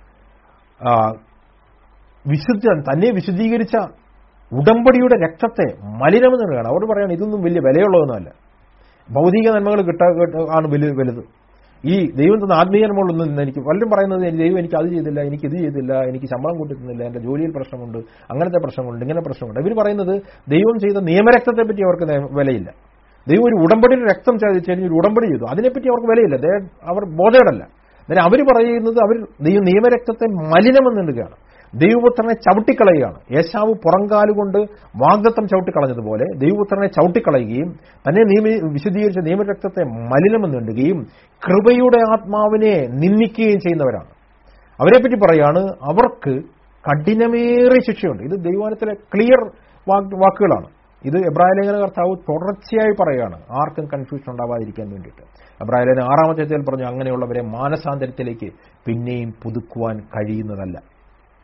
വിശുദ്ധ തന്നെ വിശുദ്ധീകരിച്ച ഉടമ്പടിയുടെ രക്തത്തെ മലിനമെന്ന് പറയുകയാണ് അവർ പറയാണ് ഇതൊന്നും വലിയ വിലയുള്ളതൊന്നുമല്ല ഭൗതിക നന്മകൾ കിട്ട ആണ് വലുത് വലുത് ഈ ദൈവം തന്ന ആത്മീയനമുള്ളൊന്നും എനിക്ക് പലരും പറയുന്നത് ദൈവം എനിക്ക് അത് ചെയ്തില്ല എനിക്ക് ഇത് ചെയ്തില്ല എനിക്ക് ശമ്പളം കൂട്ടുന്നില്ല എന്റെ ജോലിയിൽ പ്രശ്നമുണ്ട് അങ്ങനത്തെ പ്രശ്നമുണ്ട് ഇങ്ങനെ പ്രശ്നമുണ്ട് ഇവർ പറയുന്നത് ദൈവം ചെയ്ത നിയമരക്തത്തെ പറ്റി അവർക്ക് വിലയില്ല ദൈവം ഒരു ഉടമ്പടിയുടെ രക്തം ചെരിഞ്ഞ് ഒരു ഉടമ്പടി ചെയ്തു അതിനെപ്പറ്റി അവർക്ക് വിലയില്ല അവർ ബോധേടല്ല അന്നേരം അവർ പറയുന്നത് അവർ ദൈവം നിയമരക്തത്തെ മലിനമെന്നിടുകയാണ് ദൈവപുത്രനെ ചവിട്ടിക്കളയുകയാണ് യേശാവ് പുറങ്കാലുകൊണ്ട് വാഗ്ദത്തം ചവിട്ടിക്കളഞ്ഞതുപോലെ ദൈവപുത്രനെ ചവിട്ടിക്കളയുകയും തന്നെ നിയമ വിശദീകരിച്ച നിയമരക്തത്തെ മലിനമെന്നിടുകയും കൃപയുടെ ആത്മാവിനെ നിന്ദിക്കുകയും ചെയ്യുന്നവരാണ് അവരെപ്പറ്റി പറയാണ് അവർക്ക് കഠിനമേറിയ ശിക്ഷയുണ്ട് ഇത് ദൈവാനത്തിലെ ക്ലിയർ വാക്കുകളാണ് ഇത് എബ്രാഹിലേഖന കർത്താവ് തുടർച്ചയായി പറയുകയാണ് ആർക്കും കൺഫ്യൂഷൻ ഉണ്ടാവാതിരിക്കാൻ വേണ്ടിയിട്ട് എബ്രാഹിലേഖന ആറാമത്തെ അധ്യായത്തിൽ പറഞ്ഞു അങ്ങനെയുള്ളവരെ മാനസാന്തരത്തിലേക്ക് പിന്നെയും പുതുക്കുവാൻ കഴിയുന്നതല്ല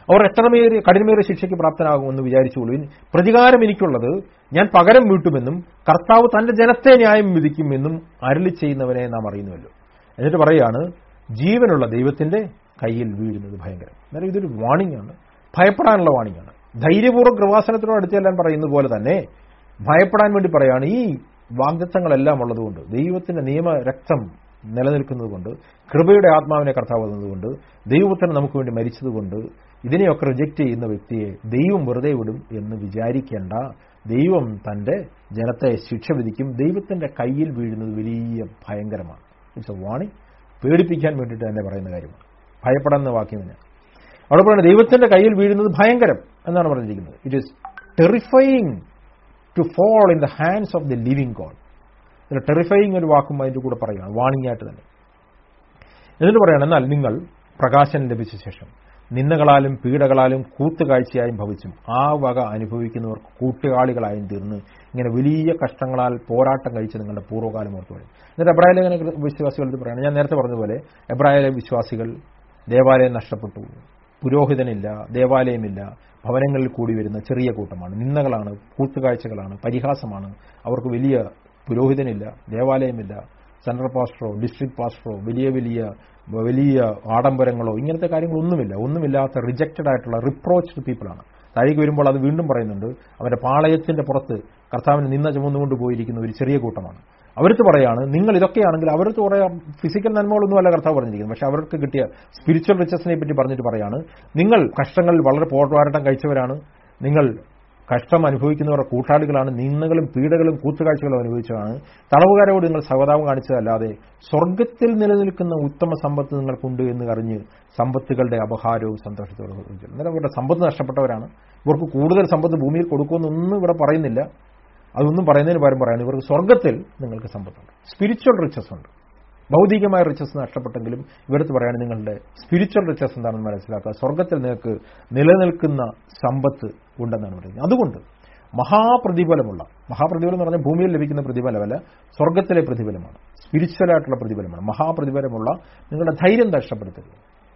അവർ എത്രമേറിയ കഠിനമേറിയ ശിക്ഷയ്ക്ക് പ്രാപ്തനാകുമെന്ന് വിചാരിച്ചുകൊള്ളുവിൻ പ്രതികാരം എനിക്കുള്ളത് ഞാൻ പകരം വീട്ടുമെന്നും കർത്താവ് തന്റെ ജനത്തെ ന്യായം വിധിക്കുമെന്നും അരളി ചെയ്യുന്നവനെ നാം അറിയുന്നുവല്ലോ എന്നിട്ട് പറയാണ് ജീവനുള്ള ദൈവത്തിന്റെ കയ്യിൽ വീഴുന്നത് ഭയങ്കരം എന്നാലും ഇതൊരു വാണിംഗ് ആണ് ഭയപ്പെടാനുള്ള വാണിംഗ് ആണ് ധൈര്യപൂർവ്വം കൃപാസനത്തിനോട് അടുത്ത് ചെല്ലാൻ പറയുന്നത് പോലെ തന്നെ ഭയപ്പെടാൻ വേണ്ടി പറയാണ് ഈ വാഗ്ദത്തങ്ങളെല്ലാം ഉള്ളതുകൊണ്ട് ദൈവത്തിന്റെ നിയമ രക്തം നിലനിൽക്കുന്നതുകൊണ്ട് കൃപയുടെ ആത്മാവിനെ കർത്താവ് തന്നതുകൊണ്ട് ദൈവത്തിന് നമുക്ക് വേണ്ടി മരിച്ചതുകൊണ്ട് ഇതിനെയൊക്കെ റിജക്റ്റ് ചെയ്യുന്ന വ്യക്തിയെ ദൈവം വെറുതെ വിടും എന്ന് വിചാരിക്കേണ്ട ദൈവം തന്റെ ജനത്തെ ശിക്ഷ വിധിക്കും ദൈവത്തിന്റെ കയ്യിൽ വീഴുന്നത് വലിയ ഭയങ്കരമാണ് ഇറ്റ്സ് എ വാണിംഗ് പേടിപ്പിക്കാൻ വേണ്ടിയിട്ട് തന്നെ പറയുന്ന കാര്യമാണ് ഭയപ്പെടാവുന്ന വാക്യം തന്നെ അവിടെ പറയുന്നത് ദൈവത്തിന്റെ കയ്യിൽ വീഴുന്നത് ഭയങ്കരം എന്നാണ് പറഞ്ഞിരിക്കുന്നത് it is terrifying to fall in the hands of the living God ഇതിൽ ടെറിഫയിങ് ഒരു വാക്കും അതിന്റെ കൂടെ പറയുകയാണ് വാണിംഗ് ആയിട്ട് തന്നെ എന്നിട്ട് പറയണം എന്നാൽ നിങ്ങൾ പ്രകാശം ലഭിച്ച ശേഷം നിന്ദകളാലും പീഡകളാലും കൂത്തുകാഴ്ചയായും ഭവിച്ചും ആ വക അനുഭവിക്കുന്നവർക്ക് കൂട്ടുകാളികളായും തീർന്ന് ഇങ്ങനെ വലിയ കഷ്ടങ്ങളാൽ പോരാട്ടം കഴിച്ച് നിങ്ങളുടെ പൂർവ്വകാലം ഓർത്തു പറയും എന്നിട്ട് എബ്രാഹിം ലേഖന വിശ്വാസികളത് പറയണം ഞാൻ നേരത്തെ പറഞ്ഞതുപോലെ എബ്രാഹിലെ വിശ്വാസികൾ ദേവാലയം നഷ്ടപ്പെട്ടു പുരോഹിതനില്ല ദേവാലയമില്ല ഭവനങ്ങളിൽ കൂടി വരുന്ന ചെറിയ കൂട്ടമാണ് നിന്ദകളാണ് കൂത്തുകാഴ്ചകളാണ് പരിഹാസമാണ് അവർക്ക് വലിയ പുരോഹിതനില്ല ദേവാലയമില്ല സെൻട്രൽ പാസ്റ്ററോ ഡിസ്ട്രിക്ട് പാസ്റ്ററോ വലിയ വലിയ വലിയ ആഡംബരങ്ങളോ ഇങ്ങനത്തെ കാര്യങ്ങളൊന്നുമില്ല ഒന്നുമില്ലാത്ത റിജക്റ്റഡ് ആയിട്ടുള്ള റിപ്രോച്ച്ഡ് പീപ്പിളാണ് താഴേക്ക് വരുമ്പോൾ അത് വീണ്ടും പറയുന്നുണ്ട് അവരുടെ പാളയത്തിന്റെ പുറത്ത് കർത്താവിന് നിന്ന ചുമന്നുകൊണ്ട് പോയിരിക്കുന്ന ഒരു ചെറിയ കൂട്ടമാണ് അവർക്ക് പറയാണ് നിങ്ങൾ ഇതൊക്കെയാണെങ്കിൽ അവർക്ക് കുറെ ഫിസിക്കൽ നന്മകളൊന്നും അല്ല കർത്താവ് പറഞ്ഞിരിക്കുന്നത് പക്ഷെ അവർക്ക് കിട്ടിയ സ്പിരിച്വൽ റിച്ചസിനെ പറ്റി പറഞ്ഞിട്ട് പറയാണ് നിങ്ങൾ കഷ്ടങ്ങളിൽ വളരെ പോരാട്ടം കഴിച്ചവരാണ് നിങ്ങൾ കഷ്ടം അനുഭവിക്കുന്നവരുടെ കൂട്ടാളികളാണ് നിന്ദകളും പീഡകളും കൂത്തുകാഴ്ചകളും അനുഭവിച്ചതാണ് തടവുകാരോട് നിങ്ങൾ സഹതാപം കാണിച്ചതല്ലാതെ സ്വർഗത്തിൽ നിലനിൽക്കുന്ന ഉത്തമ സമ്പത്ത് നിങ്ങൾക്കുണ്ട് എന്ന് അറിഞ്ഞ് സമ്പത്തുകളുടെ അപഹാരവും സന്തോഷത്തോടെ അന്നേരം ഇവരുടെ സമ്പത്ത് നഷ്ടപ്പെട്ടവരാണ് ഇവർക്ക് കൂടുതൽ സമ്പത്ത് ഭൂമിയിൽ കൊടുക്കുമെന്നൊന്നും ഇവിടെ പറയുന്നില്ല അതൊന്നും പറയുന്നതിന് പകരം പറയാണ് ഇവർക്ക് സ്വർഗത്തിൽ നിങ്ങൾക്ക് സമ്പത്തുണ്ട് സ്പിരിച്വൽ റിച്ചസ് ഉണ്ട് ഭൗതികമായ റിച്ചസ് നഷ്ടപ്പെട്ടെങ്കിലും ഇവരത്ത് പറയാണ് നിങ്ങളുടെ സ്പിരിച്വൽ റിച്ചസ് എന്താണെന്ന് മനസ്സിലാക്കുക സ്വർഗത്തിൽ നിങ്ങൾക്ക് നിലനിൽക്കുന്ന സമ്പത്ത് ഉണ്ടെന്നാണ് പറയുന്നത് അതുകൊണ്ട് മഹാപ്രതിഫലമുള്ള മഹാപ്രതിഫലം എന്ന് പറഞ്ഞാൽ ഭൂമിയിൽ ലഭിക്കുന്ന പ്രതിഫലമല്ല സ്വർഗത്തിലെ പ്രതിഫലമാണ് സ്പിരിച്വൽ ആയിട്ടുള്ള പ്രതിഫലമാണ് മഹാപ്രതിഫലമുള്ള നിങ്ങളുടെ ധൈര്യം നഷ്ടപ്പെടുത്തരുത്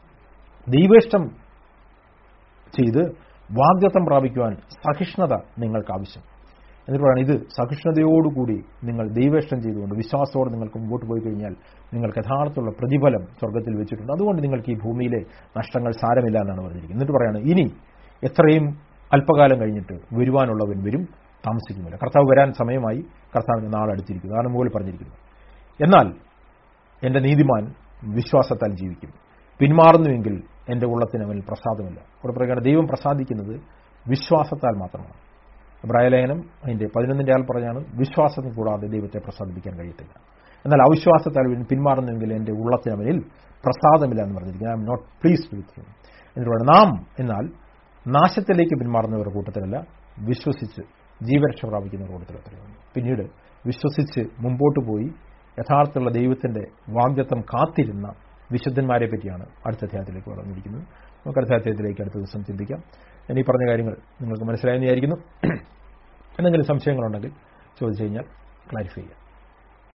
ദൈവേഷ്ടം ചെയ്ത് വാഗ്ദത്തം പ്രാപിക്കുവാൻ സഹിഷ്ണുത നിങ്ങൾക്ക് ആവശ്യം എന്നിട്ട് പറയുന്നത് ഇത് സഹിഷ്ണുതയോടുകൂടി നിങ്ങൾ ദൈവേഷ്ടം ചെയ്തുകൊണ്ട് വിശ്വാസത്തോടെ നിങ്ങൾക്ക് മുമ്പോട്ട് പോയി കഴിഞ്ഞാൽ നിങ്ങൾക്ക് യഥാർത്ഥമുള്ള പ്രതിഫലം സ്വർഗത്തിൽ വെച്ചിട്ടുണ്ട് അതുകൊണ്ട് നിങ്ങൾക്ക് ഈ ഭൂമിയിലെ നഷ്ടങ്ങൾ സാരമില്ല എന്നാണ് പറഞ്ഞിരിക്കുന്നത് എന്നിട്ട് പറയാണ് ഇനി എത്രയും അല്പകാലം കഴിഞ്ഞിട്ട് വരുവാനുള്ളവൻ വരും താമസിക്കുന്നില്ല കർത്താവ് വരാൻ സമയമായി കർത്താവിന് നാളടുത്തിരിക്കുന്നു അതാണ് മുകളിൽ പറഞ്ഞിരിക്കുന്നത് എന്നാൽ എന്റെ നീതിമാൻ വിശ്വാസത്താൽ ജീവിക്കും പിന്മാറുന്നുവെങ്കിൽ എന്റെ ഉള്ളത്തിന് അവനിൽ പ്രസാദമില്ല ഇവിടെ പ്രകാരം ദൈവം പ്രസാദിക്കുന്നത് വിശ്വാസത്താൽ മാത്രമാണ് ലേഖനം അതിന്റെ പതിനൊന്നിന്റെ ആൾ പറഞ്ഞാണ് വിശ്വാസം കൂടാതെ ദൈവത്തെ പ്രസാദിപ്പിക്കാൻ കഴിയത്തില്ല എന്നാൽ അവിശ്വാസത്താൽ ഇവൻ പിന്മാറുന്നെങ്കിൽ എന്റെ ഉള്ളത്തിന് അവനിൽ പ്രസാദമില്ല എന്ന് പറഞ്ഞിരിക്കുന്നത് I am not pleased with him എന്നിട്ട് നാം എന്നാൽ നാശത്തിലേക്ക് പിന്മാറുന്നവരുടെ കൂട്ടത്തിലല്ല വിശ്വസിച്ച് ജീവരക്ഷ പ്രാപിക്കുന്ന കൂട്ടത്തിലത്രയാണ് പിന്നീട് വിശ്വസിച്ച് മുമ്പോട്ട് പോയി യഥാർത്ഥമുള്ള ദൈവത്തിന്റെ വാഗ്ദത്വം കാത്തിരുന്ന വിശുദ്ധന്മാരെ പറ്റിയാണ് അടുത്ത അധ്യായത്തിലേക്ക് പറഞ്ഞിരിക്കുന്നത് നമുക്ക് അടുത്ത അധ്യായത്തിലേക്ക് അടുത്ത ദിവസം ചിന്തിക്കാം ഞാൻ ഈ പറഞ്ഞ കാര്യങ്ങൾ നിങ്ങൾക്ക് മനസ്സിലായെന്ന് വിചാരിക്കുന്നു എന്തെങ്കിലും സംശയങ്ങളുണ്ടെങ്കിൽ ചോദിച്ചു കഴിഞ്ഞാൽ ക്ലാരിഫൈ ചെയ്യാം